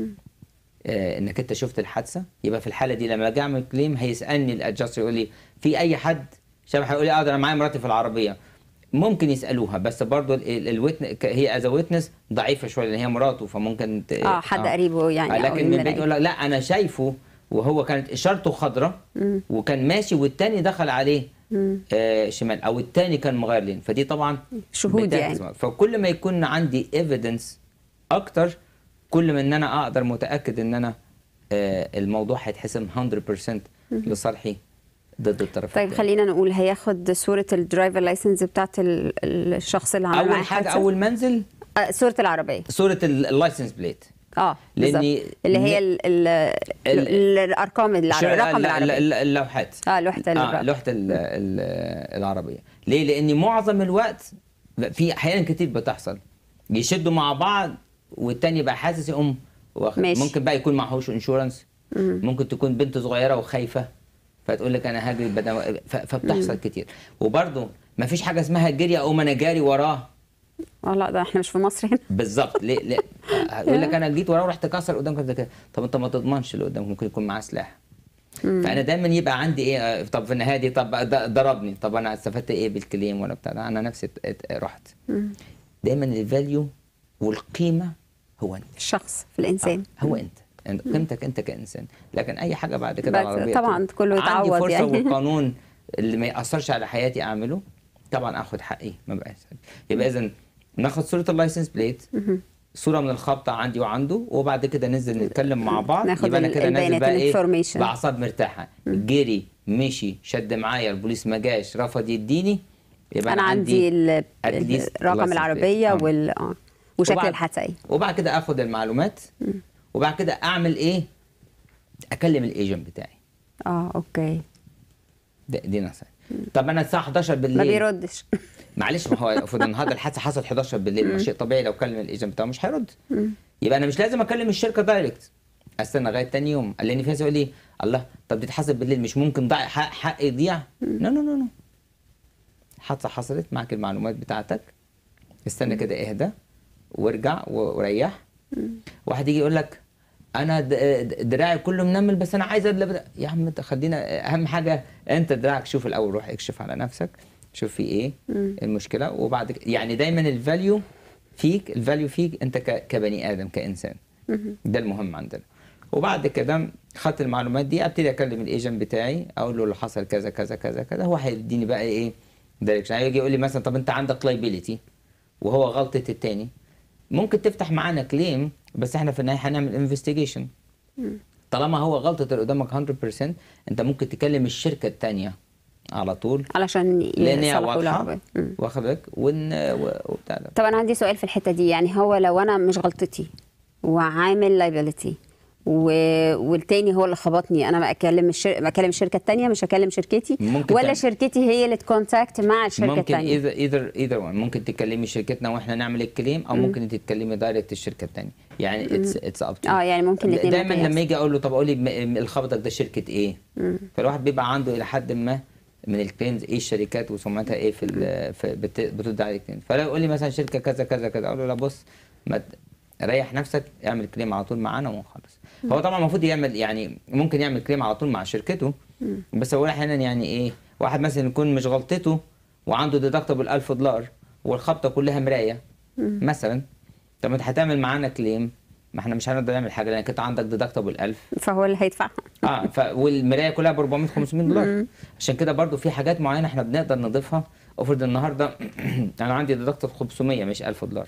آه انك انت شفت الحادثه يبقى في الحاله دي لما اجي اعمل كليم هيسالني الادجستر يقول لي في اي حد شبه هيقول لي اه ده انا معايا مراتي في العربيه ممكن يسالوها بس برضه الويتنس هي از ويتنس ضعيفه شويه لان هي مراته فممكن ت... اه حد قريبه يعني آه أو لكن من من بعيد القريب. يقول لك لا انا شايفه وهو كانت اشارته خضراء وكان ماشي والتاني دخل عليه آه شمال او التاني كان مغير لين فدي طبعا شهود بتعكس يعني. فكل ما يكون عندي ايفيدنس اكتر كل ما ان انا اقدر متاكد ان انا آه الموضوع هيتحسم 100% لصالحي ضد الطرف طيب التاني. خلينا نقول هياخد صوره الدرايفر لايسنس بتاعت ال- الشخص اللي عمل معاه اول حاجه الحادثة؟ اول منزل آه صوره العربيه صوره اللايسنس بليت اه لأني- بالظبط. اللي هي ال ال ال الارقام العربية رقم العربيه اللوحات اه لوحه اه الرقم. لوحه ال- ال- العربيه ليه لان معظم الوقت في احيانا كتير بتحصل يشدوا مع بعض والتاني يبقى حاسس يقوم واخد ماشي. ممكن بقى يكون معهوش انشورنس ممكن تكون بنت صغيره وخايفه فتقول لك انا هجري بدل ف- فبتحصل كتير وبرده ما فيش حاجه اسمها جري او ما انا جاري وراه اه لا ده احنا مش في مصر هنا بالظبط ليه ليه هيقول لك انا جيت وراه ورحت كسر قدامك زي كده طب انت ما تضمنش اللي قدامك ممكن يكون معاه سلاح فانا دايما يبقى عندي ايه آه، طب في النهايه دي طب د- ضربني طب انا استفدت ايه بالكليم ولا بتاع ده؟ انا نفسي ات- ات- رحت دايما الفاليو والقيمه هو انت الشخص في الانسان هو انت انت قيمتك انت كانسان لكن اي حاجه بعد كده بس العربيه طبعاً تبقى- كله عندي يتعوض فرصه يعني. والقانون اللي ما ياثرش على حياتي اعمله طبعا اخد حقي ما بقاش يبقى اذا ناخد صوره اللايسنس بليت صوره من الخبطه عندي وعنده وبعد كده ننزل نتكلم مع بعض ناخد يبقى انا ال- كده نازل البيانات، بقى ايه الinformation. باعصاب مرتاحه جري مشي شد معايا البوليس ما جاش رفض يديني يبقى انا عندي ال- أتليست رقم license العربيه plate. آه. وال اه وشكل وبعد- الحادثه ايه وبعد كده اخد المعلومات وبعد كده اعمل ايه اكلم الايجنت بتاعي اه اوكي ده دي نصيحه طب انا الساعه 11 بالليل ما بيردش معلش ما هو المفروض النهارده الحادثه حصلت 11 بالليل ما شيء طبيعي لو كلم الايجنت بتاعه مش هيرد يبقى انا مش لازم اكلم الشركه دايركت استنى لغايه تاني يوم لان في ناس يقول لي الله طب دي اتحسب بالليل مش ممكن ضاع حق حق يضيع نو نو نو نو حادثه حصلت معاك المعلومات بتاعتك استنى كده اهدى وارجع و- وريح واحد يجي يقول لك انا د- د- دراعي كله منمل بس انا عايز أدلب ده. يا عم انت خلينا اهم حاجه انت دراعك شوف الاول روح اكشف على نفسك شوف في ايه المشكله وبعد ك- يعني دايما الفاليو فيك الفاليو فيك انت ك- كبني ادم كانسان ده المهم عندنا وبعد كده خدت المعلومات دي ابتدي اكلم الايجنت بتاعي اقول له اللي حصل كذا كذا كذا كذا هو هيديني بقى ايه دايركشن هيجي يقول لي مثلا طب انت عندك لايبيليتي وهو غلطه التاني ممكن تفتح معانا كليم بس احنا في النهايه هنعمل انفستيجيشن طالما هو غلطه اللي قدامك 100% انت ممكن تكلم الشركه الثانيه على طول علشان لان هي يصلحوا واضحه العربيه مم. واخد بالك ون- و- وبتاع ده طب انا عندي سؤال في الحته دي يعني هو لو انا مش غلطتي وعامل لايبيليتي و... والتاني هو اللي خبطني انا ما اكلم الشر... ما اكلم الشركه التانيه مش هكلم شركتي ممكن ولا تعمل- شركتي هي اللي تكونتاكت مع الشركه ممكن التانيه ايذر ايذر ايذر وان ممكن تكلمي شركتنا واحنا نعمل الكليم او ممكن انت تكلمي دايركت الشركه الثانيه يعني اتس اتس اب اه يعني ممكن الاثنين دايما لما يجي اقول له طب قول لي م- م- الخبطك ده شركه ايه فالواحد بيبقى عنده الى حد ما من الكليمز ايه الشركات وسمعتها ايه في, ال- في بت- بترد على الكليم فلو يقول لي مثلا شركه كذا كذا كذا اقول له لا بص ما ت- ريح نفسك اعمل كليم على طول معانا ونخلص هو طبعا المفروض يعمل يعني ممكن يعمل كليم على طول مع شركته بس هو احيانا يعني ايه واحد مثلا يكون مش غلطته وعنده ديدكتبل 1000 دولار والخبطه كلها مرايه مثلا طب ما انت هتعمل معانا كليم ما احنا مش هنقدر نعمل حاجه لانك انت عندك ديدكتبل 1000 فهو اللي هيدفعها اه ف والمرايه كلها ب 400 500 دولار عشان كده برضو في حاجات معينه احنا بنقدر نضيفها افرض النهارده انا عندي ديدكتبل 500 مش 1000 دولار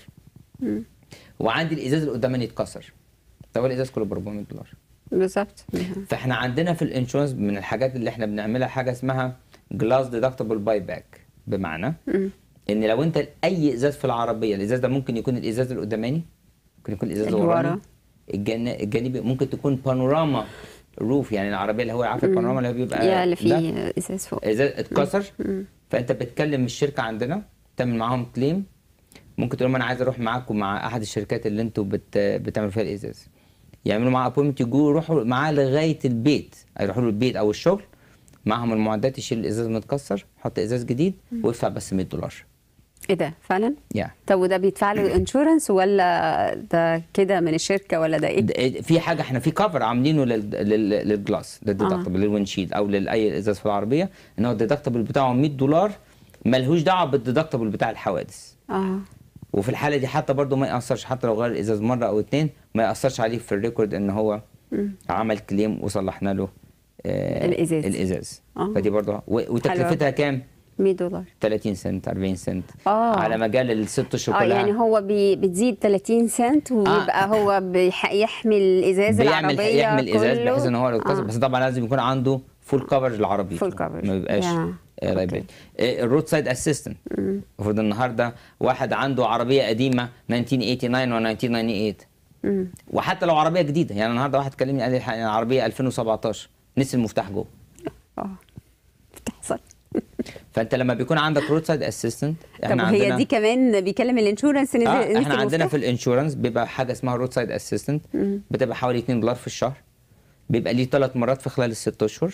وعندي الازاز اللي قدامي اتكسر طب الازاز كله ب 400 دولار بالظبط فاحنا عندنا في الانشورنس من الحاجات اللي احنا بنعملها حاجه اسمها جلاس ديدكتبل باي باك بمعنى ان لو انت اي ازاز في العربيه الازاز ده ممكن يكون الازاز القداماني ممكن يكون الازاز اللي الوراني ورا. الجن... الجانبي ممكن تكون بانوراما روف يعني العربيه اللي هو عارف البانوراما اللي هو بيبقى يا اللي ده فيه ازاز فوق ازاز اتكسر فانت بتكلم الشركه عندنا تعمل معاهم كليم ممكن تقول لهم انا عايز اروح معاكم مع احد الشركات اللي انتوا بت... بتعملوا فيها الازاز يعملوا معاه ابوينتمنت يجوا يروحوا معاه لغايه البيت يروحوا له البيت او الشغل معاهم المعدات يشيل الازاز المتكسر يحط ازاز جديد ويدفع بس 100 دولار ايه ده فعلا يعني طب وده بيدفع له انشورنس ولا ده كده من الشركه ولا ده ايه د- في حاجه احنا في كفر عاملينه لل... لل... للجلاس للديدكتبل للوينشيلد او لاي ازاز في العربيه ان هو الديدكتبل بتاعه 100 دولار ملهوش دعوه بالديدكتبل بتاع الحوادث اه وفي الحاله دي حتى برضه ما ياثرش حتى لو غير الازاز مره او اتنين ما ياثرش عليه في الريكورد ان هو عمل كليم وصلحنا له آه الإزاز. الازاز آه. فدي برضه و- وتكلفتها كام 100 دولار 30 سنت 40 سنت آه. على مجال الست اشهر اه كلها يعني هو بي بتزيد 30 سنت ويبقى آه. هو بيح- يحمي الازاز بيعمل العربيه يحمل ازاز كله. بحيث ان هو لو اتكسر آه. بس طبعا لازم يكون عنده فول كفر العربي Full coverage. ما بيبقاش Yeah. لايبل أوكي. الرود سايد اسيستنت المفروض النهارده واحد عنده عربيه قديمه 1989 و 1998 مم. وحتى لو عربيه جديده يعني النهارده واحد كلمني قال لي الحقيقة أنا عربيه 2017 نسي المفتاح جوه اه بتحصل فانت لما بيكون عندك رود سايد اسيستنت طب هي دي كمان بيكلم الانشورنس نزل اه نزل احنا عندنا المفتاح؟ في الانشورنس بيبقى حاجه اسمها رود سايد اسيستنت بتبقى حوالي 2 دولار في الشهر بيبقى ليه ثلاث مرات في خلال الست اشهر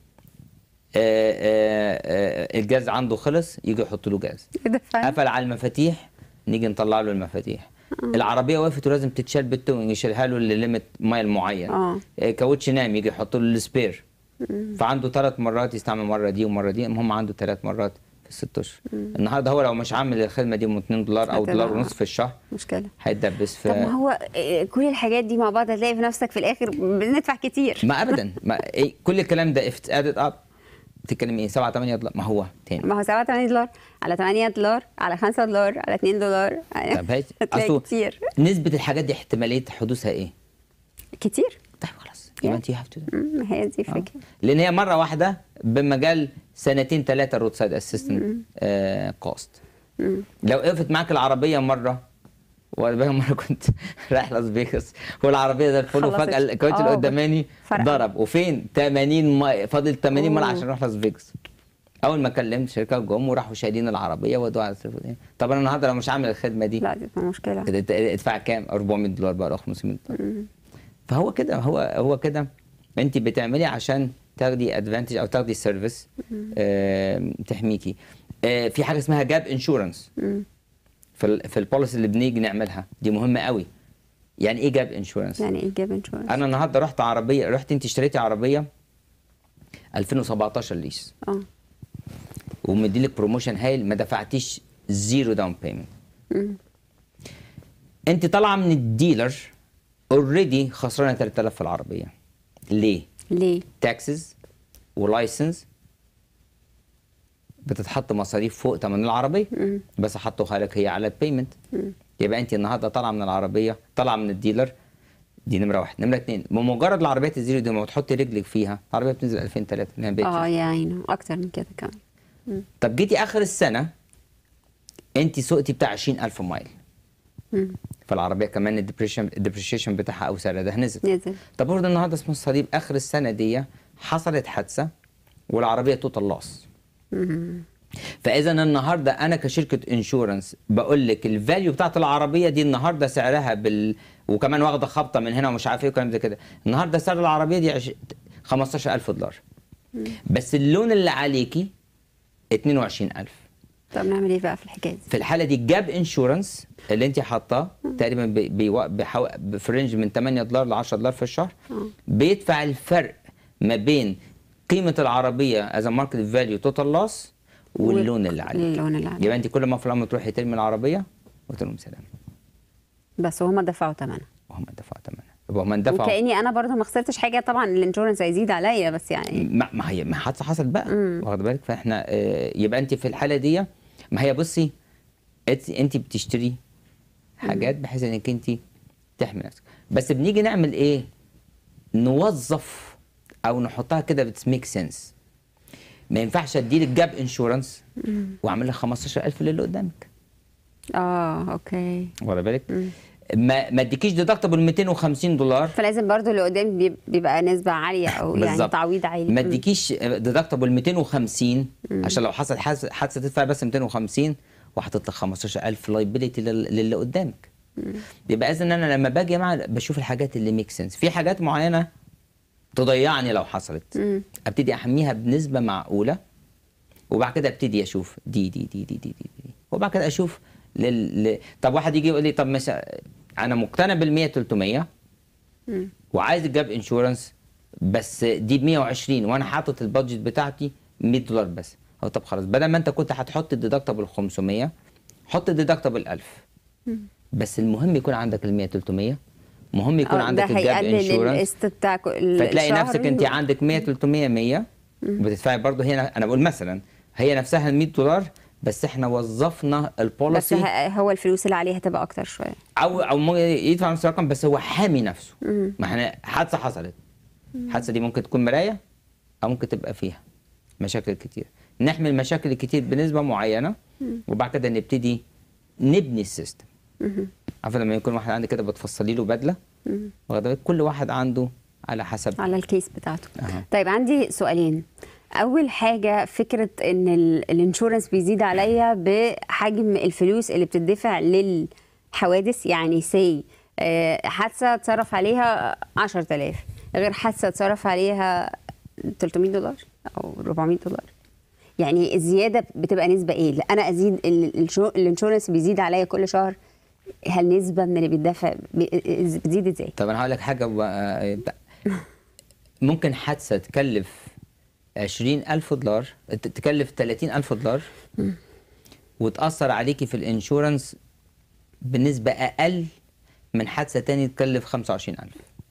آه، آه، آه، الجاز عنده خلص يجي يحط له جاز ايه ده فعلا قفل على المفاتيح نيجي نطلع له المفاتيح العربيه وقفت ولازم تتشال بالتوينج يشيلها له لليميت مايل معين آه. آه، كاوتش نام يجي يحط له السبير فعنده ثلاث مرات يستعمل مره دي ومره دي المهم عنده ثلاث مرات في الست اشهر النهارده هو لو مش عامل الخدمه دي ب 2 دولار او هتبقى- دولار ونص في الشهر مشكله هيتدبس في طب ما هو إيه، كل الحاجات دي مع بعض هتلاقي في نفسك في الاخر بندفع كتير ما ابدا ما إيه كل الكلام ده if it's added up تتكلم ايه 7 8 دولار ما هو تاني ما هو 7 8 دولار على 8 دولار على 5 دولار على 2 دولار طب هي هتلاقي أصله كتير نسبه الحاجات دي احتماليه حدوثها ايه؟ كتير طيب خلاص يبقى انت هاف تو مم، ما هي دي الفكره لان هي مره واحده بمجال سنتين ثلاثه الرود سايد اسيستنت كوست لو وقفت معاك العربيه مره وبقى مره كنت رايح لاس فيغاس والعربيه زي الفل خلصت. وفجاه الكاوتش اللي آه، قداماني فرق. ضرب وفين 80 ما فاضل 80 مره أوه. عشان اروح لاس فيغاس اول ما كلمت شركه جم وراحوا شايلين العربيه ودوها على التليفون طب انا النهارده لو مش عامل الخدمه دي لا دي تبقى مشكله اد- ادفع كام 400 دولار بقى او 500 دولار فهو كده هو هو كده انت بتعملي عشان تاخدي ادفانتج او تاخدي سيرفيس آه تحميكي آه في حاجه اسمها جاب انشورنس في ال في البوليسي اللي بنيجي نعملها دي مهمه قوي يعني ايه جاب انشورنس يعني ايه جاب انشورنس انا النهارده رحت عربيه رحت انت اشتريتي عربيه 2017 ليس اه ومديلك بروموشن هايل ما دفعتيش زيرو داون بيمنت انت طالعه من الديلر اوريدي خسرانه 3000 في العربيه ليه ليه تاكسز ولايسنس بتتحط مصاريف فوق ثمن العربيه بس حطوها لك هي على البيمنت يبقى انت النهارده طالعه من العربيه طالعه من الديلر دي نمره واحد نمره اثنين بمجرد العربيات الزيرو دي لما تحطي رجلك فيها العربيه بتنزل 2000 3 اللي هي بيت اه يا عيني اكتر من كده كمان طب جيتي اخر السنه انت سوقتي بتاع 20000 مايل فالعربيه كمان الديبريشن الديبريشيشن بتاعها او سعرها ده نزل نزل طب برضه النهارده اسمه الصليب اخر السنه دي حصلت حادثه والعربيه توتال لاس فاذا النهارده انا كشركه انشورنس بقول لك الفاليو بتاعت العربيه دي النهارده سعرها بال وكمان واخده خبطه من هنا ومش عارف ايه وكلام زي كده النهارده سعر العربيه دي عش... 15000 دولار بس اللون اللي عليكي 22000 طب نعمل ايه بقى في الحكايه دي في الحاله دي جاب انشورنس اللي انت حاطاه تقريبا بي- بيو- بيحو... في رينج من 8 دولار ل 10 دولار في الشهر بيدفع الفرق ما بين قيمه العربيه از ماركت فاليو توتال لاس واللون اللي عليه اللون اللي عليه يبقى انت كل ما في الامر تروحي ترمي العربيه وتقول لهم سلام بس هما دفعوا ثمنها وهم دفعوا ثمنها يبقى هم دفعوا وكاني انا برضو ما خسرتش حاجه طبعا الانشورنس هيزيد عليا بس يعني ما ما هي ما حادثه حصلت بقى واخد بالك فاحنا آه، يبقى انت في الحاله دي ما هي بصي انت انت بتشتري حاجات بحيث انك انت تحمي نفسك بس بنيجي نعمل ايه نوظف او نحطها كده بتميك سنس ما ينفعش اديلك جاب انشورنس واعمل لك 15000 للي قدامك اه اوكي واخد بالك ما ما اديكيش ديدكتبل 250 دولار فلازم برضو اللي قدام بيب- بيبقى نسبه عاليه او يعني بالظبط. تعويض عالي ما مم. اديكيش ديدكتبل 250 عشان لو حصل حادثه حادثة تدفع بس 250 وحاطط لك 15000 لايبيليتي للي قدامك يبقى اذا انا لما باجي يا جماعه بشوف الحاجات اللي ميك سنس في حاجات معينه تضيعني لو حصلت ابتدي احميها بنسبه معقوله وبعد كده ابتدي اشوف دي دي دي دي دي دي, دي. وبعد كده اشوف لل... ل... طب واحد يجي يقول لي طب مثلا انا مقتنع بال 100 300 وعايز الجاب انشورنس بس دي ب 120 وانا حاطط البادجت بتاعتي 100 دولار بس او طب خلاص بدل ما انت كنت هتحط الديدكتبل 500 حط الديدكتبل 1000 بس المهم يكون عندك ال 100 300 مهم يكون آه، عندك ده الجاب هيقلل انشورنس القسط بتاعك فتلاقي نفسك الشهري انت و- عندك 100 300 100 بتدفعي برضه هنا انا بقول مثلا هي نفسها ال 100 دولار بس احنا وظفنا بس البوليسي ه- هو الفلوس اللي عليه هتبقى اكتر شويه او او ممكن يدفع نفس الرقم بس هو حامي نفسه ما احنا حادثه حصلت الحادثه دي ممكن تكون مرايه او ممكن تبقى فيها مشاكل كتير نحمي المشاكل الكتير بنسبه معينه وبعد كده نبتدي نبني السيستم عارفه لما يكون واحد عندك كده بتفصلي له بدله واخده بالك؟ كل واحد عنده على حسب على الكيس بتاعته أها. طيب عندي سؤالين اول حاجه فكره ان ال- الانشورنس بيزيد عليا بحجم الفلوس اللي بتدفع للحوادث يعني سي حادثه اتصرف عليها 10000 غير حادثه اتصرف عليها 300 دولار او 400 دولار يعني الزياده بتبقى نسبه ايه لا، انا ازيد ال- الشو- الانشورنس بيزيد عليا كل شهر هل نسبه من اللي بيدفع بي- بتزيد ازاي طب انا هقول لك حاجه و... آه، ممكن حادثه تكلف 20000 دولار ت- تكلف 30000 دولار وتاثر عليكي في الانشورنس بنسبه اقل من حادثه تاني تكلف 25000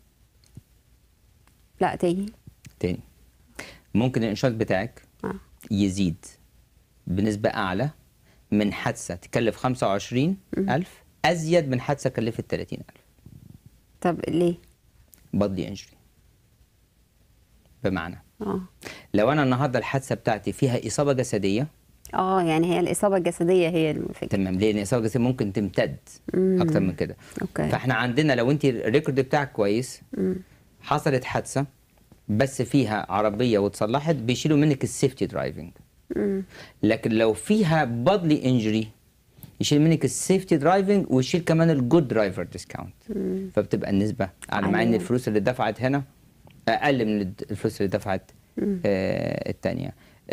لا تاني تاني ممكن الانشورنس بتاعك آه. يزيد بنسبه اعلى من حادثه تكلف 25000 ازيد من حادثه كلفت 30000 طب ليه بادلي انجري بمعنى اه لو انا النهارده الحادثه بتاعتي فيها اصابه جسديه اه يعني هي الاصابه الجسديه هي الفكره تمام ليه؟ لان الاصابه الجسديه ممكن تمتد اكتر من كده اوكي فاحنا عندنا لو انت الريكورد بتاعك كويس حصلت حادثه بس فيها عربيه واتصلحت بيشيلوا منك السيفتي درايفنج لكن لو فيها بادلي انجري يشيل منك السيفتي درايفنج ويشيل كمان الجود درايفر ديسكاونت فبتبقى النسبه على مع ان عالية. الفلوس اللي اتدفعت هنا اقل من الد- الفلوس اللي دفعت آه الثانيه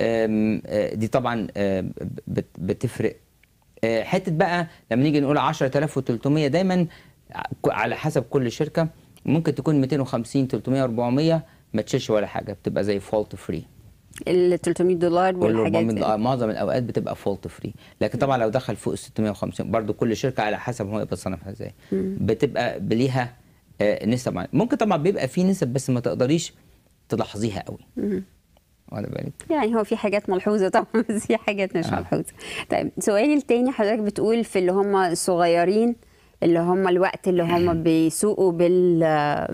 دي طبعا آه بت- بتفرق آه حته بقى لما نيجي نقول 10300 دايما ع- على حسب كل شركه ممكن تكون 250 300 400 ما تشيلش ولا حاجه بتبقى زي فولت فري ال 300 دولار وال والحاجات 400 دي دولار معظم الاوقات بتبقى فولت فري لكن طبعا لو دخل فوق ال 650 برضو كل شركه على حسب هو بيصنفها ازاي بتبقى بليها آه، نسب معينة. ممكن طبعا بيبقى في نسب بس ما تقدريش تلاحظيها قوي واخد بالك يعني هو في حاجات ملحوظه طبعا بس في حاجات مش آه. ملحوظه طيب سؤالي التاني حضرتك بتقول في اللي هم الصغيرين اللي هم الوقت اللي هم بيسوقوا بال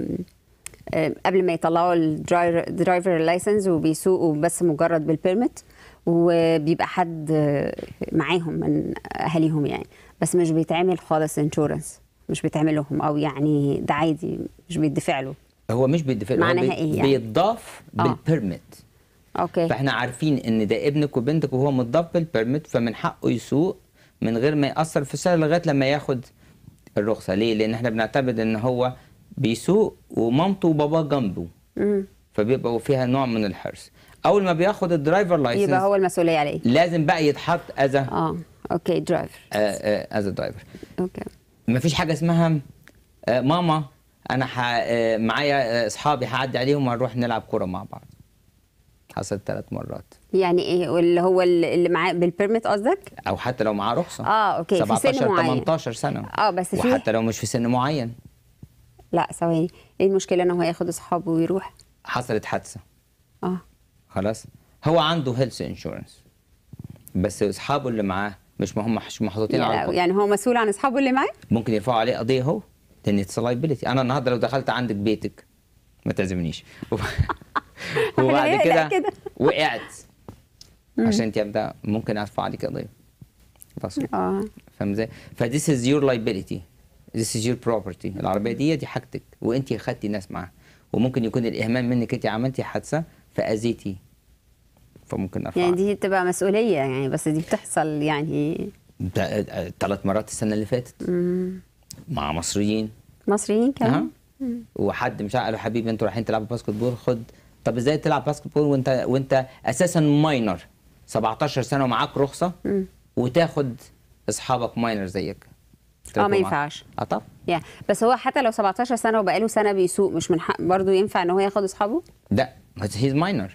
آه، قبل ما يطلعوا الدرايفر لايسنس وبيسوقوا بس مجرد بالبيرمت وبيبقى حد آه، معاهم من اهاليهم يعني بس مش بيتعمل خالص انشورنس مش بيتعمل لهم او يعني ده عادي مش بيدفع له هو مش بيدفع هو معناها بي- إيه يعني؟ بيتضاف آه. بالبيرميت اوكي فاحنا عارفين ان ده ابنك وبنتك وهو متضاف بالبيرميت فمن حقه يسوق من غير ما ياثر في السعر لغايه لما ياخد الرخصه ليه لان احنا بنعتمد ان هو بيسوق ومامته وباباه جنبه مم. فبيبقى فيها نوع من الحرص اول ما بياخد الدرايفر يبقى لايسنس هو المسؤوليه عليه لازم بقى يتحط از اه اوكي درايفر از درايفر اوكي مفيش حاجه اسمها آه، ماما انا ح... آه، معايا آه، اصحابي هعدي عليهم وهنروح نلعب كوره مع بعض حصلت ثلاث مرات يعني ايه واللي هو اللي معاه بالبيرميت قصدك او حتى لو معاه رخصه اه اوكي في 17 سن معين 18 سنه اه بس في وحتى لو مش في سن معين لا ثواني ايه المشكله ان هو ياخد اصحابه ويروح حصلت حادثه اه خلاص هو عنده هيلث انشورنس بس اصحابه اللي معاه مش ما هم مش محطوطين على يعني, القائمة. يعني هو مسؤول عن اصحابه اللي معاه ممكن يرفعوا عليه قضيه هو لان اتس لايبيلتي انا النهارده لو دخلت عندك بيتك ما تعزمنيش وبعد لا كده كده. وقعت عشان انت ابدا ممكن ارفع عليك قضيه بس اه فاهم ازاي؟ فذيس از يور لايبيلتي ذيس از يور بروبرتي العربيه دي دي حاجتك وانت خدتي ناس معاها وممكن يكون الاهمال منك انت عملتي حادثه فاذيتي فممكن ارفع يعني دي تبقى مسؤوليه يعني بس دي بتحصل يعني ثلاث مرات السنه اللي فاتت مع مصريين مصريين كمان أها. وحد مش عارف قالوا حبيبي انتوا رايحين تلعبوا باسكت بول خد طب ازاي تلعب باسكت بول وانت وانت اساسا ماينر 17 سنه ومعاك رخصه وتاخد اصحابك ماينر زيك اه ما تركوا معاك. ينفعش اه طب يا بس هو حتى لو 17 سنه وبقاله سنه بيسوق مش من حق برضه ينفع ان هو ياخد اصحابه لا هيز ماينر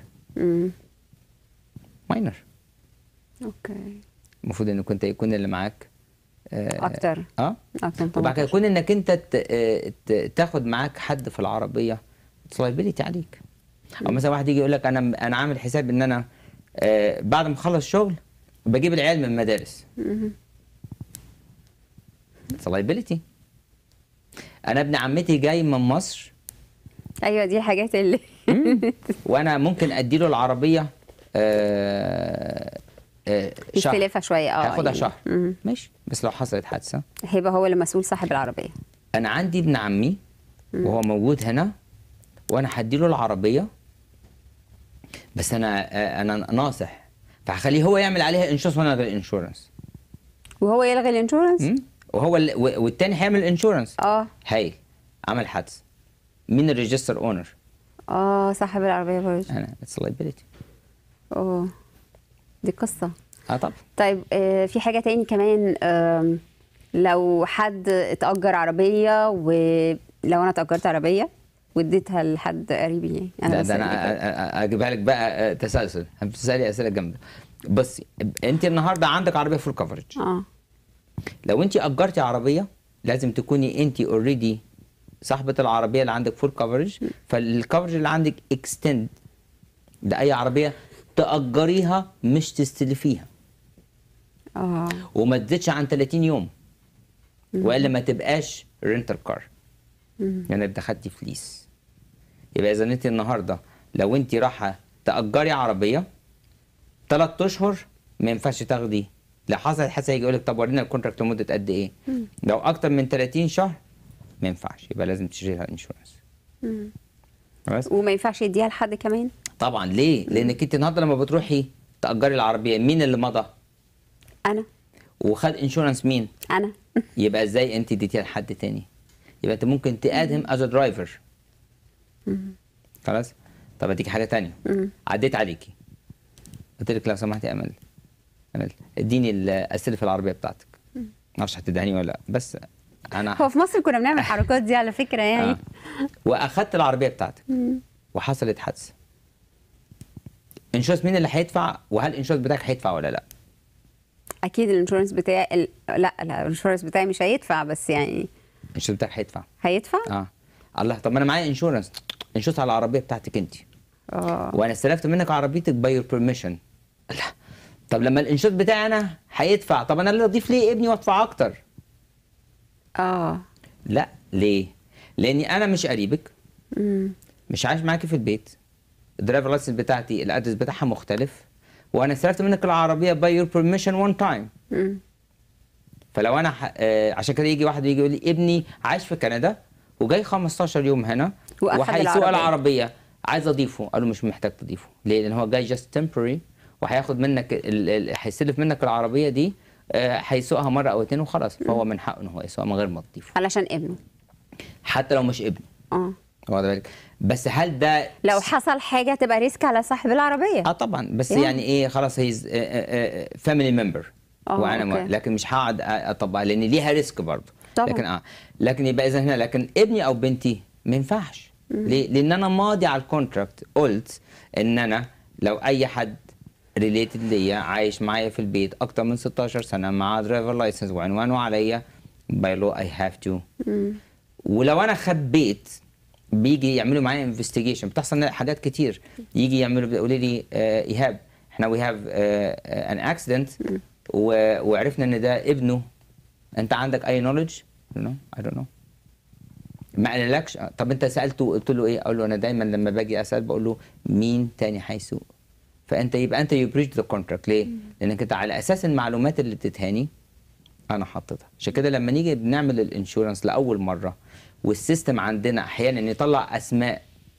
ماينر اوكي المفروض ان كنت يكون اللي معاك آه، اكتر اه اكتر من وبعد 18 كده يكون انك انت ت- آه، ت- تاخد معاك حد في العربيه لايبيليتي عليك او مثلا واحد يجي يقول لك انا انا عامل حساب ان انا آه، بعد ما اخلص شغل بجيب العيال من المدارس لايبيليتي انا ابن عمتي جاي من مصر ايوه دي الحاجات اللي وانا ممكن اديله العربيه آه، آه، شهر مختلفه شويه اه هاخدها يعني. شهر مم. ماشي بس لو حصلت حادثه هيبقى هو اللي مسؤول صاحب العربيه انا عندي ابن عمي وهو موجود هنا وانا هديله العربيه بس انا آه، انا ناصح فهخليه هو يعمل عليها انشورنس وانا الغي الانشورنس وهو يلغي الانشورنس م? وهو ال... و- والتاني هيعمل انشورنس اه هايل عمل حادث مين الريجستر اونر اه صاحب العربيه برضه انا اتس لايبيليتي اه دي قصه اه طبعا طيب آه في حاجه تاني كمان آم، لو حد اتأجر عربيه ولو انا اتأجرت عربيه واديتها لحد قريبي يعني ده, بس ده انا اللي كده. أ- أ- اجيبها لك بقى آه، تسلسل بتسالي اسئله جامده بصي انت النهارده عندك عربيه فول كفرج اه لو انت اجرتي عربيه لازم تكوني انت اوريدي صاحبه العربيه اللي عندك فول كفرج فالكفرج اللي عندك اكستند ده اي عربيه تاجريها مش تستلفيها اه وما تزيدش عن 30 يوم والا ما تبقاش رينتال كار يعني انت خدتي فليس يبقى اذا انت النهارده لو انت رايحه تاجري عربيه ثلاث اشهر ما ينفعش تاخدي لو حصلت حادثه يجي يقول لك طب ورينا الكونتراكت لمده قد ايه لو اكتر من 30 شهر ما ينفعش يبقى لازم تشتري لها انشورنس بس وما ينفعش يديها لحد كمان طبعا ليه لانك انت النهارده لما بتروحي تاجري العربيه مين اللي مضى انا وخد انشورنس مين انا يبقى ازاي انت اديتيها لحد تاني يبقى انت ممكن تقدم از درايفر خلاص طب اديك حاجه تانية عديت عليكي قلت لك لو سمحتي يا امل امل اديني ال- استلف العربيه بتاعتك ما اعرفش هتدهني ولا لا بس انا هو في مصر كنا بنعمل الحركات دي على فكره يعني آه. واخدت العربيه بتاعتك وحصلت حادثه انشورنس مين اللي هيدفع وهل الانشورنس بتاعك هيدفع ولا لا اكيد الانشورنس بتاعي ال... لا لا الانشورنس بتاعي مش هيدفع بس يعني الانشورنس بتاعك هيدفع هيدفع اه الله طب ما انا معايا انشورنس انشورنس على العربيه بتاعتك انت اه وانا استلفت منك عربيتك باي يور بيرميشن لا طب لما الانشورنس بتاعي انا هيدفع طب انا اللي اضيف ليه ابني وادفع اكتر اه لا ليه لاني انا مش قريبك مش عايش معاكي في البيت الدرايفر لايسنس بتاعتي الادرس بتاعها مختلف وانا استلفت منك العربيه باي يور بيرميشن وان تايم فلو انا ح... آه عشان كده يجي واحد يجي يقول لي ابني عايش في كندا وجاي 15 يوم هنا وأخد وهيسوق العربية. العربيه عايز اضيفه قالوا مش محتاج تضيفه ليه لان هو جاي جاست تمبرري وهياخد منك ال... ال... هيستلف منك العربيه دي آه، هيسوقها مره او اتنين وخلاص فهو من حقه ان هو يسوقها من غير ما تضيفه علشان ابنه حتى لو مش ابني اه واخد بالك بس هل ده لو حصل حاجه تبقى ريسك على صاحب العربيه اه طبعا بس يعني. يعني ايه خلاص هيز فاميلي ممبر آه، وانا ما أوكي. لكن مش هقعد اطبقها لان ليها ريسك برضه طبعاً. لكن اه لكن يبقى اذا هنا لكن ابني او بنتي ما ينفعش ليه؟ لان انا ماضي على الكونتراكت قلت ان انا لو اي حد ريليتد ليا عايش معايا في البيت اكتر من 16 سنه مع درايفر لايسنس وعنوانه عليا باي لو اي هاف تو ولو انا خبيت بيجي يعملوا معايا انفستيجيشن بتحصل حاجات كتير يجي يعملوا بيقولوا لي آه، ايهاب احنا وي هاف ان اكسيدنت وعرفنا ان ده ابنه انت عندك اي نولج؟ نو اي دونت نو ما قالكش آه، طب انت سالته قلت له ايه؟ اقول له انا دايما لما باجي اسال بقول له مين تاني هيسوق؟ فانت يبقى انت يو بريتش ذا كونتراكت ليه؟ لانك انت على اساس المعلومات اللي بتتهاني انا حاططها عشان كده لما نيجي بنعمل الانشورنس لاول مره والسيستم عندنا احيانا يطلع اسماء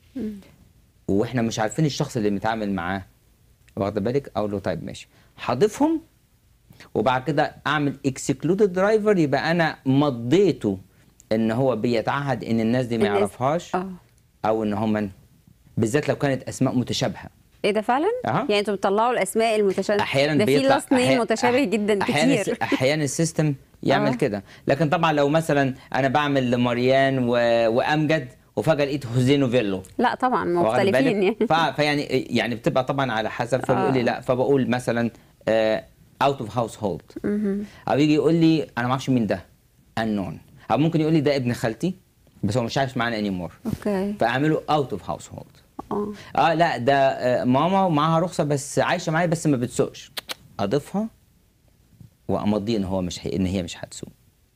واحنا مش عارفين الشخص اللي بنتعامل معاه واخد بالك اقول له طيب ماشي هضيفهم وبعد كده اعمل اكسكلودد درايفر يبقى انا مضيته ان هو بيتعهد ان الناس دي ما الناس- يعرفهاش اه او ان هم بالذات لو كانت اسماء متشابهه ايه ده فعلا؟ أها. يعني انتوا بتطلعوا الاسماء المتشابهه احيانا ده في بيطلع لاست نيم أحيانا- متشابه جدا احيانا كتير احيانا السيستم يعمل آه. كده لكن طبعا لو مثلا انا بعمل لمريان و... وامجد وفجاه لقيت هوزينو فيلو لا طبعا واخد مختلفين بالك؟ يعني ف... فيعني يعني بتبقى طبعا على حسب فبيقول لي آه. لا فبقول مثلا اوت اوف هاوس هولد او يجي يقول لي انا ما اعرفش مين ده unknown او ممكن يقول لي ده ابن خالتي بس هو مش عايش معانا اني مور اوكي فاعمله اوت اوف هاوس هولد اه اه لا ده آه، ماما ومعاها رخصه بس عايشه معايا بس ما بتسوقش اضيفها وامضيه ان هو مش هي... ان هي مش هتسوق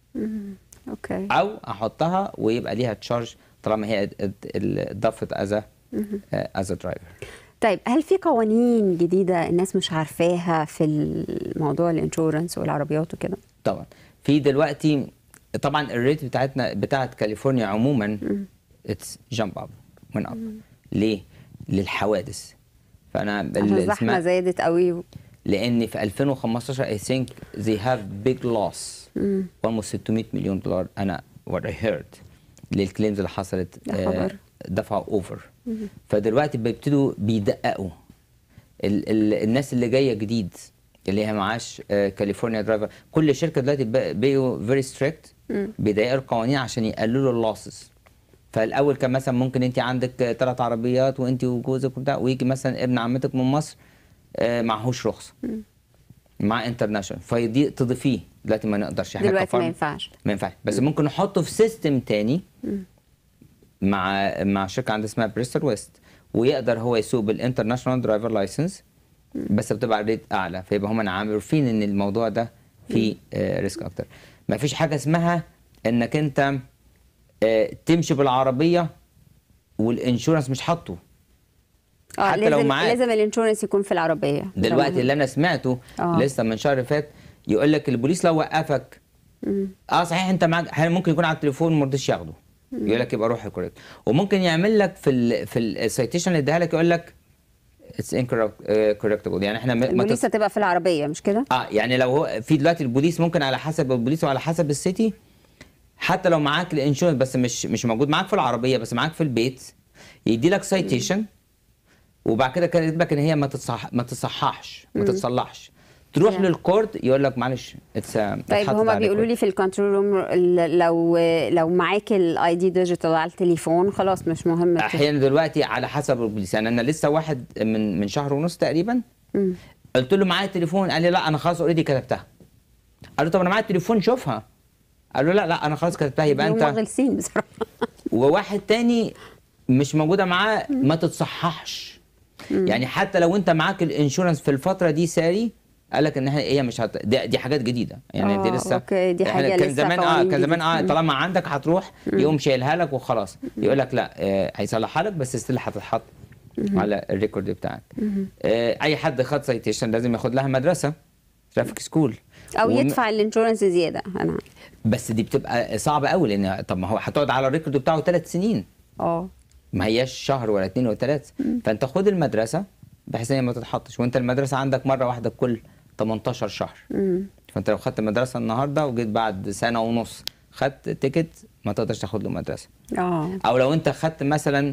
اوكي او احطها ويبقى ليها تشارج طالما هي ات- ات- اتضافت از از درايفر طيب هل في قوانين جديده الناس مش عارفاها في الموضوع الانشورنس والعربيات وكده؟ طبعا في دلوقتي طبعا الريت بتاعتنا بتاعت كاليفورنيا عموما اتس جامب اب من اب ليه؟ للحوادث فانا ال- عشان الزحمه اسمها- زادت قوي لان في 2015 I think they have big loss almost 600 مليون دولار انا what I heard للكليمز اللي حصلت يا خبر. دفعوا اوفر فدلوقتي بيبتدوا بيدققوا ال ال الناس اللي جايه جديد اللي هي معاش آه، كاليفورنيا درايفر كل شركه دلوقتي بق- بقوا فيري ستريكت بيضيقوا القوانين عشان يقللوا اللوسز فالاول كان مثلا ممكن انت عندك ثلاث عربيات وانت وجوزك وبتاع ويجي مثلا ابن عمتك من مصر آه، معهوش رخصه مع انترناشونال فدي تضيفيه دلوقتي ما نقدرش احنا دلوقتي ما كفرد- ينفعش ما ينفعش بس ممكن نحطه في سيستم تاني مع مع شركه عندها اسمها بريستر ويست ويقدر هو يسوق بالانترناشونال درايفر لايسنس بس بتبقى ريت اعلى فيبقى هم عارفين ان الموضوع ده فيه آه ريسك اكتر ما فيش حاجه اسمها انك انت آه تمشي بالعربيه والانشورنس مش حاطه اه حتى لو لازم معاك. لازم الانشورنس يكون في العربيه دلوقتي اللي انا سمعته آه. لسه من شهر فات يقول لك البوليس لو وقفك اه صحيح انت معاك أحياناً ممكن يكون على التليفون ما رضيش ياخده يقول لك يبقى روح كوريكت وممكن يعمل لك في ال في السيتيشن اللي اداها لك يقول لك اتس انكوركتبل يعني احنا ما- ما البوليس تس... هتبقى في العربيه مش كده؟ اه يعني لو هو في دلوقتي البوليس ممكن على حسب البوليس وعلى حسب السيتي حتى لو معاك الانشورنس بس مش مش موجود معاك في العربيه بس معاك في البيت يدي لك سايتيشن وبعد كده كان يكتب لك ان هي ما تصح ما تصححش ما تتصلحش تروح Yeah. للكورت يقول لك معلش اتس طيب هما بيقولوا لي في الكنترول روم لو لو معاك الاي دي ديجيتال على التليفون خلاص مش مهم الت- احيانا دلوقتي على حسب البوليس يعني انا لسه واحد من من شهر ونص تقريبا مم. قلت له معايا التليفون قال لي لا انا خلاص اوريدي كتبتها قال له طب انا معايا التليفون شوفها قال له لا لا انا خلاص كتبتها يبقى هما انت غلسين بصراحه وواحد تاني مش موجوده معاه ما تتصححش يعني حتى لو انت معاك الانشورنس في الفتره دي ساري قال لك ان هي مش هت... دي, دي حاجات جديده يعني دي آه، لسه أوكي، دي إحنا حاجة كان لسه زمان اه قوانين كان زمان اه جديدة. طالما عندك هتروح يقوم شايلها لك وخلاص يقول لك لا آه هيصلحها لك بس ستيل هتتحط على الريكورد بتاعك آه اي حد خد سايتيشن لازم ياخد لها مدرسه ترافيك سكول او وم- يدفع الانشورنس زياده انا بس دي بتبقى صعبه قوي لان طب ما هو هتقعد على الريكورد بتاعه ثلاث سنين اه ما هياش شهر ولا اتنين ولا تلاته فانت خد المدرسه بحيث ان هي ما تتحطش وانت المدرسه عندك مره واحده كل 18 شهر فانت لو خدت مدرسه النهارده وجيت بعد سنه ونص خدت تيكت ما تقدرش تاخد له مدرسه اه او لو انت خدت مثلا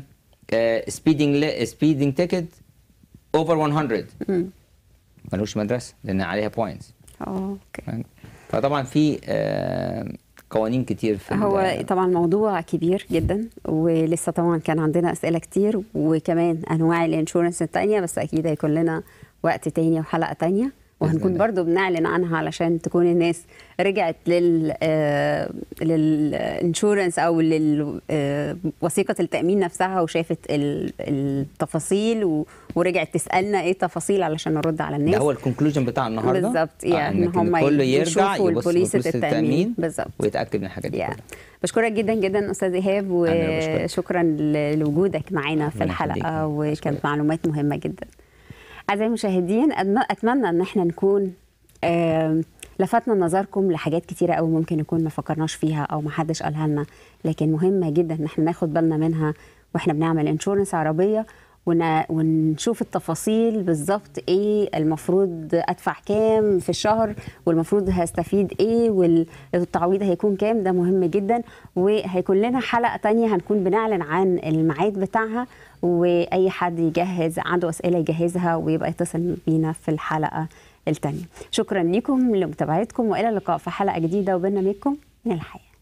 سبيدنج سبيدنج تيكت اوفر 100 ملوش مدرسه لان عليها بوينتس اه اوكي فطبعا في آه، قوانين كتير في هو ال- طبعا موضوع كبير جدا ولسه طبعا كان عندنا اسئله كتير وكمان انواع الانشورنس التانية بس اكيد هيكون لنا وقت تاني وحلقه تانية وهنكون الله. برضو بنعلن عنها علشان تكون الناس رجعت لل آه للانشورنس او لوثيقه التامين نفسها وشافت ال- التفاصيل و- ورجعت تسالنا ايه التفاصيل علشان نرد على الناس ده هو الكونكلوجن بتاع النهارده بالظبط آه، يعني إنك هم كله يرجع يشوفوا يبص في البوليسة بوليسة التأمين. بالظبط. ويتاكد من الحاجات دي يا كلها بشكرك جدا جدا استاذ ايهاب أنا بشكرك. وشكرا ل- لوجودك معانا في ربنا الحلقه يخليك. وكانت أشكرك. معلومات مهمه جدا اعزائي المشاهدين أتم- اتمنى ان احنا نكون آم، لفتنا نظركم لحاجات كتيرة قوي ممكن نكون ما فكرناش فيها او ما حدش قالها لنا لكن مهمة جدا ان احنا ناخد بالنا منها واحنا بنعمل انشورنس عربية ون- ونشوف التفاصيل بالظبط ايه المفروض ادفع كام في الشهر والمفروض هستفيد ايه والتعويض هيكون كام ده مهم جدا وهيكون لنا حلقه تانية هنكون بنعلن عن الميعاد بتاعها واي حد يجهز عنده اسئله يجهزها ويبقى يتصل بينا في الحلقه التانية شكرا لكم لمتابعتكم والى اللقاء في حلقه جديده وبرنامجكم من الحياه